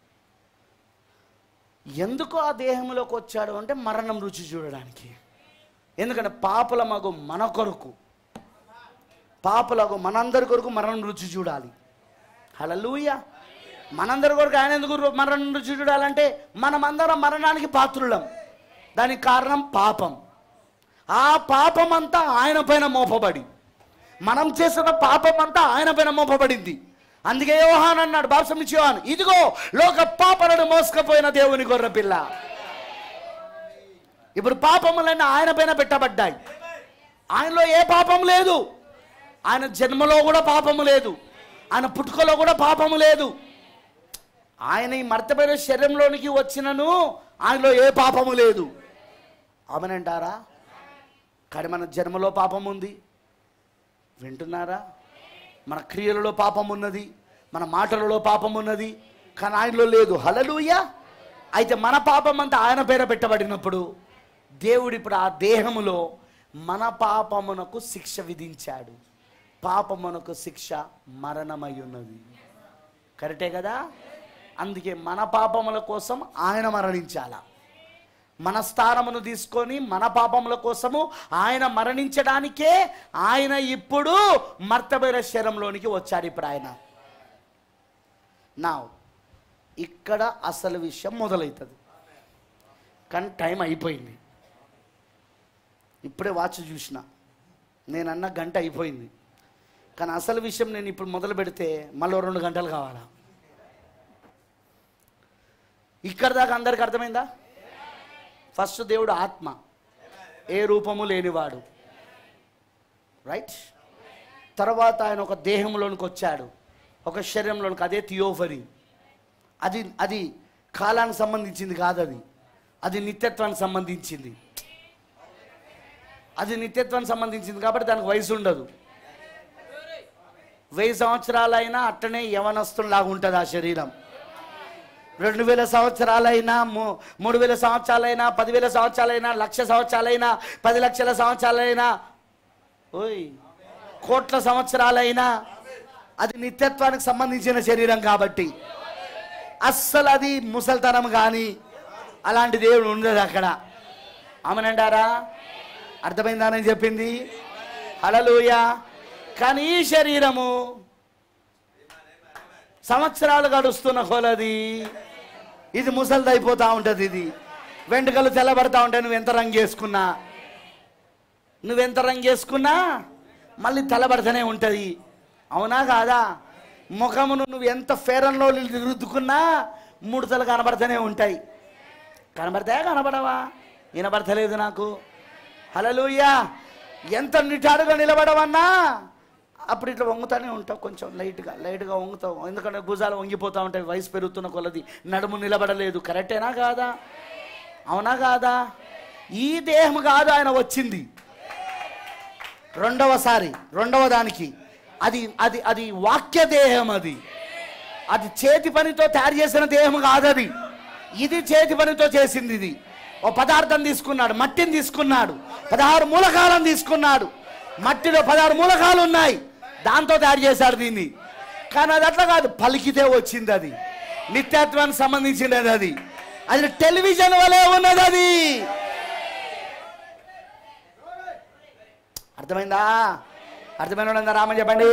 ఎందుకు ఆ దేహంలోకి వచ్చాడు అంటే మరణం రుచి చూడడానికి ఎందుకంటే పాపుల మగు మన కొరకు పాపులకు మనందరి కొరకు మరణం రుచి చూడాలి హలలుయ మనందరి కొరకు ఆయన ఎందుకు రు- మరణం రుచి చూడాలంటే మనమందరం మరణానికి పాత్రులం దానికి కారణం పాపం ఆ పాపం అంతా ఆయన పైన మోపబడి మనం చేసిన పాపం అంతా ఆయన పైన మోపబడింది అందుకే యోహాన్ అన్నాడు బాప్సం ఇచ్చి యోహాన్ ఇదిగో లోక పాపలను మోసుకపోయిన దేవుని గొర్రె పిల్ల ఇప్పుడు పాపములన్నీ ఆయన పైన పెట్టబడ్డాయి ఆయనలో ఏ పాపం లేదు ఆయన జన్మలో కూడా పాపము లేదు ఆయన పుట్టుకలో కూడా పాపము లేదు ఆయన ఈ మర్తమైన శరీరంలోనికి వచ్చినను ఆయనలో ఏ పాపము లేదు అవునంటారా కానీ మన జన్మలో పాపం ఉంది వింటున్నారా మన క్రియలలో పాపం ఉన్నది మన మాటలలో పాపం ఉన్నది కానీ ఆయనలో లేదు హలలుయ అయితే మన పాపం అంతా ఆయన పేర పెట్టబడినప్పుడు దేవుడు ఇప్పుడు ఆ దేహములో మన పాపమునకు శిక్ష విధించాడు పాపమునకు శిక్ష మరణమై ఉన్నది కరెక్టే కదా అందుకే మన పాపముల కోసం ఆయన మరణించాల మన స్థానమును తీసుకొని మన పాపముల కోసము ఆయన మరణించడానికే ఆయన ఇప్పుడు మర్తమైన శరంలోనికి వచ్చాడు ఇప్పుడు ఆయన నా ఇక్కడ అసలు విషయం మొదలవుతుంది కానీ టైం అయిపోయింది ఇప్పుడే వాచ్ చూసిన నేను అన్న గంట అయిపోయింది కానీ అసలు విషయం నేను ఇప్పుడు మొదలు పెడితే మళ్ళీ రెండు గంటలు కావాలా ఇక్కడ దాకా అందరికి అర్థమైందా ఫస్ట్ దేవుడు ఆత్మ ఏ రూపము లేనివాడు రైట్ తర్వాత ఆయన ఒక దేహంలోనికి వచ్చాడు ఒక శరీరంలోనికి అదే థియోఫరీ అది అది కాలానికి సంబంధించింది కాదు అది అది నిత్యత్వానికి సంబంధించింది అది నిత్యత్వానికి సంబంధించింది కాబట్టి దానికి వయసు ఉండదు వెయ్యి సంవత్సరాలైనా అట్టనే యవనస్తులాగా ఉంటుంది ఆ శరీరం రెండు వేల సంవత్సరాలైనా మూ- మూడు వేల సంవత్సరాలైనా పదివేల సంవత్సరాలైనా లక్ష సంవత్సరాలైనా పది లక్షల సంవత్సరాలైనా ఓయ్ కోట్ల సంవత్సరాలైనా అది నిత్యత్వానికి సంబంధించిన శరీరం కాబట్టి అస్సలు అది ముసల్తనం కానీ అలాంటి దేవుడు ఉండదు అక్కడ ఆమెనంటారా అర్థమైందానని చెప్పింది హలలుయ కానీ ఈ శరీరము సంవత్సరాలు గడుస్తున్న కొలది ఇది ముసలిదైపోతూ ఉంటుంది ఇది వెంట్రుకలు తెల్లబడతా ఉంటాయి నువ్వు ఎంత రంగు వేసుకున్నా నువ్వెంత రంగు వేసుకున్నా మళ్ళీ తెల్లబడతానే ఉంటుంది అవునా కాదా ముఖమును నువ్వు ఎంత ఫేరంలో రుద్దుకున్నా ముడతలు కనబడతానే ఉంటాయి కనబడతాయా కనబడవా వినబడతలేదు నాకు హలలుయ్యా ఎంత నిటారుగా నిలబడవన్నా అప్పుడు ఇట్లా వంగుతానే ఉంటావు కొంచెం లైట్గా లైట్గా వంగుతావు ఎందుకంటే భుజాలు వంగిపోతూ ఉంటాయి వయసు పెరుగుతున్న కొలది నడుము నిలబడలేదు కరెక్టేనా కాదా అవునా కాదా ఈ దేహం కాదు ఆయన వచ్చింది రెండవసారి రెండవ దానికి అది అది అది వాక్య దేహం అది అది చేతి పనితో తయారు చేసిన దేహం కాదు అది ఇది చేతి పనితో చేసింది ఇది ఓ పదార్థం తీసుకున్నాడు మట్టిని తీసుకున్నాడు పదహారు మూలకాలను తీసుకున్నాడు మట్టిలో పదహారు మూలకాలు ఉన్నాయి దాంతో తయారు చేశాడు దీన్ని కానీ అది అట్లా కాదు పలికితే వచ్చింది అది నిత్యత్వానికి సంబంధించినది అది అది టెలివిజన్ వలె ఉన్నది అది అర్థమైందా అర్థమైన వాళ్ళందరూ రామని చెప్పండి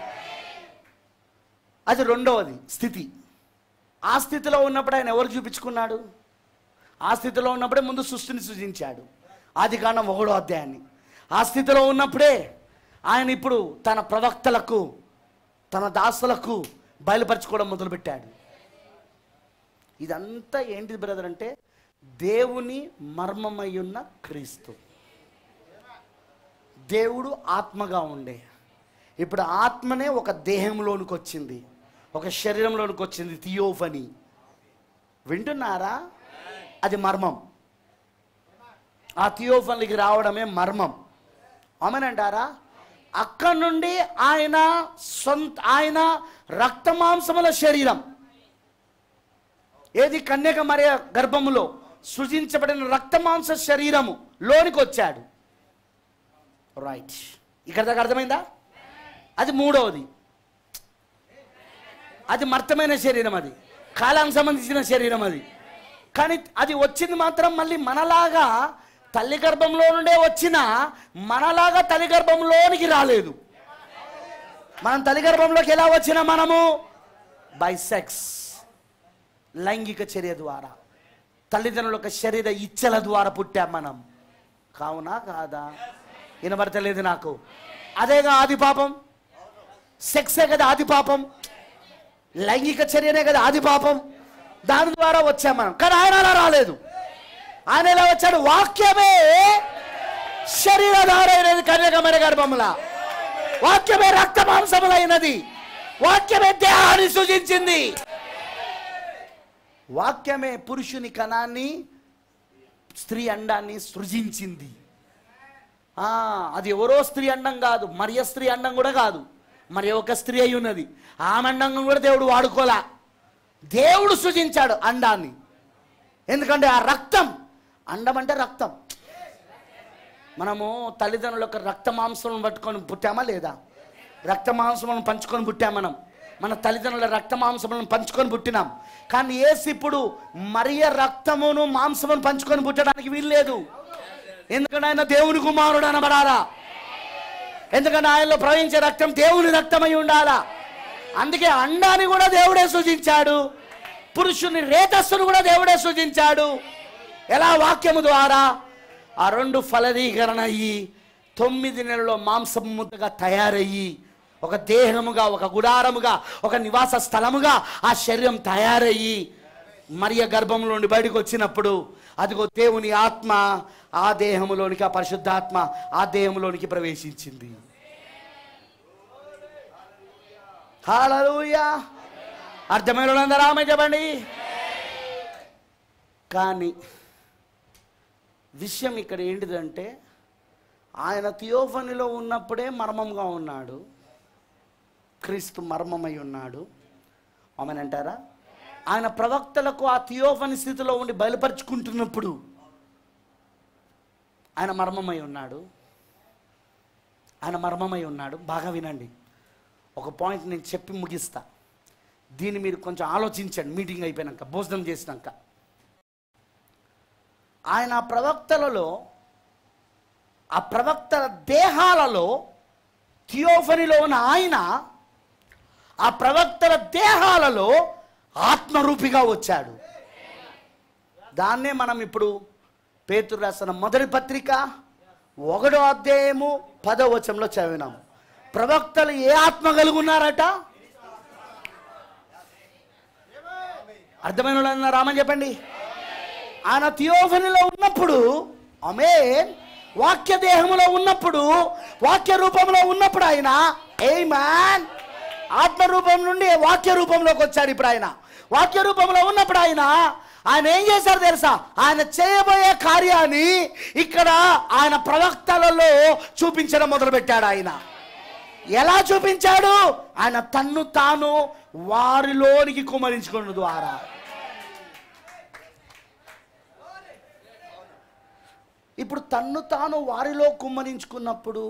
అది రెండవది స్థితి ఆ స్థితిలో ఉన్నప్పుడు ఆయన ఎవరు చూపించుకున్నాడు ఆ స్థితిలో ఉన్నప్పుడే ముందు సృష్టిని సృజించాడు ఆది కాండం ఒకడో అధ్యాయాన్ని ఆ స్థితిలో ఉన్నప్పుడే ఆయన ఇప్పుడు తన ప్రవక్తలకు తన దాసులకు బయలుపరచుకోవడం మొదలుపెట్టాడు ఇదంతా ఏంటిది బ్రదర్ అంటే దేవుని మర్మమయ్యున్న క్రీస్తు దేవుడు ఆత్మగా ఉండే ఇప్పుడు ఆత్మనే ఒక దేహంలోనికి వచ్చింది ఒక శరీరంలోనికి వచ్చింది థియోఫని వింటున్నారా అది మర్మం ఆ థియోఫన్లకి రావడమే మర్మం ఆమెనంటారా అక్కడి నుండి ఆయన సొంత ఆయన రక్తమాంసముల శరీరం ఏది కన్యక మరియ గర్భములో సృజించబడిన రక్తమాంస శరీరము లోనికి వచ్చాడు రైట్ ఇక్కడ దాకా అర్థమైందా అది మూడవది అది మర్తమైన శరీరం అది కాలానికి సంబంధించిన శరీరం అది కానీ అది వచ్చింది మాత్రం మళ్ళీ మనలాగా తల్లి గర్భంలో నుండే వచ్చిన మనలాగా తల్లి గర్భంలోనికి రాలేదు మనం తల్లి గర్భంలోకి ఎలా వచ్చినా మనము బై సెక్స్ లైంగిక చర్య ద్వారా తల్లిదండ్రుల యొక్క శరీర ఇచ్చల ద్వారా పుట్టాం మనం కావునా కాదా వినబడతలేదు నాకు అదేగా ఆది పాపం సెక్సే కదా ఆది పాపం లైంగిక చర్యనే కదా ఆది పాపం దాని ద్వారా వచ్చాం మనం కానీ ఆయన అలా రాలేదు ఆయన ఎలా వచ్చాడు వాక్యమే శరీరధారైనది కన్యకమైన గర్భముల వాక్యమే రక్త మాంసములైనది వాక్యమే దేహాన్ని సృజించింది వాక్యమే పురుషుని కణాన్ని స్త్రీ అండాన్ని సృజించింది ఆ, అది ఎవరో స్త్రీ అండం కాదు మరియ స్త్రీ అండం కూడా కాదు మరి ఒక స్త్రీ అయి ఉన్నది ఆమె అండం కూడా దేవుడు వాడుకోలే దేవుడు సృజించాడు అండాన్ని ఎందుకంటే ఆ రక్తం అండం అంటే రక్తం మనము తల్లిదండ్రుల యొక్క రక్త మాంసం పట్టుకొని పుట్టామా లేదా రక్త మాంసములను పంచుకొని పుట్టాం మనం మన తల్లిదండ్రుల రక్త మాంసములను పంచుకొని పుట్టినాం కానీ ఏసు ఇప్పుడు మరియ రక్తమును మాంసమును పంచుకొని పుట్టడానికి వీల్లేదు ఎందుకంటే ఆయన దేవుని కుమారుడు అనబడాలా ఎందుకంటే ఆయనలో ప్రవహించే రక్తం దేవుని రక్తమై ఉండాలా అందుకే అండాన్ని కూడా దేవుడే సూచించాడు పురుషుని రేతస్సును కూడా దేవుడే సూచించాడు ఎలా వాక్యము ద్వారా ఆ రెండు ఫలదీకరణ అయ్యి తొమ్మిది నెలల్లో మాంసం ముద్దగా తయారయ్యి ఒక దేహముగా ఒక గుడారముగా ఒక నివాస స్థలముగా ఆ శరీరం తయారయ్యి మరియ గర్భంలో నుండి బయటకు వచ్చినప్పుడు అదిగో దేవుని ఆత్మ ఆ దేహములోనికి ఆ పరిశుద్ధాత్మ ఆ దేహంలోనికి ప్రవేశించింది హాలూయా అర్థమైన వాళ్ళందరూ ఆమె చెప్పండి కానీ విషయం ఇక్కడ ఏంటిదంటే ఆయన థియోఫనిలో ఉన్నప్పుడే మర్మంగా ఉన్నాడు క్రీస్తు మర్మమై ఉన్నాడు ఆమెనంటారా ఆయన ప్రవక్తలకు ఆ థియోఫని స్థితిలో ఉండి బయలుపరుచుకుంటున్నప్పుడు ఆయన మర్మమై ఉన్నాడు ఆయన మర్మమై ఉన్నాడు బాగా వినండి ఒక పాయింట్ నేను చెప్పి ముగిస్తా దీన్ని మీరు కొంచెం ఆలోచించండి మీటింగ్ అయిపోయాక భోజనం చేసినాక ఆయన ఆ ప్రవక్తలలో ఆ ప్రవక్తల దేహాలలో థియోఫనిలో ఉన్న ఆయన ఆ ప్రవక్తల దేహాలలో ఆత్మరూపిగా వచ్చాడు దాన్నే మనం ఇప్పుడు పేతురు రాసిన మొదటి పత్రిక ఒకటో అధ్యాయము పదో వచనంలో చదివినాం ప్రవక్తలు ఏ ఆత్మ కలిగి ఉన్నారట అర్థమైన వాళ్ళు రామని చెప్పండి ఆయన థియోఫనిలో ఉన్నప్పుడు ఆమె వాక్య దేహంలో ఉన్నప్పుడు వాక్య రూపంలో ఉన్నప్పుడు ఆయన ఏ మ్యాన్ ఆత్మ రూపం నుండి వాక్య రూపంలోకి వచ్చాడు ఇప్పుడు ఆయన వాక్య రూపంలో ఉన్నప్పుడు ఆయన ఆయన ఏం చేశారు తెలుసా ఆయన చేయబోయే కార్యాన్ని ఇక్కడ ఆయన ప్రవక్తలలో చూపించడం మొదలుపెట్టాడు ఆయన ఎలా చూపించాడు ఆయన తన్ను తాను వారిలోనికి కుమరించుకున్న ద్వారా ఇప్పుడు తన్ను తాను వారిలో కుమ్మరించుకున్నప్పుడు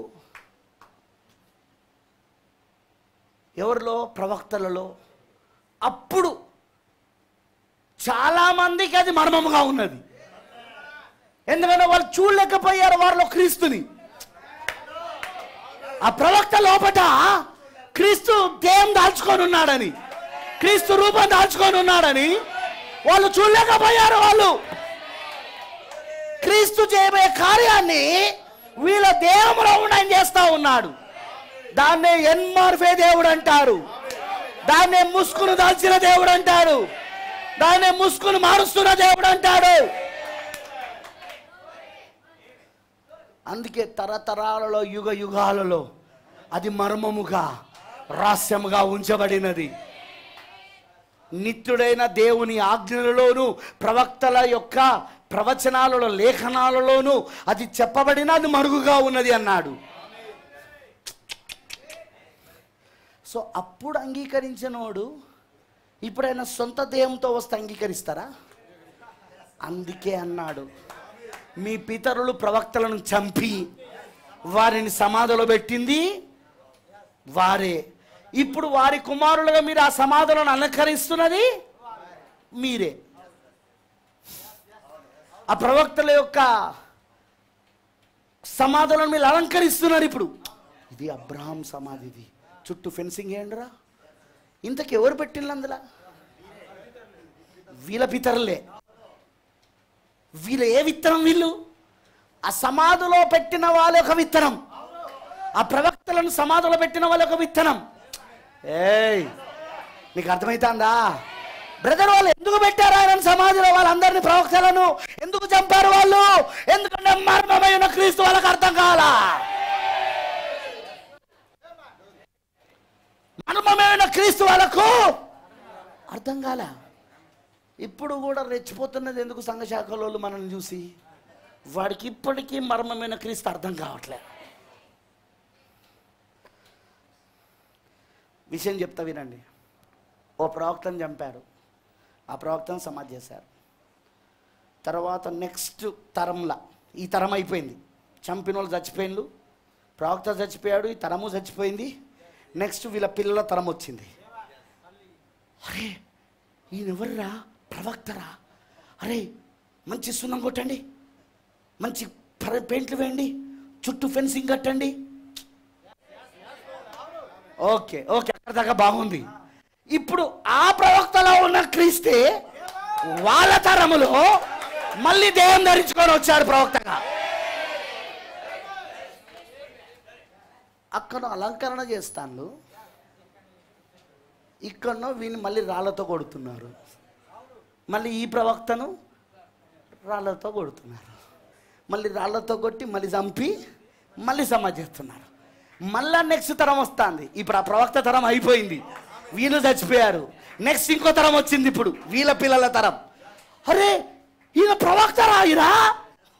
ఎవరిలో ప్రవక్తలలో అప్పుడు చాలా మందికి అది మర్మముగా ఉన్నది ఎందుకంటే వాళ్ళు చూడలేకపోయారు వారిలో క్రీస్తుని ఆ ప్రవక్త లోపట క్రీస్తు దేహం దాల్చుకొని ఉన్నాడని క్రీస్తు రూపం దాల్చుకొని ఉన్నాడని వాళ్ళు చూడలేకపోయారు వాళ్ళు క్రీస్తు చేయబోయే కార్యాన్ని వీళ్ళ దేహంలో ఉన్న ఆయన చేస్తా ఉన్నాడు దాన్నే ఎన్మార్ఫే దేవుడు అంటారు దాన్నే ముసుకును దాల్చిన దేవుడు అంటారు దాన్నే ముసుకును మారుస్తున్న దేవుడు అంటాడు అందుకే తరతరాలలో యుగ యుగాలలో అది మర్మముగా రహస్యముగా ఉంచబడినది నిత్యుడైన దేవుని ఆజ్ఞలలోను ప్రవక్తల యొక్క ప్రవచనాలలో లేఖనాలలోను అది చెప్పబడిన అది మరుగుగా ఉన్నది అన్నాడు సో అప్పుడు అంగీకరించినోడు ఇప్పుడైనా సొంత దేహంతో వస్తే అంగీకరిస్తారా అందుకే అన్నాడు మీ పితరులు ప్రవక్తలను చంపి వారిని సమాధిలో పెట్టింది వారే ఇప్పుడు వారి కుమారులుగా మీరు ఆ సమాధులను అలంకరిస్తున్నది మీరే ఆ ప్రవక్తల యొక్క సమాధులను మీరు అలంకరిస్తున్నారు ఇప్పుడు ఇది అబ్రహాం సమాధి ఇది చుట్టూ ఫెన్సింగ్ ఏంటరా ఇంతకు ఎవరు పెట్టిండ్రు అందులో వీళ్ళ పితరులే వీళ్ళ ఏ విత్తనం వీళ్ళు ఆ సమాధిలో పెట్టిన వాళ్ళ ఒక విత్తనం ఆ ప్రవక్తలను సమాధిలో పెట్టిన వాళ్ళ ఒక విత్తనం ఏయ్ నీకు అర్థమవుతుందా బ్రదర్ వాళ్ళు ఎందుకు పెట్టారు ఆయన సమాధిలో వాళ్ళందరినీ ప్రవక్తలను ఎందుకు చంపారు వాళ్ళు ఎందుకంటే మర్మమైన క్రీస్తు వాళ్ళకి అర్థం కావాలా మర్మమైన క్రీస్తు వాళ్ళకు అర్థం కాల ఇప్పుడు కూడా రెచ్చిపోతున్నది ఎందుకు సంఘశాఖలో మనల్ని చూసి వాడికి ఇప్పటికీ మర్మమైన క్రీస్తు అర్థం కావట్లే విషయం చెప్తా వినండి ఓ ప్రవక్తను చంపారు ఆ ప్రవక్తను సమాధి చేశారు తర్వాత నెక్స్ట్ తరంలా ఈ తరం అయిపోయింది చంపిన వాళ్ళు చచ్చిపోయిండు ప్రవక్త చచ్చిపోయాడు ఈ తరము చచ్చిపోయింది నెక్స్ట్ వీళ్ళ పిల్లల తరం వచ్చింది అరే ఈయనెవర్రా ప్రవక్తరా అరే మంచి సున్నం కొట్టండి మంచి పర- పెయింట్లు వేయండి చుట్టూ ఫెన్సింగ్ కట్టండి ఓకే ఓకే అక్కడ దాకా బాగుంది ఇప్పుడు ఆ ప్రవక్తలో ఉన్న క్రీస్తే వాళ్ళ తరములో మళ్ళీ దేహం ధరించుకొని వచ్చాడు ప్రవక్తగా అక్కడ అలంకరణ చేస్తాను ఇక్కడనో వీని మళ్ళీ రాళ్ళతో కొడుతున్నారు మళ్ళీ ఈ ప్రవక్తను రాళ్ళతో కొడుతున్నారు మళ్ళీ రాళ్ళతో కొట్టి మళ్ళీ చంపి మళ్ళీ సమాధి చేస్తున్నారు మళ్ళా నెక్స్ట్ తరం వస్తుంది ఇప్పుడు ఆ ప్రవక్త తరం అయిపోయింది వీళ్ళు చచ్చిపోయారు నెక్స్ట్ ఇంకో తరం వచ్చింది ఇప్పుడు వీళ్ళ పిల్లల తరం అరే ఈయన ప్రవక్త రాయిరా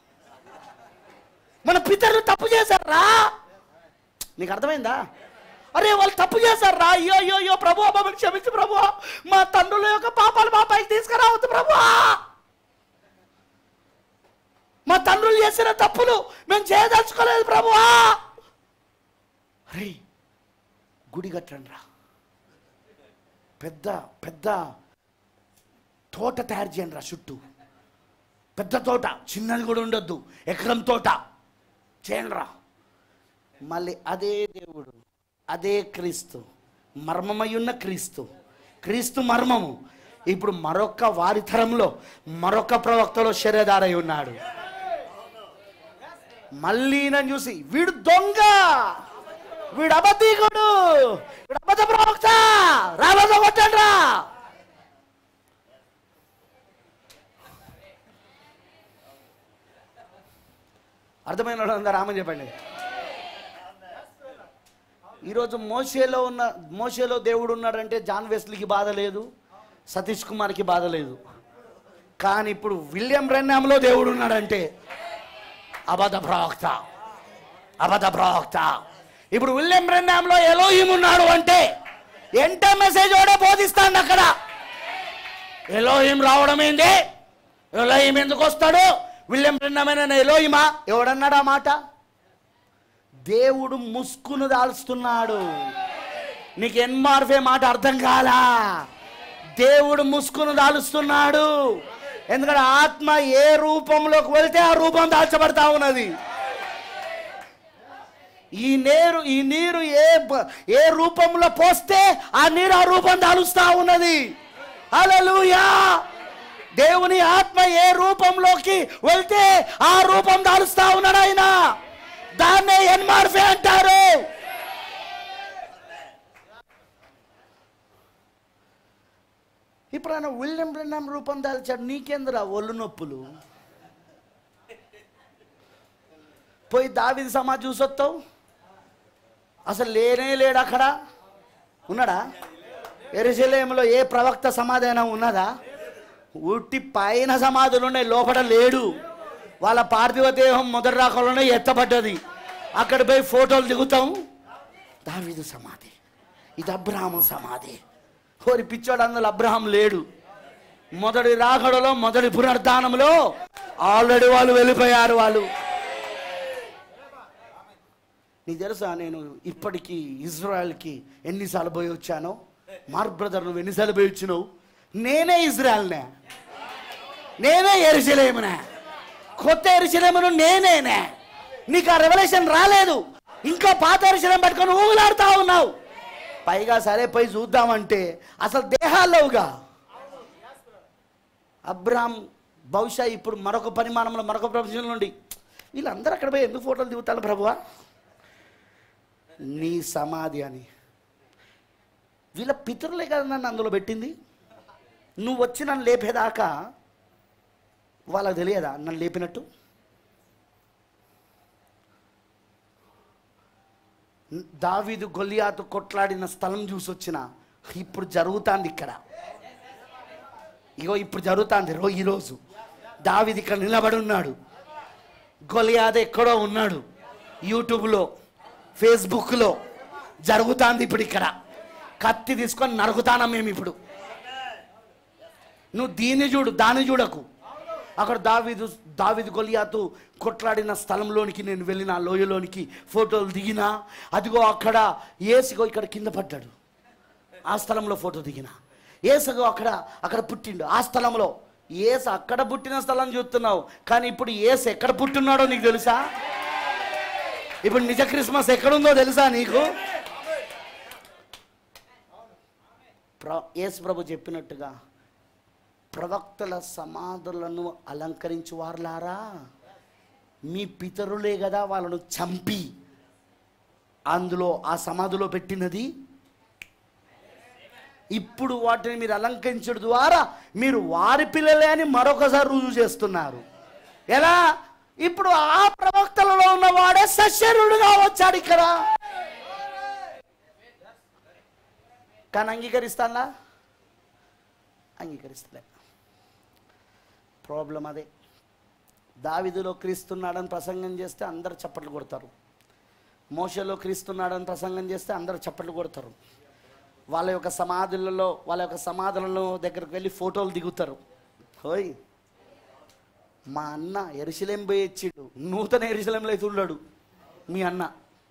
మన పితరులు తప్పు చేశారా నీకు అర్థమైందా అరే వాళ్ళు తప్పు చేశారు రా అయ్యో అయ్యో అయ్యో ప్రభు మమ్మల్ని క్షమించు ప్రభు మా తండ్రుల యొక్క పాపాలు మా పైకి తీసుకురావద్దు ప్రభు మా తండ్రులు చేసిన తప్పులు మేము చేయదలుచుకోలేదు ప్రభు అరే గుడి కట్టండి రా పెద్ద పెద్ద తోట తయారు చేయండి రా చుట్టూ పెద్ద తోట చిన్నది కూడా ఉండొద్దు ఎకరం తోట చేయండి రా మళ్ళీ అదే దేవుడు అదే క్రీస్తు మర్మమై ఉన్న క్రీస్తు క్రీస్తు మర్మము ఇప్పుడు మరొక వారి తరంలో మరొక ప్రవక్తలో శరీరదారై ఉన్నాడు మళ్ళీ నన్ను చూసి వీడు దొంగ వీడు అబద్ధీకుడు వీడు అబద్ధ ప్రవక్త రాబోతో కొట్టండి రా అర్థమైన వాళ్ళు అందరూ రామని చెప్పండి ఈరోజు మోషేలో ఉన్న మోషేలో దేవుడు ఉన్నాడంటే జాన్ వెస్లీకి బాధ లేదు సతీష్ కుమార్కి బాధ లేదు కానీ ఇప్పుడు విలియం రెన్నాంలో దేవుడు ఉన్నాడంటే అబద్ధ ప్రవక్త అబద్ధ ప్రవక్త ఇప్పుడు విలియం రెన్నాంలో ఎలోహిం ఉన్నాడు అంటే ఎంట మెసేజ్ కూడా బోధిస్తాడు అక్కడ ఎలోహిం రావడం ఏంది ఎలోహిం ఎందుకు వస్తాడు విలియం రెన్నామైన ఎలోహిమా ఎవడన్నాడు ఆ మాట దేవుడు ముసుకును దాల్స్తున్నాడు నీకు ఎన్మార్ఫే మాట అర్థం కాలా దేవుడు ముసుకును దాలుస్తున్నాడు ఎందుకంటే ఆత్మ ఏ రూపంలోకి వెళ్తే ఆ రూపం దాల్చబడతా ఉన్నది ఈ నీరు ఈ నీరు ఏ బ- ఏ రూపంలో పోస్తే ఆ నీరు ఆ రూపం దాలుస్తా ఉన్నది హల్లెలూయా దేవుని ఆత్మ ఏ రూపంలోకి వెళ్తే ఆ రూపం దాలుస్తా ఉన్నాడు ఆయన దాన్నే ఎన్మార్ఫే అంటారు ఇప్పుడు ఆయన విలియం బ్రెన్నాం రూపం దాల్చాడు నీకేంద్రా ఒళ్ళు నొప్పులు పోయి దావిది సమాజ్ చూసొస్తావు అసలు లేనే లేడు అక్కడ ఉన్నాడా ఎరుసలేములో ఏ ప్రవక్త సమాధి అయినా ఉన్నదా ఉట్టి పైన సమాధులు ఉన్నాయి లోపల లేడు వాళ్ళ పార్థివ దేహం మొదటి రాకలోనే ఎత్తబడ్డది అక్కడ పోయి ఫోటోలు దిగుతాం దావీదు సమాధి ఇది అబ్రహాము సమాధి ఓరి పిచ్చోడు అందులో అబ్రహాం లేడు మొదటి రాకడలో మొదటి పునరుద్ధానంలో ఆల్రెడీ వాళ్ళు వెళ్ళిపోయారు వాళ్ళు నీకు తెలుసా నేను ఇప్పటికీ ఇజ్రాయెల్కి ఎన్నిసార్లు పోయి వచ్చానో మార్క్ బ్రదర్ నువ్వు ఎన్నిసార్లు పోయి వచ్చినావు నేనే ఇజ్రాయెల్నే నేనే ఎరుసలేమునే కొత్త ఎరుసలేమును నేనేనే నీకు ఆ రెవల్యూషన్ రాలేదు ఇంకా పాత ఎరుసలేం పట్టుకొని ఊగులాడుతా ఉన్నావు పైగా సరే పోయి చూద్దామంటే అసలు దేహాల్లోగా అబ్రామ్ బహుశా ఇప్పుడు మరొక పరిమాణంలో మరొక ప్రపంచం నుండి వీళ్ళందరూ అక్కడ పోయి ఎందుకు ఫోటోలు దిగుతారు ప్రభువా నీ సమాధి అని వీళ్ళ పితరులే కదా నన్ను అందులో పెట్టింది నువ్వు వచ్చి నన్ను లేపేదాకా వాళ్ళకి తెలియదా నన్ను లేపినట్టు దావీదు గొల్లియాతు కొట్లాడిన స్థలం చూసి వచ్చిన ఇప్పుడు జరుగుతుంది ఇక్కడ ఇగో ఇప్పుడు జరుగుతుంది రో ఈరోజు దావీదు ఇక్కడ నిలబడి ఉన్నాడు గొలియాద ఎక్కడో ఉన్నాడు యూట్యూబ్లో ఫేస్బుక్లో జరుగుతుంది ఇప్పుడు ఇక్కడ కత్తి తీసుకొని నరుకుతానం మేము ఇప్పుడు నువ్వు దీన్ని చూడు దాన్ని చూడకు అక్కడ దావీదు దావీదు గొలియాతు కొట్లాడిన స్థలంలోనికి నేను వెళ్ళిన ఆ లోయలోనికి ఫోటోలు దిగినా అదిగో అక్కడ ఏసుగో ఇక్కడ కింద పడ్డాడు ఆ స్థలంలో ఫోటో దిగిన ఏసుగో అక్కడ అక్కడ పుట్టిండు ఆ స్థలంలో ఏసు అక్కడ పుట్టిన స్థలం చూస్తున్నావు కానీ ఇప్పుడు ఏసు ఎక్కడ పుట్టున్నాడో నీకు తెలుసా ఇప్పుడు నిజ క్రిస్మస్ ఎక్కడుందో తెలుసా నీకు ప్ర యేసు ప్రభు చెప్పినట్టుగా ప్రవక్తల సమాధులను అలంకరించు వారులారా మీ పితరులే కదా వాళ్ళను చంపి అందులో ఆ సమాధిలో పెట్టినది ఇప్పుడు వాటిని మీరు అలంకరించడం ద్వారా మీరు వారి పిల్లలే అని మరొకసారి రుజువు చేస్తున్నారు ఎలా ఇప్పుడు ఆ ప్రవక్తలలో ఉన్నవాడే సశరుడుగా వచ్చాడు ఇక్కడ కానీ అంగీకరిస్తానా అంగీకరిస్తలే ప్రాబ్లం అదే దావిదులో క్రీస్తున్నాడని ప్రసంగం చేస్తే అందరు చప్పట్లు కొడతారు మోసలో క్రీస్తున్నాడని ప్రసంగం చేస్తే అందరూ చప్పట్లు కొడతారు వాళ్ళ యొక్క సమాధులలో వాళ్ళ యొక్క సమాధులలో దగ్గరకు వెళ్ళి ఫోటోలు దిగుతారు హోయ్ మా అన్న ఎరుసలేం పోయి ఇచ్చిండు నూతన ఎరుసలేంలో అయితే ఉన్నాడు మీ అన్న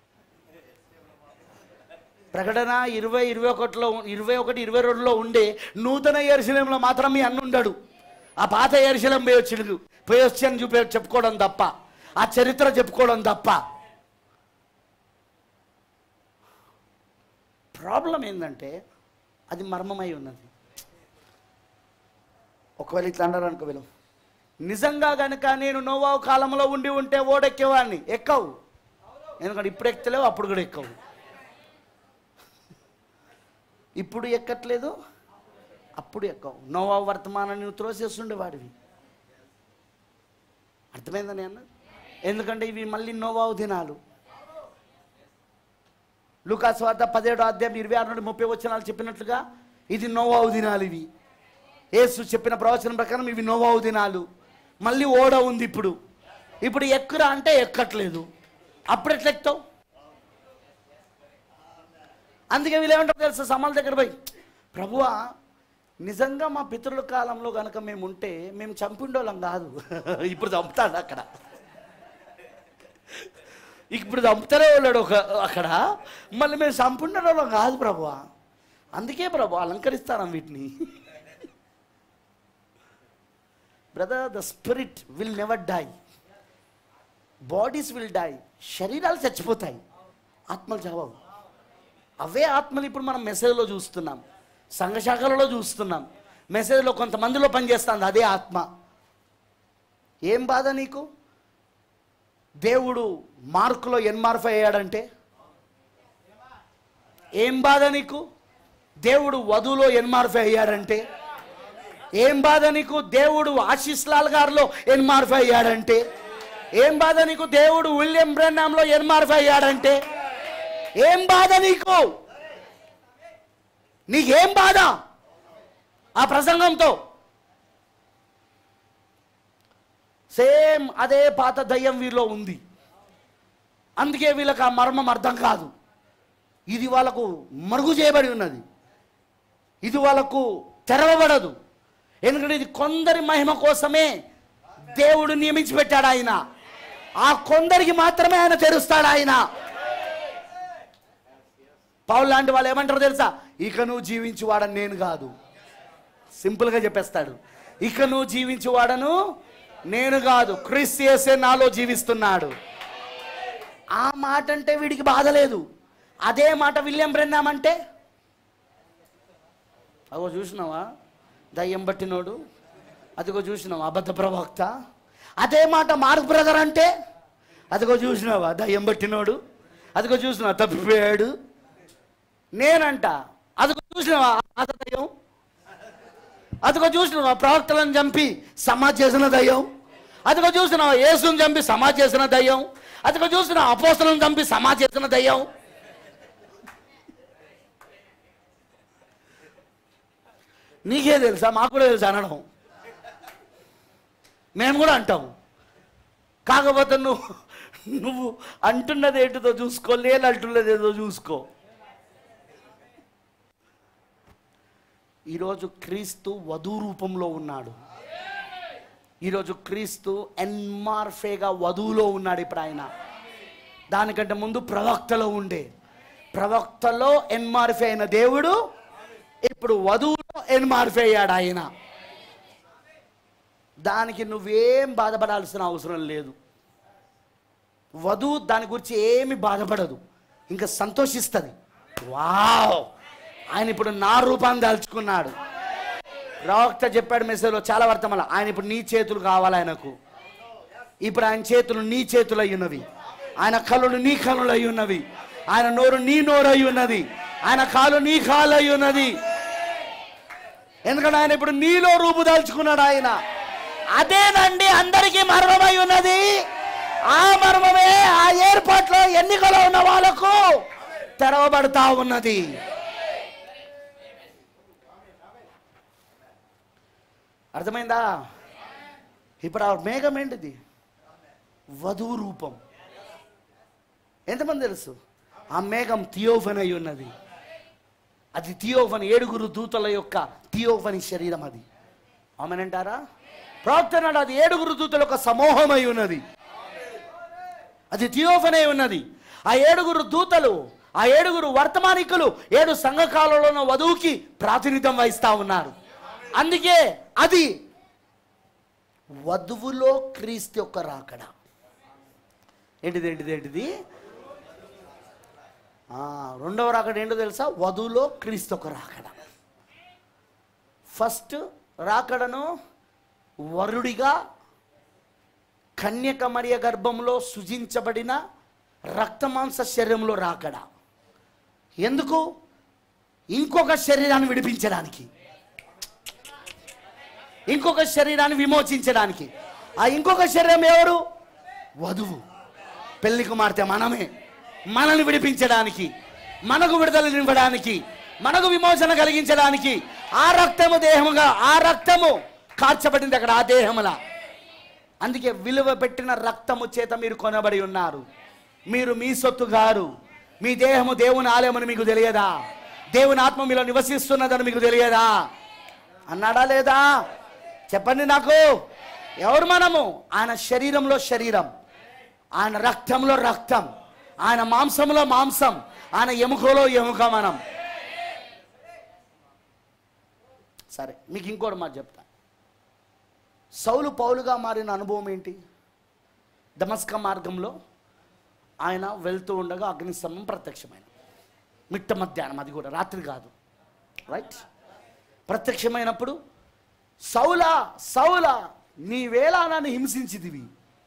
ప్రకటన ఇరవై ఇరవై ఒకటిలో ఇరవై ఒకటి ఇరవై రెండులో ఉండే నూతన ఎరుసలేంలో మాత్రం మీ అన్న ఉండాడు ఆ పాత ఎరుసలేం పోయి వచ్చిండు పోయి వచ్చి అని చూపే చెప్పుకోవడం తప్ప ఆ చరిత్ర చెప్పుకోవడం తప్ప ప్రాబ్లం ఏంటంటే అది మర్మమై ఉన్నది ఒకవేళ ఇట్లా అన్నారు అనుకో వీళ్ళు నిజంగా కనుక నేను నోవావు కాలంలో ఉండి ఉంటే ఓడెక్కేవాడిని ఎక్కవు ఎందుకంటే ఇప్పుడు ఎక్కలేవు అప్పుడు కూడా ఎక్కవు ఇప్పుడు ఎక్కట్లేదు అప్పుడు ఎక్కవు నోవావు వర్తమానాన్ని నువ్వు త్రోసేస్తుండే వాడివి అర్థమైందని అన్న ఎందుకంటే ఇవి మళ్ళీ నోవావు దినాలు లూకాస్ వార్త పదిహేడో అధ్యాయం ఇరవై ఆరు నుండి ముప్పై వచనాలు చెప్పినట్లుగా ఇది నోవావు దినాలు ఇవి యేసు చెప్పిన ప్రవచనం ప్రకారం ఇవి నోవావు దినాలు మళ్ళీ ఓడ ఉంది ఇప్పుడు ఇప్పుడు ఎక్కురా అంటే ఎక్కట్లేదు అప్పుడు ఎట్లా ఎక్కుతావు అందుకే వీళ్ళు ఏమంటారు తెలుసా సమాల దగ్గర పోయి ప్రభువా నిజంగా మా పితరుల కాలంలో కనుక మేము ఉంటే మేము చంపిండోళ్ళం కాదు ఇప్పుడు చంపుతాడు అక్కడ ఇప్పుడు చంపుతారే వాళ్ళడు ఒక అక్కడ మళ్ళీ మేము చంపుండేవాళ్ళం కాదు ప్రభువా అందుకే ప్రభు అలంకరిస్తాను వీటిని brother the spirit will never die bodies will die శరీరాలు చచ్చిపోతాయి ఆత్మలు చావవు అవే ఆత్మలు ఇప్పుడు మనం మెసేజ్లో చూస్తున్నాం సంఘశాఖలలో చూస్తున్నాం మెసేజ్లో కొంతమందిలో పనిచేస్తుంది అదే ఆత్మ ఏం బాధ నీకు దేవుడు మార్కులో ఎన్మార్ఫ్ అయ్యాడంటే ఏం బాధ నీకు దేవుడు వధువులో ఎన్మార్ఫ్ అయ్యాడంటే ఏం బాధ నీకు దేవుడు ఆశీస్ లాల్ గారిలో ఎన్మార్ఫ్ అయ్యాడంటే ఏం బాధ నీకు దేవుడు విలియం బ్రెన్నాంలో ఎన్మార్ఫ్ అయ్యాడంటే ఏం బాధ నీకు నీకేం బాధ ఆ ప్రసంగంతో సేమ్ అదే పాత దయ్యం వీరిలో ఉంది అందుకే వీళ్ళకి ఆ మర్మం అర్థం కాదు ఇది వాళ్ళకు మరుగు చేయబడి ఉన్నది ఇది వాళ్ళకు తెరవబడదు ఎందుకంటే ఇది కొందరి మహిమ కోసమే దేవుడు నియమించి పెట్టాడు ఆయన ఆ కొందరికి మాత్రమే ఆయన తెరుస్తాడు ఆయన పౌలు లాంటి వాళ్ళు ఏమంటారో తెలుసా ఇక నువ్వు జీవించువాడని నేను కాదు సింపుల్గా చెప్పేస్తాడు ఇక నువ్వు జీవించువాడను నేను కాదు క్రిస్ చేసే నాలో జీవిస్తున్నాడు ఆ మాట అంటే వీడికి బాధ లేదు అదే మాట విలియం బ్రెన్నాం అంటే అగో చూసినావా దయ్యం పట్టినోడు అదిగో చూసినావా అబద్ధ ప్రవక్త అదే మాట మార్క్ బ్రదర్ అంటే అదిగో చూసినావా దయ్యం పట్టినోడు అదిగో చూసినావా తప్పిపోయాడు నేనంట అదిగో చూసినావా ఆ దయ్యం అదిగో చూసినావా ప్రవక్తలను చంపి సమాజ్ చేసిన దయ్యం అదిగో చూసినావా యేసుని చంపి సమాజ్ చేసిన దయ్యం అదిగో చూసినావా అపోస్తలను చంపి సమాజ్ చేసిన దయ్యం నీకే తెలుసా మాకు కూడా తెలుసా అనడం మేము కూడా అంటాం కాకపోతే నువ్వు నువ్వు అంటున్నది ఏంటిదో చూసుకో లేని అంటున్నది ఏదో చూసుకో ఈరోజు క్రీస్తు వధు రూపంలో ఉన్నాడు ఈరోజు క్రీస్తు ఎన్మార్ఫేగా వధువులో ఉన్నాడు ఇప్పుడు ఆయన దానికంటే ముందు ప్రవక్తలో ఉండే ప్రవక్తలో ఎన్మార్ఫే అయిన దేవుడు ఇప్పుడు వధువులో ఎన్మార్ఫే అయ్యాడు ఆయన దానికి నువ్వేం బాధపడాల్సిన అవసరం లేదు వధువు దాని గురించి ఏమి బాధపడదు ఇంకా సంతోషిస్తుంది వావ్ ఆయన ఇప్పుడు నా రూపాన్ని దాల్చుకున్నాడు ప్రవక్త చెప్పాడు మెసేజ్లో చాలా వర్తమానం ఆయన ఇప్పుడు నీ చేతులు కావాలి ఆయనకు ఇప్పుడు ఆయన చేతులు నీ చేతులు అయి ఉన్నవి ఆయన కళ్ళు నీ కళ్ళు అయి ఉన్నవి ఆయన నోరు నీ నోరు అయి ఉన్నది ఆయన కాలు నీ కాలు అయి ఉన్నది ఎందుకంటే ఆయన ఇప్పుడు నీలో రూపు దాల్చుకున్నాడు ఆయన అదేనండి అందరికీ మర్మమై ఉన్నది ఆ మర్మమే ఆ ఏర్పాట్లో ఎన్నికలో ఉన్న వాళ్ళకు తెరవబడతా ఉన్నది అర్థమైందా ఇప్పుడు ఆ మేఘం ఏంటిది వధువు రూపం ఎంతమంది తెలుసు ఆ మేఘం థియోఫన్ అయి ఉన్నది అది థియోఫన్ ఏడుగురు దూతల యొక్క థియోఫని శరీరం అది ఆమెనంటారా ప్రవక్త అది ఏడుగురు దూతల యొక్క సమూహమై ఉన్నది అది థియోఫనే ఉన్నది ఆ ఏడుగురు దూతలు ఆ ఏడుగురు వర్తమానికులు ఏడు సంఘకాలంలో ఉన్న వధువుకి ప్రాతినిధ్యం వహిస్తా ఉన్నారు అందుకే అది వధువులో క్రీస్తు యొక్క రాకడ ఏంటిది ఏంటిది ఏంటిది ఆ, రెండవ రాకడ ఏంటో తెలుసా వధువులో క్రీస్తు యొక్క రాకడ ఫస్ట్ రాకడను వరుడిగా కన్యక మరియ గర్భంలో సృజించబడిన రక్తమాంస శరీరంలో రాకడ ఎందుకు ఇంకొక శరీరాన్ని విడిపించడానికి ఇంకొక శరీరాన్ని విమోచించడానికి ఆ ఇంకొక శరీరం ఎవరు వధువు పెళ్లి కుమార్తె మనమే మనల్ని విడిపించడానికి మనకు విడుదలనివ్వడానికి మనకు విమోచన కలిగించడానికి ఆ రక్తము దేహముగా ఆ రక్తము కార్చబడింది అక్కడ ఆ దేహములా అందుకే విలువ పెట్టిన రక్తము చేత మీరు కొనబడి ఉన్నారు మీరు మీ సొత్తు గారు మీ దేహము దేవుని ఆలయమని మీకు తెలియదా దేవుని ఆత్మ మీలో నివసిస్తున్నదని మీకు తెలియదా అన్నాడా లేదా చెప్పండి నాకు ఎవరు మనము ఆయన శరీరంలో శరీరం ఆయన రక్తంలో రక్తం ఆయన మాంసంలో మాంసం ఆయన ఎముకలో ఎముక మనం సరే మీకు ఇంకోటి మాట చెప్తా సౌలు పౌలుగా మారిన అనుభవం ఏంటి దమస్క మార్గంలో ఆయన వెళ్తూ ఉండగా అగ్నిస్తంభం ప్రత్యక్షమైన మిట్ట మధ్యాహ్నం అది కూడా రాత్రి కాదు రైట్ ప్రత్యక్షమైనప్పుడు సౌలా సౌలా నీ వేళ నన్ను హింసించిదివి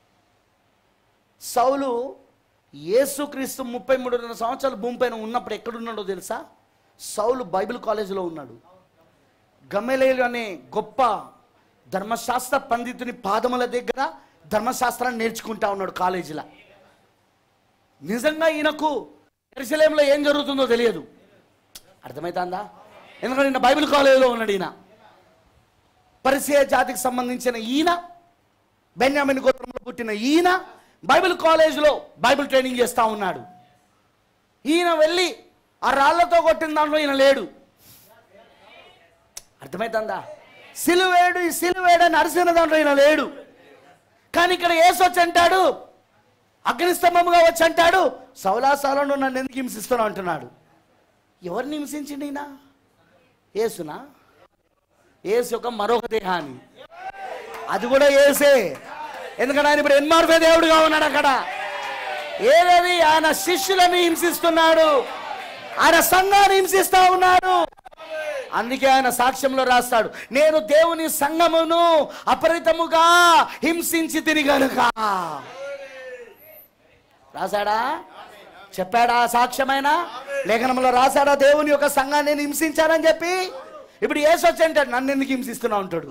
సౌలు యేసుక్రీస్తు ముప్పై మూడున్నర సంవత్సరాలు భూమి పైన ఉన్నప్పుడు ఎక్కడున్నాడో తెలుసా సౌలు బైబిల్ కాలేజీలో ఉన్నాడు గమ్మెలేలు అనే గొప్ప ధర్మశాస్త్ర పండితుని పాదముల దగ్గర ధర్మశాస్త్రాన్ని నేర్చుకుంటా ఉన్నాడు కాలేజీలో నిజంగా ఈయనకు ఎరుసలేంలో ఏం జరుగుతుందో తెలియదు అర్థమవుతుందా ఎందుకంటే ఈయన బైబిల్ కాలేజీలో ఉన్నాడు ఈయన పరిచయ జాతికి సంబంధించిన ఈయన బెన్యామిన్ గోత్రంలో పుట్టిన ఈయన బైబిల్ కాలేజీలో బైబిల్ ట్రైనింగ్ చేస్తూ ఉన్నాడు ఈయన వెళ్ళి ఆ రాళ్లతో కొట్టిన దాంట్లో ఈయన లేడు అర్థమవుతుందా సిలువేడు ఈ సిలువేడు అని అరిసిన దాంట్లో ఈయన లేడు కానీ ఇక్కడ ఏసు వచ్చి అంటాడు అగ్నిస్తంభముగా వచ్చి అంటాడు సౌలాసాలను నన్ను ఎందుకు హింసిస్తున్నావు అంటున్నాడు ఎవరిని హింసించిండి ఈయన ఏసునా ఏసు యొక్క మరొక దేహాన్ని అది కూడా ఏసే ఎందుకంటే ఆయన ఇప్పుడు ఎన్మార్పే దేవుడుగా ఉన్నాడు అక్కడ ఏదది ఆయన శిష్యులని హింసిస్తున్నాడు ఆయన సంఘాన్ని హింసిస్తా ఉన్నాడు అందుకే ఆయన సాక్ష్యంలో రాస్తాడు నేను దేవుని సంఘమును అపరితముగా హింసించి తిని గనుక రాశాడా చెప్పాడా సాక్ష్యమైన లేఖనంలో రాశాడా దేవుని యొక్క సంఘాన్ని నేను హింసించానని చెప్పి ఇప్పుడు ఏసు వచ్చి అంటాడు నన్ను ఎందుకు హింసిస్తున్నా ఉంటాడు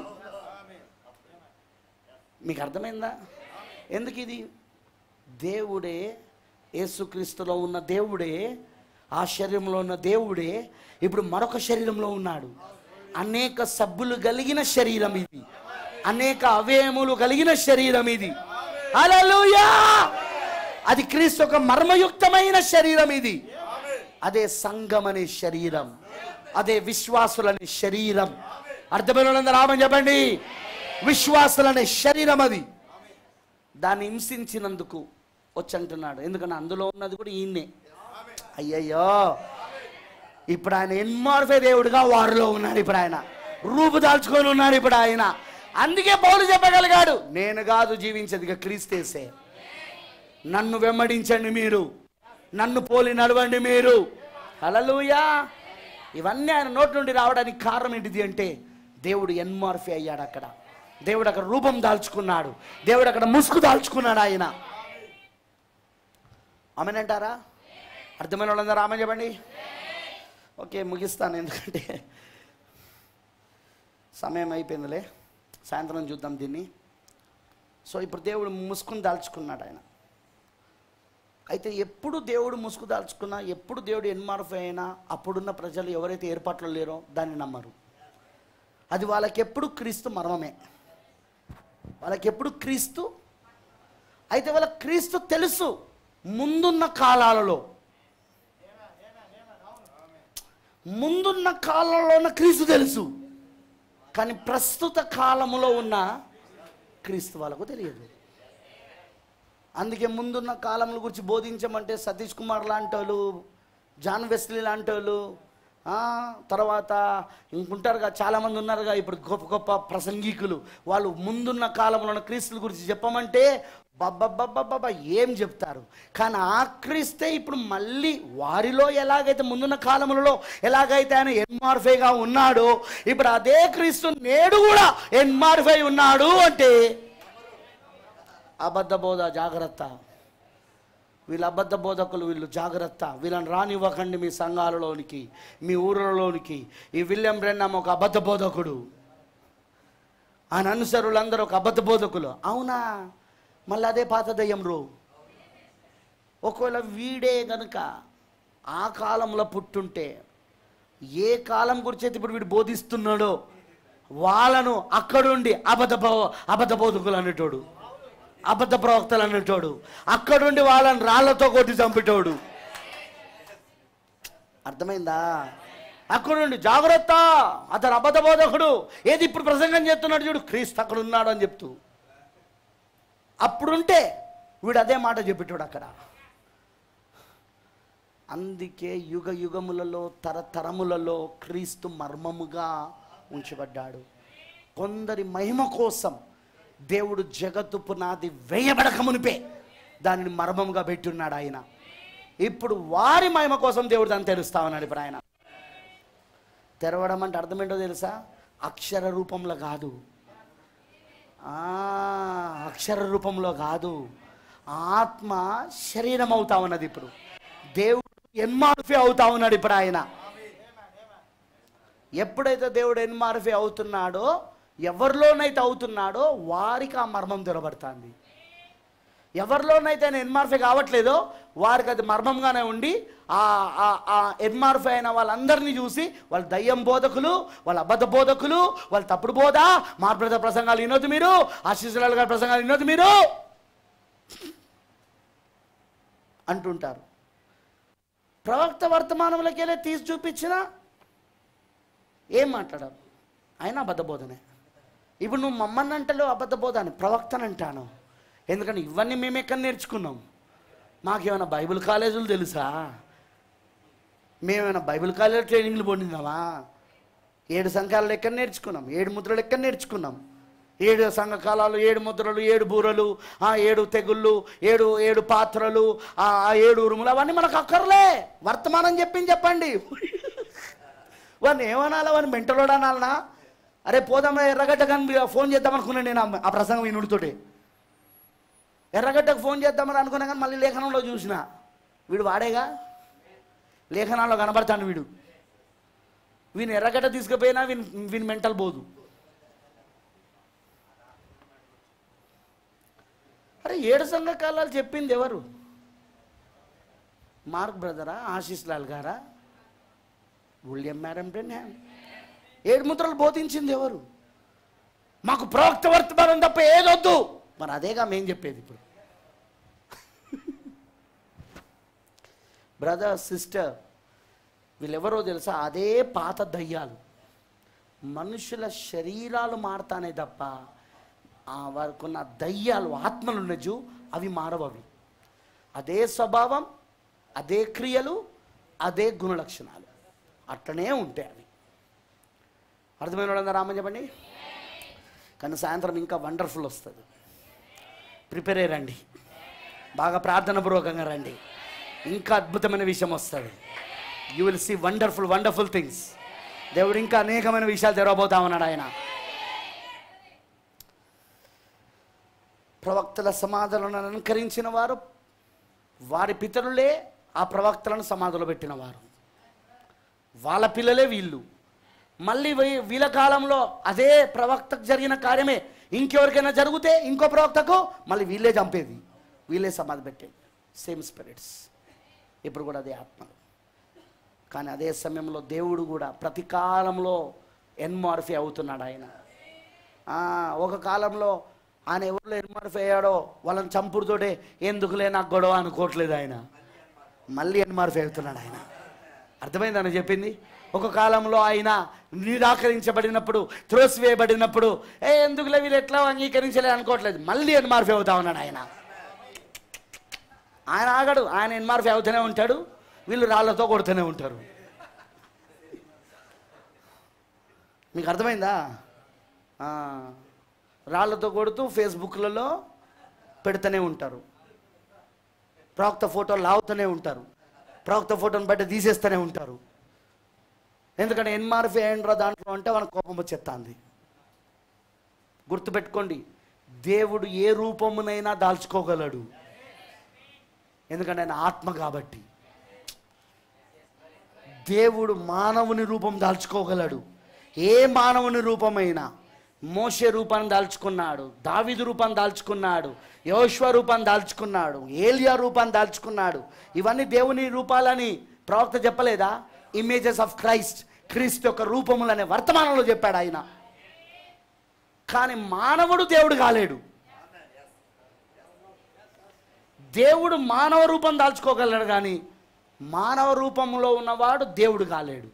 మీకు అర్థమైందా ఎందుకు ఇది దేవుడే యేసుక్రీస్తులో ఉన్న దేవుడే ఆ శరీరంలో ఉన్న దేవుడే ఇప్పుడు మరొక శరీరంలో ఉన్నాడు అనేక సబ్బులు కలిగిన శరీరం ఇది అనేక అవయములు కలిగిన శరీరం ఇది హల్లెలూయా అది క్రీస్తు ఒక మర్మయుక్తమైన శరీరం ఇది అదే సంఘం అనే శరీరం అదే విశ్వాసులనే శరీరం అర్థమైన వాళ్ళందరూ ఆమె చెప్పండి విశ్వాసులనే శరీరం అది దాన్ని హింసించినందుకు వచ్చి అంటున్నాడు ఎందుకంటే అందులో ఉన్నది కూడా ఈయన్నే అయ్యయ్యో ఇప్పుడు ఆయన ఎన్మార్ఫే దేవుడుగా వారిలో ఉన్నాడు ఇప్పుడు ఆయన రూపు దాల్చుకొని ఉన్నాడు ఇప్పుడు ఆయన అందుకే పౌలు చెప్పగలిగాడు నేను కాదు జీవించేది ఇక క్రీస్తేసే నన్ను వెంబడించండి మీరు నన్ను పోలి నడవండి మీరు హలలుయా ఇవన్నీ ఆయన నోటి నుండి రావడానికి కారణం ఏంటిది అంటే దేవుడు ఎన్మార్ఫీ అయ్యాడు అక్కడ దేవుడు అక్కడ రూపం దాల్చుకున్నాడు దేవుడు అక్కడ ముసుగు దాల్చుకున్నాడు ఆయన ఆమెనంటారా అర్థమైన వాళ్ళందరూ ఆమె చెప్పండి ఓకే ముగిస్తాను ఎందుకంటే సమయం అయిపోయిందిలే సాయంత్రం చూద్దాం దీన్ని సో ఇప్పుడు దేవుడు ముసుగుని దాల్చుకున్నాడు ఆయన అయితే ఎప్పుడు దేవుడు ముసుగు దాల్చుకున్నా ఎప్పుడు దేవుడు ఎన్మార్ఫ్ అయినా అప్పుడున్న ప్రజలు ఎవరైతే ఏర్పాట్లు లేరో దాన్ని నమ్మరు అది వాళ్ళకి ఎప్పుడు క్రీస్తు మర్మమే వాళ్ళకి ఎప్పుడు క్రీస్తు అయితే వాళ్ళ క్రీస్తు తెలుసు ముందున్న కాలాలలో ముందున్న కాలంలో ఉన్న క్రీస్తు తెలుసు కానీ ప్రస్తుత కాలములో ఉన్న క్రీస్తు వాళ్ళకు తెలియదు అందుకే ముందున్న కాలముల గురించి బోధించమంటే సతీష్ కుమార్ లాంటి వాళ్ళు జాన్ వెస్లీ లాంటి వాళ్ళు ఆ, తర్వాత ఇంకుంటారుగా చాలామంది ఉన్నారుగా ఇప్పుడు గొప్ప గొప్ప ప్రసంగికులు వాళ్ళు ముందున్న కాలంలో ఉన్న క్రీస్తుల గురించి చెప్పమంటే బబ్బబ్బబ్బబ్బబ్బ ఏం చెప్తారు కానీ ఆ క్రీస్తే ఇప్పుడు మళ్ళీ వారిలో ఎలాగైతే ముందున్న కాలములలో ఎలాగైతే ఆయన ఎన్మార్ఫైగా ఉన్నాడో ఇప్పుడు అదే క్రీస్తు నేడు కూడా ఎన్మార్ఫై ఉన్నాడు అంటే అబద్ధ బోధ జాగ్రత్త వీళ్ళు అబద్ధ బోధకులు వీళ్ళు జాగ్రత్త వీళ్ళని రానివ్వకండి మీ సంఘాలలోనికి మీ ఊర్లలోనికి ఈ విలియం బ్రెన్నమ్ ఒక అబద్ధ బోధకుడు ఆయన అనుసరులందరూ ఒక అబద్ధ బోధకులు అవునా మళ్ళీ అదే పాత దయ్యం రో ఒకవేళ వీడే గనుక ఆ కాలంలో పుట్టుంటే ఏ కాలం గురించి అయితే ఇప్పుడు వీడు బోధిస్తున్నాడో వాళ్ళను అక్కడుండి అబద్ధ బో అబద్ధ బోధకులు అనేటోడు అబద్ధ ప్రవక్తలు అనేటోడు అక్కడుండి వాళ్ళని రాళ్లతో కొట్టి చంపేటోడు అర్థమైందా అక్కడుండి జాగ్రత్త అతను అబద్ధ బోధకుడు ఏది ఇప్పుడు ప్రసంగం చేస్తున్నాడు చూడు క్రీస్తు అక్కడ ఉన్నాడు అని చెప్తూ అప్పుడుంటే వీడు అదే మాట చెప్పేటోడు అక్కడ అందుకే యుగ యుగములలో తరతరములలో క్రీస్తు మర్మముగా ఉంచబడ్డాడు కొందరి మహిమ కోసం దేవుడు జగత్తు పునాది వేయబడక మునిపే దానిని మర్మముగా పెట్టున్నాడు ఆయన ఇప్పుడు వారి మహిమ కోసం దేవుడు దాన్ని తెరుస్తా ఉన్నాడు ఇప్పుడు ఆయన తెరవడం అంటే అర్థం ఏంటో తెలుసా అక్షర రూపంలో కాదు ఆ, అక్షర రూపంలో కాదు ఆత్మ శరీరం అవుతా ఉన్నది ఇప్పుడు దేవుడు ఎన్మార్ఫీ అవుతా ఉన్నాడు ఇప్పుడు ఆయన ఎప్పుడైతే దేవుడు ఎన్మార్ఫీ అవుతున్నాడో ఎవరిలోనైతే అవుతున్నాడో వారికి ఆ మర్మం తెరబడుతుంది ఎవరిలోనైతే ఆయన ఎన్మార్ఫీ కావట్లేదో వారికి అది మర్మంగానే ఉండి ఆ ఆ ఆ ఎన్మార్ఫీ అయిన వాళ్ళందరినీ చూసి వాళ్ళు దయ్యం బోధకులు వాళ్ళ అబద్ధ బోధకులు వాళ్ళ తప్పుడు బోధ మార్పుల ప్రసంగాలు వినొద్దు మీరు ఆశీస్సులాల్ గారి ప్రసంగాలు వినొద్దు మీరు అంటుంటారు ప్రవక్త వర్తమానంలోకి వెళ్ళి తీసి చూపించినా ఏం మాట్లాడరు అయినా అబద్ధ బోధనే ఇప్పుడు నువ్వు మమ్మల్ని అంటలో అబద్ధ బోధ అని ప్రవక్తని అంటాను ఎందుకంటే ఇవన్నీ మేము ఎక్కడ నేర్చుకున్నాం మాకేమైనా బైబిల్ కాలేజీలు తెలుసా మేమేమైనా బైబిల్ కాలేజ్ ట్రైనింగ్లు పొందినామా ఏడు సంఘాలు ఎక్కడ నేర్చుకున్నాం ఏడు ముద్రలు ఎక్కడ నేర్చుకున్నాం ఏడు సంఘకాలాలు ఏడు ముద్రలు ఏడు బూరలు ఆ ఏడు తెగుళ్ళు ఏడు ఏడు పాత్రలు ఆ ఆ ఏడు ఉరుములు అవన్నీ మనకు అక్కర్లే వర్తమానం చెప్పింది చెప్పండి వాడిని ఏమనాలా వాడిని మెంటలోడు అనాలనా అరే పోదామా ఎర్రగడ్డ కానీ ఫోన్ చేద్దాం అనుకున్నాను నేను ఆ- ఆ ప్రసంగం వినుడితోటి ఎర్రగడ్డకు ఫోన్ చేద్దామని అనుకున్నా కానీ మళ్ళీ లేఖనంలో చూసిన వీడు వాడేగా లేఖనాల్లో కనబడతాడు వీడు వీని ఎర్రగడ్డ తీసుకుపోయినా వీని వీని మెంటల్ పోదు అరే ఏడు సంఘ కాలాలు చెప్పింది ఎవరు మార్క్ బ్రదరా ఆశీస్ లాల్ గారా విలియం మ్యారం బ్రెన్హామ్ ఏడు ముద్రలు బోధించింది ఎవరు మాకు ప్రవక్త వర్తమానం తప్ప ఏదొద్దు మరి అదేగా మేం చెప్పేది ఇప్పుడు బ్రదర్ సిస్టర్ వీళ్ళెవరో తెలుసా అదే పాత దయ్యాలు మనుషుల శరీరాలు మారతానే తప్ప ఆ వారికున్న దయ్యాలు ఆత్మలు ఉన్నజు అవి మారవవి అదే స్వభావం అదే క్రియలు అదే గుణలక్షణాలు అట్లనే ఉంటాయి అవి అర్థమైన వాళ్ళందరూ రామని చెప్పండి కానీ సాయంత్రం ఇంకా వండర్ఫుల్ వస్తుంది ప్రిపేర్ అయ్యి రండి బాగా ప్రార్థనాపూర్వకంగా రండి ఇంకా అద్భుతమైన విషయం వస్తుంది you will see wonderful wonderful things దేవుడు ఇంకా అనేకమైన విషయాలు తెరవబోతా ఉన్నాడు ఆయన ప్రవక్తల సమాధులను అలంకరించిన వారు వారి పితరులే ఆ ప్రవక్తలను సమాధులు పెట్టిన వారు వాళ్ళ పిల్లలే వీళ్ళు మళ్ళీ వీ- వీళ్ళ కాలంలో అదే ప్రవక్తకు జరిగిన కార్యమే ఇంకెవరికైనా జరిగితే ఇంకో ప్రవక్తకు మళ్ళీ వీళ్ళే చంపేది వీళ్ళే సమాధి పెట్టేది సేమ్ స్పిరిట్స్ ఇప్పుడు కూడా అదే ఆత్మలు కానీ అదే సమయంలో దేవుడు కూడా ప్రతి కాలంలో ఎన్మార్ఫీ అవుతున్నాడు ఆయన ఆ, ఒక కాలంలో ఆయన ఎవరిలో ఎన్మార్ఫ్ అయ్యాడో వాళ్ళని చంపుడుతోటే ఎందుకులే నాకు గొడవ అనుకోవట్లేదు ఆయన మళ్ళీ ఎన్మార్ఫ్ అవుతున్నాడు ఆయన అర్థమైందని చెప్పింది ఒక కాలంలో ఆయన నిరాకరించబడినప్పుడు త్రోసివేయబడినప్పుడు ఏ ఎందుకులే వీళ్ళు ఎట్లా అంగీకరించలే అనుకోవట్లేదు మళ్ళీ ఎన్మార్ఫ్ అవుతా ఉన్నాడు ఆయన ఆయన ఆగడు ఆయన ఎన్మార్ఫ్ అవుతూనే ఉంటాడు వీళ్ళు రాళ్లతో కొడుతూనే ఉంటారు మీకు అర్థమైందా ఆ, రాళ్లతో కొడుతూ ఫేస్బుక్లలో పెడుతూనే ఉంటారు ప్రవక్త ఫోటోలు లాగుతూనే ఉంటారు ప్రవక్త ఫోటోని బయట తీసేస్తూనే ఉంటారు ఎందుకంటే ఎన్మార్ఫీ ఏంట్రా దాంట్లో అంటే వాళ్ళకి కోపం వచ్చేస్తుంది గుర్తుపెట్టుకోండి దేవుడు ఏ రూపమునైనా దాల్చుకోగలడు ఎందుకంటే ఆయన ఆత్మ కాబట్టి దేవుడు మానవుని రూపం దాల్చుకోగలడు ఏ మానవుని రూపమైనా మోషే రూపాన్ని దాల్చుకున్నాడు దావిదు రూపాన్ని దాల్చుకున్నాడు యోశ్వ రూపాన్ని దాల్చుకున్నాడు ఏలియా రూపాన్ని దాల్చుకున్నాడు ఇవన్నీ దేవుని రూపాలని ప్రవక్త చెప్పలేదా ఇమేజెస్ ఆఫ్ క్రైస్ట్ క్రీస్తు యొక్క రూపములనే వర్తమానంలో చెప్పాడు ఆయన కానీ మానవుడు దేవుడు కాలేడు దేవుడు మానవ రూపం దాల్చుకోగలడు కానీ మానవ రూపంలో ఉన్నవాడు దేవుడు కాలేడు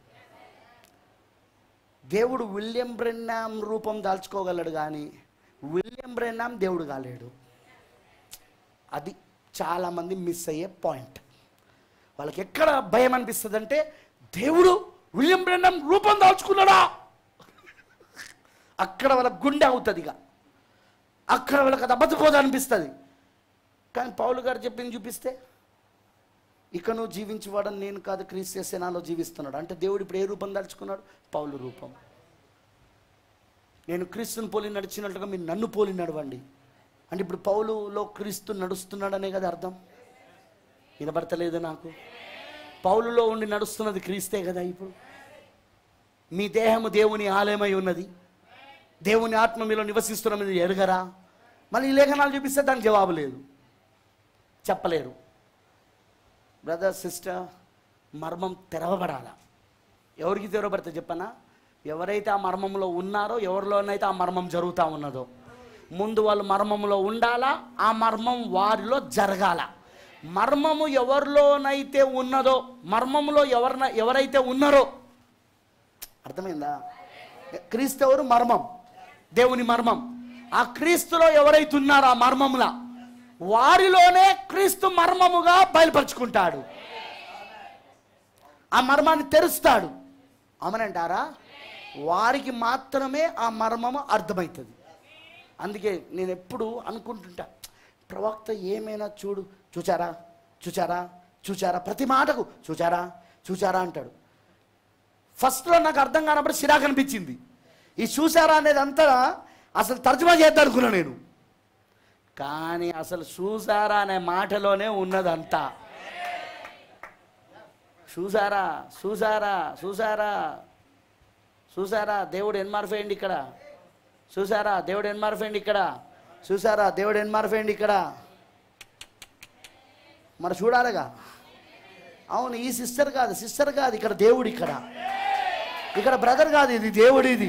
దేవుడు విలియం బ్రెన్నాం రూపం దాల్చుకోగలడు కానీ విలియం బ్రెన్నాం దేవుడు కాలేడు అది చాలామంది మిస్ అయ్యే పాయింట్ వాళ్ళకి ఎక్కడ భయం అనిపిస్తుంది అంటే దేవుడు విలియం బ్రెన్నాం రూపం దాల్చుకున్నాడా అక్కడ వాళ్ళ గుండె అవుతుంది ఇక అక్కడ వాళ్ళకి అది అబద్ధపోదు అనిపిస్తుంది కానీ పౌలు గారు చెప్పింది చూపిస్తే ఇక నువ్వు జీవించేవాడని నేను కాదు క్రీస్తు సేనాలో జీవిస్తున్నాడు అంటే దేవుడు ఇప్పుడు ఏ రూపం దాల్చుకున్నాడు పౌలు రూపం నేను క్రీస్తుని పోలి నడిచినట్లుగా మీరు నన్ను పోలి నడవండి అంటే ఇప్పుడు పౌలులో క్రీస్తు నడుస్తున్నాడనే కదా అర్థం వినబడతలేదు నాకు పౌలులో ఉండి నడుస్తున్నది క్రీస్తే కదా ఇప్పుడు మీ దేహము దేవుని ఆలయమై ఉన్నది దేవుని ఆత్మ మీలో నివసిస్తున్న మీరు ఎరగరా మళ్ళీ ఈ లేఖనాలు చూపిస్తే దానికి జవాబు లేదు చెప్పలేరు బ్రదర్ సిస్టర్ మర్మం తెరవబడాల ఎవరికి తెరవబడితే చెప్పనా ఎవరైతే ఆ మర్మంలో ఉన్నారో ఎవరిలోనైతే ఆ మర్మం జరుగుతూ ఉన్నదో ముందు వాళ్ళు మర్మంలో ఉండాలా ఆ మర్మం వారిలో జరగాల మర్మము ఎవరిలోనైతే ఉన్నదో మర్మములో ఎవరిన ఎవరైతే ఉన్నారో అర్థమైందా క్రీస్తు ఎవరు మర్మం దేవుని మర్మం ఆ క్రీస్తులో ఎవరైతే ఉన్నారో ఆ మర్మములా వారిలోనే క్రీస్తు మర్మముగా బయలుపరుచుకుంటాడు ఆ మర్మాన్ని తెరుస్తాడు అమనంటారా వారికి మాత్రమే ఆ మర్మము అర్థమవుతుంది అందుకే నేను ఎప్పుడు అనుకుంటుంటా ప్రవక్త ఏమైనా చూడు చూచారా చూచారా చూచారా ప్రతి మాటకు చూచారా చూచారా అంటాడు ఫస్ట్లో నాకు అర్థం కానప్పుడు సిరాకు అనిపించింది ఈ చూసారా అనేది అంతా అసలు తర్జుమా చేద్దాం అనుకున్నా నేను కానీ అసలు చూసారా అనే మాటలోనే ఉన్నదంతా చూసారా చూసారా చూసారా చూసారా దేవుడు ఎన్మార్ఫేయండి ఇక్కడ చూసారా దేవుడు ఎన్మార్ఫేయండి ఇక్కడ చూసారా దేవుడు ఎన్మార్ఫేయండి ఇక్కడ మరి చూడాలిగా అవును ఈ సిస్టర్ కాదు సిస్టర్ కాదు ఇక్కడ దేవుడు ఇక్కడ ఇక్కడ బ్రదర్ కాదు ఇది దేవుడు ఇది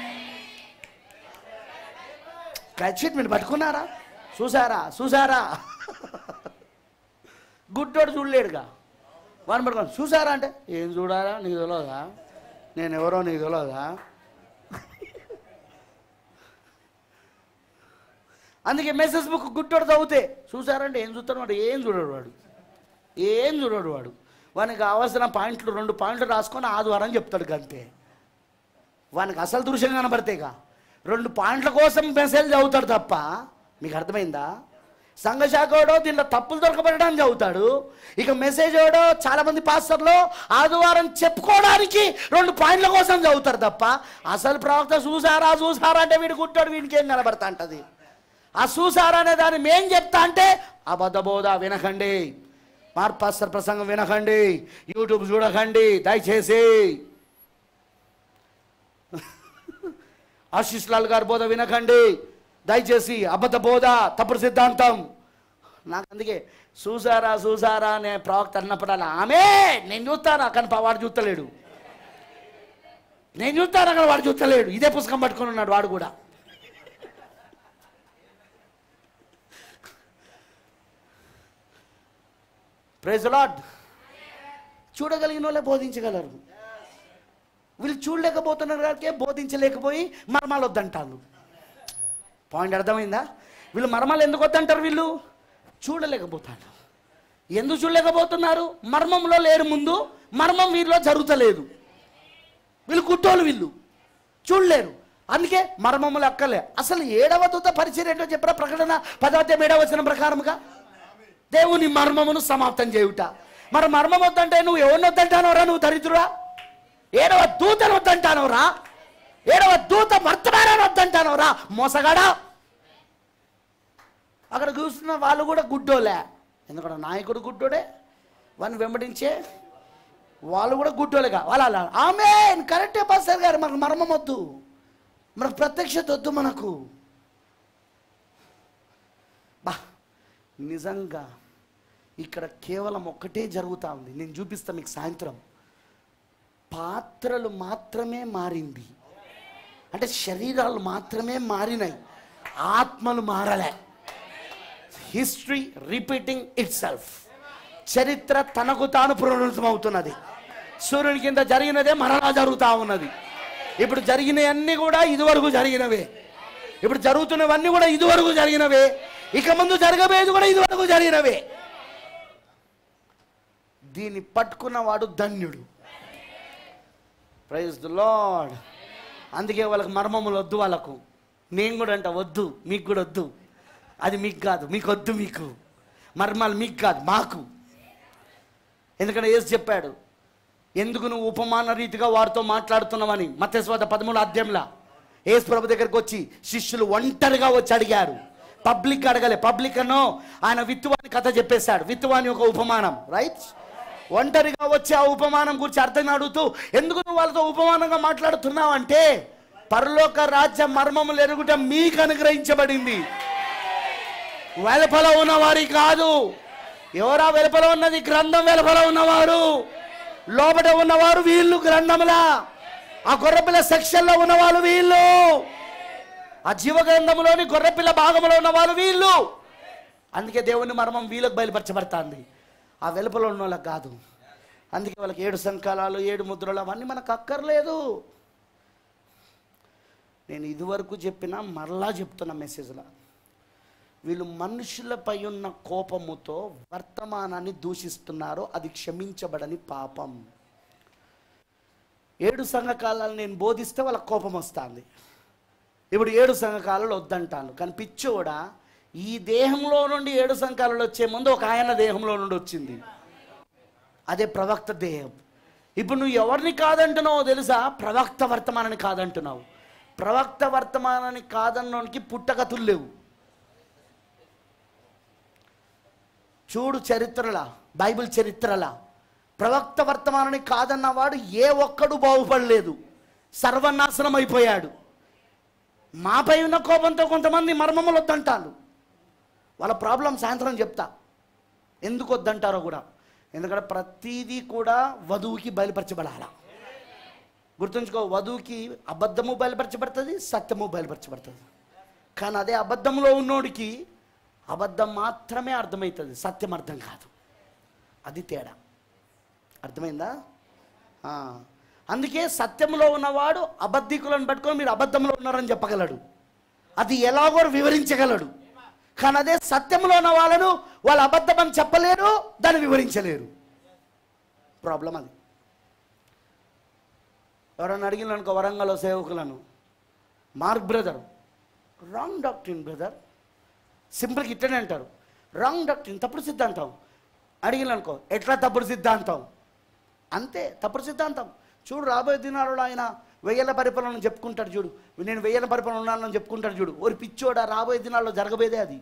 క్యాచ్షీట్ మీరు పట్టుకున్నారా చూసారా చూసారా గుడ్డోడు చూడలేడుగా వాడిని పట్టుకోండి చూసారా అంటే ఏం చూడాలా నీకు తెలియదా నేను ఎవరో నీకు తెలియదా అందుకే మెసేజ్ బుక్ గుడ్డోడు చదివితే చూసారంటే ఏం చూస్తాడు వాడు ఏం చూడడు వాడు ఏం చూడడు వాడు వానికి కావాల్సిన పాయింట్లు రెండు పాయింట్లు రాసుకొని ఆదివారం చెప్తాడు అంతే వానికి అసలు దృశ్యం కనబడితేగా రెండు పాయింట్ల కోసం మెసేజ్ చదువుతాడు తప్ప మీకు అర్థమైందా సంఘశాఖోడో దీంట్లో తప్పులు దొరకబడడానికి చదువుతాడు ఇక మెసేజ్ ఎవడో చాలా మంది పాస్టర్లు ఆదివారం చెప్పుకోవడానికి రెండు పాయింట్ల కోసం చదువుతారు తప్ప అసలు ప్రవక్త చూసారా చూసారా అంటే వీడు గుట్టాడు వీడికి ఏం కనబడతా అంటది ఆ చూసారా అనే దాన్ని మేం చెప్తా అంటే అబద్ధబోధ వినకండి మార్పాస్టర్ ప్రసంగం వినకండి యూట్యూబ్ చూడకండి దయచేసి ఆశీష్ లాల్ గారి బోధ వినకండి దయచేసి అబద్ధ బోధ తప్పుడు సిద్ధాంతం నాకు అందుకే చూసారా చూసారా అనే ప్రవక్త అన్నప్పుడు ఆమె నేను చూస్తాను కానీ పా- వాడు చూస్తలేడు నేను చూస్తాను అక్కడ వాడు చూస్తలేడు ఇదే పుస్తకం పట్టుకొని ఉన్నాడు వాడు కూడా ప్రైజ్ లాడ్ చూడగలిగిన వాళ్ళే బోధించగలరు వీళ్ళు చూడలేకపోతున్నారు కాబట్టి బోధించలేకపోయి మర్మాలు వద్దంటారు పాయింట్ అర్థమైందా వీళ్ళు మర్మాలు ఎందుకు వద్దంటారు వీళ్ళు చూడలేకపోతారు ఎందుకు చూడలేకపోతున్నారు మర్మంలో లేరు ముందు మర్మం వీరిలో జరుగుతలేదు వీళ్ళు కుట్టోళ్ళు వీళ్ళు చూడలేరు అందుకే మర్మములు అక్కలే అసలు ఏడవ దూత పరిచయం ఏంటో చెప్పరా ప్రకటన పదార్థం ఏడవ వచ్చిన ప్రకారముగా దేవుని మర్మమును సమాప్తం చేయుట మరి మర్మం వద్దంటే నువ్వు ఎవరిని వద్దంటానవరా నువ్వు దరిద్రుడా ఏడవ దూతను వద్దంటానవరా ఏడవ దూత వర్తమానాన్ని వద్దంటానవరా మోసగాడా అక్కడ చూస్తున్న వాళ్ళు కూడా గుడ్డోలే ఎందుకంటే నాయకుడు గుడ్డోడే వాడిని వెంబడించే వాళ్ళు కూడా గుడ్డోలేగా వాళ్ళు అలా ఆమె కరెక్టే పాస్టర్ గారు మనకు మర్మం వద్దు మనకు ప్రత్యక్షత వద్దు మనకు బా నిజంగా ఇక్కడ కేవలం ఒక్కటే జరుగుతూ ఉంది నేను చూపిస్తా మీకు సాయంత్రం పాత్రలు మాత్రమే మారింది అంటే శరీరాలు మాత్రమే మారినాయి ఆత్మలు మారలే హిస్టరీ రిపీటింగ్ ఇట్ సెల్ఫ్ చరిత్ర తనకు తాను పునరుద్ధమవుతున్నది సూర్యుని కింద జరిగినదే మరలా జరుగుతూ ఉన్నది ఇప్పుడు జరిగినవన్నీ కూడా ఇదివరకు జరిగినవే ఇప్పుడు జరుగుతున్నవన్నీ కూడా ఇదివరకు జరిగినవే ఇక ముందు జరగబోయేది కూడా ఇదివరకు జరిగినవే దీన్ని పట్టుకున్నవాడు ధన్యుడు ప్రైజ్ ద లాడ్ అందుకే వాళ్ళకి మర్మములు వద్దు వాళ్ళకు నేను కూడా అంట వద్దు మీకు కూడా వద్దు అది మీకు కాదు మీకు వద్దు మీకు మర్మాలు మీకు కాదు మాకు ఎందుకంటే ఏసు చెప్పాడు ఎందుకు నువ్వు ఉపమాన రీతిగా వారితో మాట్లాడుతున్నావని మత్స్వాద పదమూడు అధ్యాయంలో ఏసు ప్రభు దగ్గరికి వచ్చి శిష్యులు ఒంటరిగా వచ్చి అడిగారు పబ్లిక్ అడగలే పబ్లిక్ అనో ఆయన విత్తువాని కథ చెప్పేశాడు విత్తువాని ఒక ఉపమానం రైట్ ఒంటరిగా వచ్చి ఆ ఉపమానం గురించి అర్థం అడుగుతూ ఎందుకు నువ్వు వాళ్ళతో ఉపమానంగా మాట్లాడుతున్నావు అంటే పరలోక రాజ్య మర్మములు ఎరుగుట మీకు అనుగ్రహించబడింది వెలుపల ఉన్నవారి కాదు ఎవరా వెలుపల ఉన్నది గ్రంథం వెలుపల ఉన్నవారు లోపల ఉన్నవారు వీళ్ళు గ్రంథములా ఆ గొర్రెపిల్ల సెక్షన్లో ఉన్నవాళ్ళు వీళ్ళు ఆ జీవ గ్రంథములోని గొర్రెపిల్ల భాగంలో ఉన్నవాళ్ళు వీళ్ళు అందుకే దేవుని మర్మం వీళ్ళకు బయలుపరచబడుతుంది ఆ వెలుపల ఉన్న వాళ్ళకి కాదు అందుకే వాళ్ళకి ఏడు సంకాలాలు ఏడు ముద్రలు అవన్నీ మనకు అక్కర్లేదు నేను ఇదివరకు చెప్పిన మరలా చెప్తున్న మెసేజ్లో వీళ్ళు మనుషులపై ఉన్న కోపముతో వర్తమానాన్ని దూషిస్తున్నారు అది క్షమించబడని పాపం ఏడు సంఘకాలాలు నేను బోధిస్తే వాళ్ళకి కోపం వస్తుంది ఇప్పుడు ఏడు సంఘకాలాలు వద్దంటాను కానీ పిచ్చోడా ఈ దేహంలో నుండి ఏడు సంఘకాలాలు వచ్చే ముందు ఒక ఆయన దేహంలో నుండి వచ్చింది అదే ప్రవక్త దేహం ఇప్పుడు నువ్వు ఎవరిని కాదంటున్నావో తెలుసా ప్రవక్త వర్తమానాన్ని కాదంటున్నావు ప్రవక్త వర్తమానాన్ని కాదన్నోనికి పుట్టగతులు లేవు చూడు చరిత్రలా బైబిల్ చరిత్రలా ప్రవక్త వర్తమానాన్ని కాదన్నవాడు ఏ ఒక్కడు బాగుపడలేదు సర్వనాశనం అయిపోయాడు మాపై ఉన్న కోపంతో కొంతమంది మర్మములు వద్దంటారు వాళ్ళ ప్రాబ్లం సాయంత్రం చెప్తా ఎందుకు వద్దంటారో కూడా ఎందుకంటే ప్రతిదీ కూడా వధువుకి బయలుపరచబడాల గుర్తుంచుకో వధువుకి అబద్ధము బయలుపరచబడుతుంది సత్యము బయలుపరచబడుతుంది కానీ అదే అబద్ధంలో ఉన్నోడికి అబద్ధం మాత్రమే అర్థమవుతుంది సత్యం అర్థం కాదు అది తేడా అర్థమైందా ఆ. అందుకే సత్యంలో ఉన్నవాడు అబద్ధికులను పట్టుకొని మీరు అబద్ధంలో ఉన్నారని చెప్పగలడు అది ఎలాగో వివరించగలడు కానీ అదే సత్యంలో ఉన్న వాళ్ళను వాళ్ళు అబద్ధం అని చెప్పలేరు దాన్ని వివరించలేరు ప్రాబ్లం అది ఎవరన్నా అడిగిన అనుకో వరంగల్ సేవకులను mark brother wrong doctrine brother సింపుల్గా ఇట్టనే అంటారు రాంగ్ డాక్టరీన్ తప్పుడు సిద్ధాంతం అడిగిన అనుకో ఎట్లా తప్పుడు సిద్ధాంతం అంతే తప్పుడు సిద్ధాంతం చూడు రాబోయే దినాలలో ఆయన వెయ్యేళ్ళ పరిపాలన చెప్పుకుంటాడు చూడు నేను వెయ్యేళ్ళ పరిపాలన ఉన్నానని చెప్పుకుంటాడు చూడు ఓరి పిచ్చోడా రాబోయే దినాల్లో జరగబోయేదే అది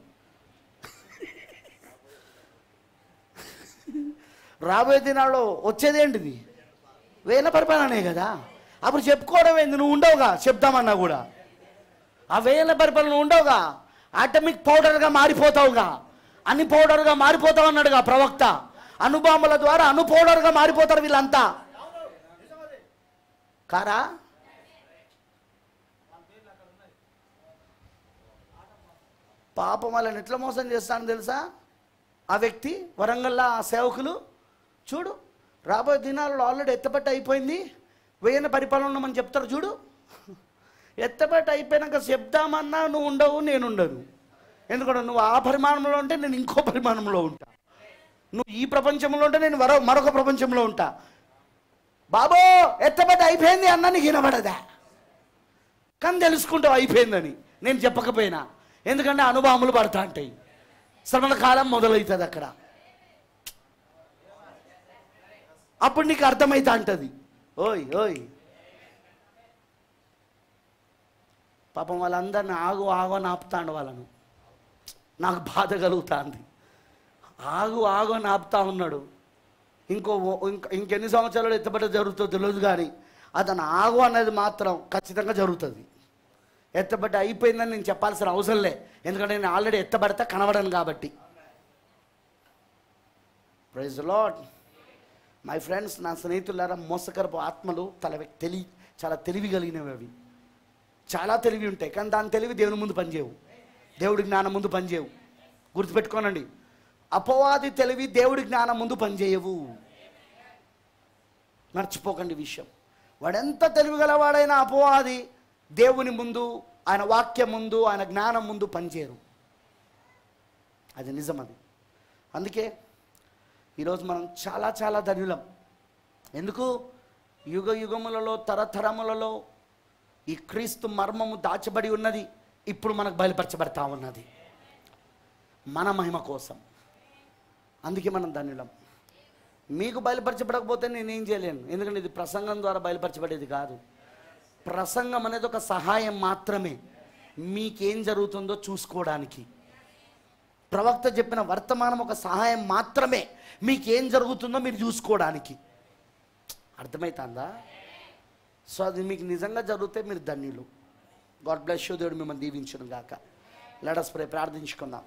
రాబోయే దినాల్లో వచ్చేదేంటిది వేల పరిపాలనే కదా అప్పుడు చెప్పుకోవడం ఏంది నువ్వు ఉండవుగా చెప్దామన్నా కూడా ఆ వేల పరిపాలన ఉండవుగా ఆటమిక్ పౌడర్గా మారిపోతావుగా అన్ని పౌడర్గా మారిపోతావు అన్నాడుగా ప్రవక్త అనుబాంబుల ద్వారా అను పౌడర్గా మారిపోతారు వీళ్ళంతా కారా పాపం వాళ్ళని ఎట్లా మోసం చేస్తాను తెలుసా ఆ వ్యక్తి వరంగల్లో ఆ సేవకులు చూడు రాబోయే దినాలలో ఆల్రెడీ ఎత్తపట్టు అయిపోయింది వెయ్యిన పరిపాలన ఉండమని చెప్తారు చూడు ఎత్తపట్టు అయిపోయినాక చెప్దామన్నా నువ్వు ఉండవు నేను ఉండను ఎందుకంటే నువ్వు ఆ పరిమాణంలో ఉంటే నేను ఇంకో పరిమాణంలో ఉంటా నువ్వు ఈ ప్రపంచంలో ఉంటే నేను మరో మరొక ప్రపంచంలో ఉంటా బాబో ఎత్తబడి అయిపోయింది అన్న నీకు వినబడదా కానీ తెలుసుకుంటావు అయిపోయిందని నేను చెప్పకపోయినా ఎందుకంటే అనుభవములు పడతా ఉంటాయి శ్రమల కాలం మొదలవుతుంది అక్కడ అప్పుడు నీకు అర్థమైతా అంటది ఓయ్ ఓయ్ పాపం వాళ్ళందరిని ఆగు ఆగు అని ఆపుతాండు వాళ్ళను నాకు బాధ కలుగుతాంది ఆగు ఆగు అని ఆపుతా ఉన్నాడు ఇంకో ఇంక- ఇంకెన్ని సంవత్సరాలు ఎత్తబడ్డ జరుగుతుందో తెలియదు కానీ అతను ఆగు అనేది మాత్రం ఖచ్చితంగా జరుగుతుంది ఎత్తబడ్డ అయిపోయిందని నేను చెప్పాల్సిన అవసరం లే ఎందుకంటే నేను ఆల్రెడీ ఎత్తబడతా కనబడను కాబట్టి ప్రైజ్ లాడ్ మై ఫ్రెండ్స్ నా స్నేహితులారా మోసకరపు ఆత్మలు తల తెలి చాలా తెలివి కలిగినవి అవి చాలా తెలివి ఉంటాయి కానీ దాని తెలివి దేవుని ముందు పనిచేయవు దేవుడి జ్ఞానం ముందు పనిచేయవు గుర్తుపెట్టుకోనండి అపవాది తెలివి దేవుడి జ్ఞానం ముందు పనిచేయవు మర్చిపోకండి ఈ విషయం వాడెంత తెలివి గలవాడైన అపవాది దేవుని ముందు ఆయన వాక్యం ముందు ఆయన జ్ఞానం ముందు పనిచేయరు అది నిజం అది అందుకే ఈరోజు మనం చాలా చాలా ధన్యులం ఎందుకు యుగ యుగములలో తరతరములలో ఈ క్రీస్తు మర్మము దాచబడి ఉన్నది ఇప్పుడు మనకు బయలుపరచబడతా ఉన్నది మన మహిమ కోసం అందుకే మనం ధన్యులం మీకు బయలుపరచబడకపోతే నేనేం చేయలేను ఎందుకంటే ఇది ప్రసంగం ద్వారా బయలుపరచబడేది కాదు ప్రసంగం అనేది ఒక సహాయం మాత్రమే మీకేం జరుగుతుందో చూసుకోవడానికి ప్రవక్త చెప్పిన వర్తమానం ఒక సహాయం మాత్రమే మీకేం జరుగుతుందో మీరు చూసుకోవడానికి అర్థమవుతుందా సో అది మీకు నిజంగా జరిగితే మీరు ధన్యులు గాడ్ బ్లెస్ యూ దేవుడు మిమ్మల్ని దీవించును గాక లెడస్ ప్రే ప్రార్థించుకుందాం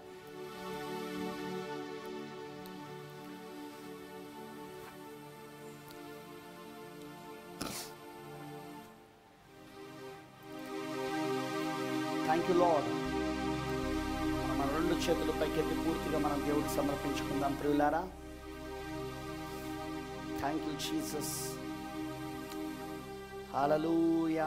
థ్యాంక్ యూ లాడ్ మన రెండు చేతులు పైకెత్తి పూర్తిగా మనం దేవుడికి సమర్పించుకుందాం ప్రియులారా thank you Jesus hallelujah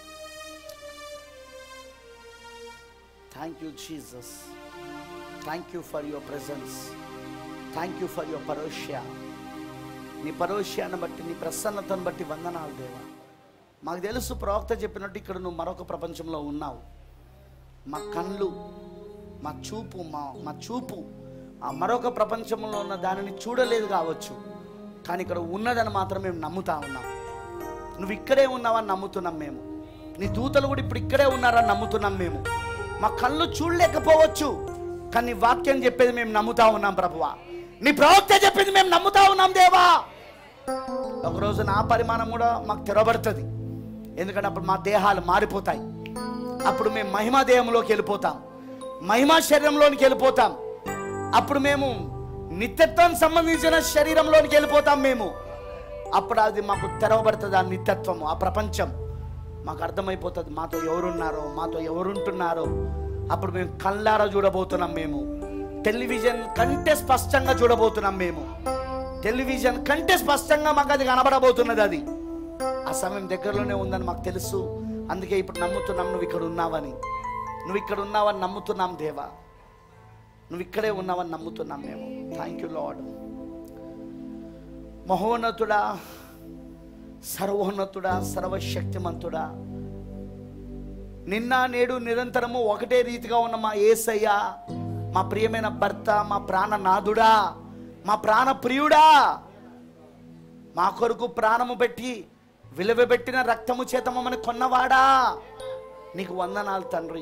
thank you Jesus thank you for your presence thank you for your పరోష్య నీ పరోష్యాన్ని బట్టి నీ ప్రసన్నతను బట్టి వందనాలు దేవా మాకు తెలుసు ప్రవక్త చెప్పినట్టు ఇక్కడ నువ్వు మరొక ప్రపంచంలో ఉన్నావు మా కళ్ళు మా చూపు మా మా చూపు ఆ మరొక ప్రపంచంలో ఉన్న దానిని చూడలేదు కావచ్చు కానీ ఇక్కడ ఉన్నదని మాత్రం మేము నమ్ముతా ఉన్నాం నువ్వు ఇక్కడే ఉన్నావని నమ్ముతున్నాం మేము నీ దూతలు కూడా ఇప్పుడు ఇక్కడే ఉన్నారని నమ్ముతున్నాం మేము మా కళ్ళు చూడలేకపోవచ్చు కానీ నీ వాక్యం చెప్పేది మేము నమ్ముతా ఉన్నాం ప్రభువా నీ ప్రవక్త చెప్పింది మేము నమ్ముతా ఉన్నాం దేవా ఒకరోజు నా పరిమాణం కూడా మాకు తెరవబడుతుంది ఎందుకంటే అప్పుడు మా దేహాలు మారిపోతాయి అప్పుడు మేము మహిమా దేహంలోకి వెళ్ళిపోతాం మహిమా శరీరంలోనికి వెళ్ళిపోతాం అప్పుడు మేము నిత్యత్వానికి సంబంధించిన శరీరంలోనికి వెళ్ళిపోతాం మేము అప్పుడు అది మాకు తెరవబడుతుంది ఆ నిత్యత్వము ఆ ప్రపంచం మాకు అర్థమైపోతుంది మాతో ఎవరున్నారో మాతో ఎవరుంటున్నారో అప్పుడు మేము కళ్ళారా చూడబోతున్నాం మేము టెలివిజన్ కంటే స్పష్టంగా చూడబోతున్నాం మేము టెలివిజన్ కంటే స్పష్టంగా మాకు అది కనబడబోతున్నది అది ఆ సమయం దగ్గరలోనే ఉందని మాకు తెలుసు అందుకే ఇప్పుడు నమ్ముతున్నాం నువ్వు ఇక్కడ ఉన్నావని నువ్వు ఇక్కడ ఉన్నావని నమ్ముతున్నాం దేవా నువ్వు ఇక్కడే ఉన్నావని నమ్ముతున్నాం మేము థ్యాంక్ యూ లాడ్ మహోన్నతుడా సర్వోన్నతుడా సర్వశక్తిమంతుడా నిన్న నేడు నిరంతరము ఒకటే రీతిగా ఉన్న మా ఏసయ్య మా ప్రియమైన భర్త మా ప్రాణనాథుడా మా ప్రాణ ప్రియుడా మా కొరకు ప్రాణము పెట్టి విలువబెట్టిన రక్తము చేత మమ్మల్ని కొన్నవాడా నీకు వందనాలు తండ్రి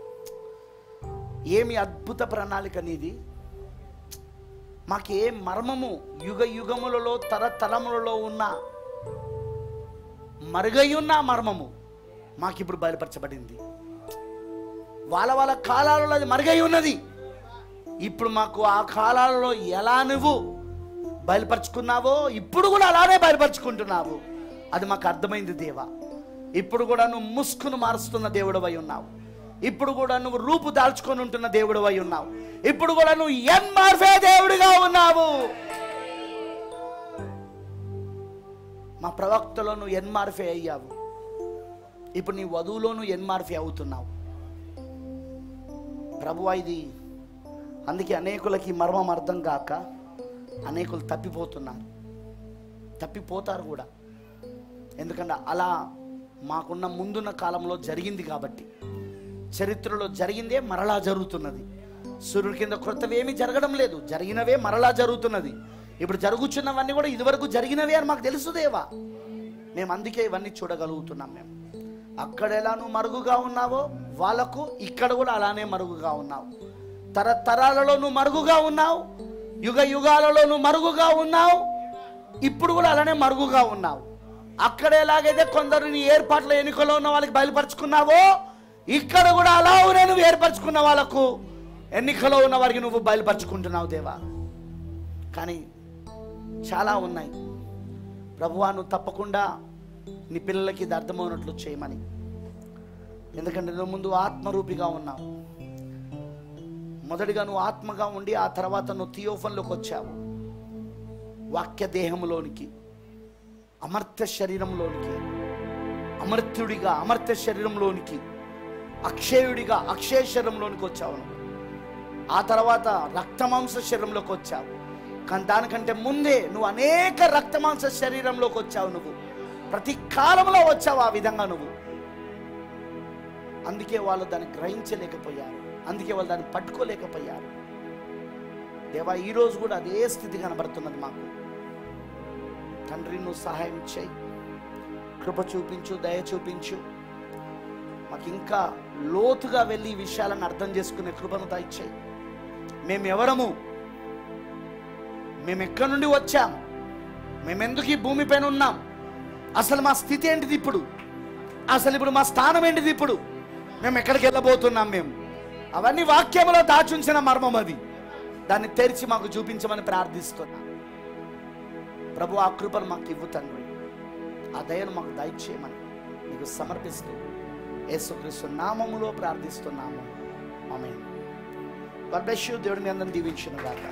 ఏమి అద్భుత ప్రణాళిక నీది మాకే మర్మము యుగ యుగములలో తరతరములలో ఉన్న మరుగయ్యున్న ఆ మర్మము మాకిప్పుడు బయలుపరచబడింది వాళ్ళ వాళ్ళ కాలాలలో అది మరుగై ఉన్నది ఇప్పుడు మాకు ఆ కాలాలలో ఎలా నువ్వు బయలుపరుచుకున్నావో ఇప్పుడు కూడా అలానే బయలుపరుచుకుంటున్నావు అది మాకు అర్థమైంది దేవా ఇప్పుడు కూడా నువ్వు ముసుకును మారుస్తున్న దేవుడు అయి ఉన్నావు ఇప్పుడు కూడా నువ్వు రూపు దాల్చుకొని ఉంటున్న దేవుడు అయి ఉన్నావు ఇప్పుడు కూడా నువ్వు ఎన్మార్ఫే దేవుడిగా ఉన్నావు మా ప్రవక్తలో నువ్వు ఎన్మార్ఫే అయ్యావు ఇప్పుడు నీ వధువులో నువ్వు ఎన్మార్ఫే అవుతున్నావు ప్రభువా ఇది అందుకే అనేకులకి ఈ మర్మం అర్థం కాక అనేకులు తప్పిపోతున్నారు తప్పిపోతారు కూడా ఎందుకంటే అలా మాకున్న ముందున్న కాలంలో జరిగింది కాబట్టి చరిత్రలో జరిగిందే మరలా జరుగుతున్నది సూర్యుడి కింద క్రొత్తవేమీ జరగడం లేదు జరిగినవే మరలా జరుగుతున్నది ఇప్పుడు జరుగుతున్నవన్నీ కూడా ఇదివరకు జరిగినవే అని మాకు తెలుసుదేవా మేము అందుకే ఇవన్నీ చూడగలుగుతున్నాం మేము అక్కడ ఎలా నువ్వు మరుగుగా ఉన్నావో వాళ్ళకు ఇక్కడ కూడా అలానే మరుగుగా ఉన్నావు తరతరాలలో నువ్వు మరుగుగా ఉన్నావు యుగ యుగాలలో నువ్వు మరుగుగా ఉన్నావు ఇప్పుడు కూడా అలానే మరుగుగా ఉన్నావు అక్కడ ఎలాగైతే కొందరు నీ ఏర్పాట్ల ఎన్నికలో ఉన్న వాళ్ళకి బయలుపరుచుకున్నావో ఇక్కడ కూడా అలా నువ్వు ఏర్పరచుకున్న వాళ్ళకు ఎన్నికలో ఉన్న వారికి నువ్వు బయలుపరుచుకుంటున్నావు దేవా కానీ చాలా ఉన్నాయి ప్రభువా నువ్వు తప్పకుండా నీ పిల్లలకి ఇది అర్థమవునట్లు చేయమని ఎందుకంటే నువ్వు ముందు ఆత్మరూపిగా ఉన్నావు మొదటిగా నువ్వు ఆత్మగా ఉండి ఆ తర్వాత నువ్వు థియోఫన్లోకి వచ్చావు వాక్య దేహంలోనికి అమర్త్య శరీరంలోనికి అమర్త్యుడిగా అమర్త్య శరీరంలోనికి అక్షయుడిగా అక్షయ శరీరంలోనికి వచ్చావు నువ్వు. ఆ తర్వాత రక్తమాంస శరీరంలోకి వచ్చావు కానీ దానికంటే ముందే నువ్వు అనేక రక్తమాంస శరీరంలోకి వచ్చావు నువ్వు ప్రతి కాలంలో వచ్చావు ఆ విధంగా నువ్వు అందుకే వాళ్ళు దాన్ని గ్రహించలేకపోయారు అందుకే వాళ్ళు దాన్ని పట్టుకోలేకపోయారు దేవా ఈరోజు కూడా అదే స్థితి కనబడుతున్నది మాకు తండ్రి నువ్వు సహాయం చేయి కృప చూపించు దయ చూపించు మాకు ఇంకా లోతుగా వెళ్ళి ఈ విషయాలను అర్థం చేసుకునే కృపను దయచేయి మేము ఎవరము మేము ఎక్కడి నుండి వచ్చాం మేము ఎందుకు ఈ భూమిపైన ఉన్నాం అసలు మా స్థితి ఏంటిది ఇప్పుడు అసలు ఇప్పుడు మా స్థానం ఏంటిది ఇప్పుడు మేము ఎక్కడికి వెళ్ళబోతున్నాం మేము అవన్నీ వాక్యములో దాచుంచిన మర్మం అది దాన్ని తెరిచి మాకు చూపించమని ప్రార్థిస్తున్నాం ప్రభు ఆ కృపను మాకు ఇవ్వు తండ్రి ఆ దయను మాకు దయచేయమని నీకు సమర్పిస్తూ యేసుక్రీస్తు నామములో ప్రార్థిస్తున్నాము ఆమె దేవుడి మీ అందరిని దీవించిన గాక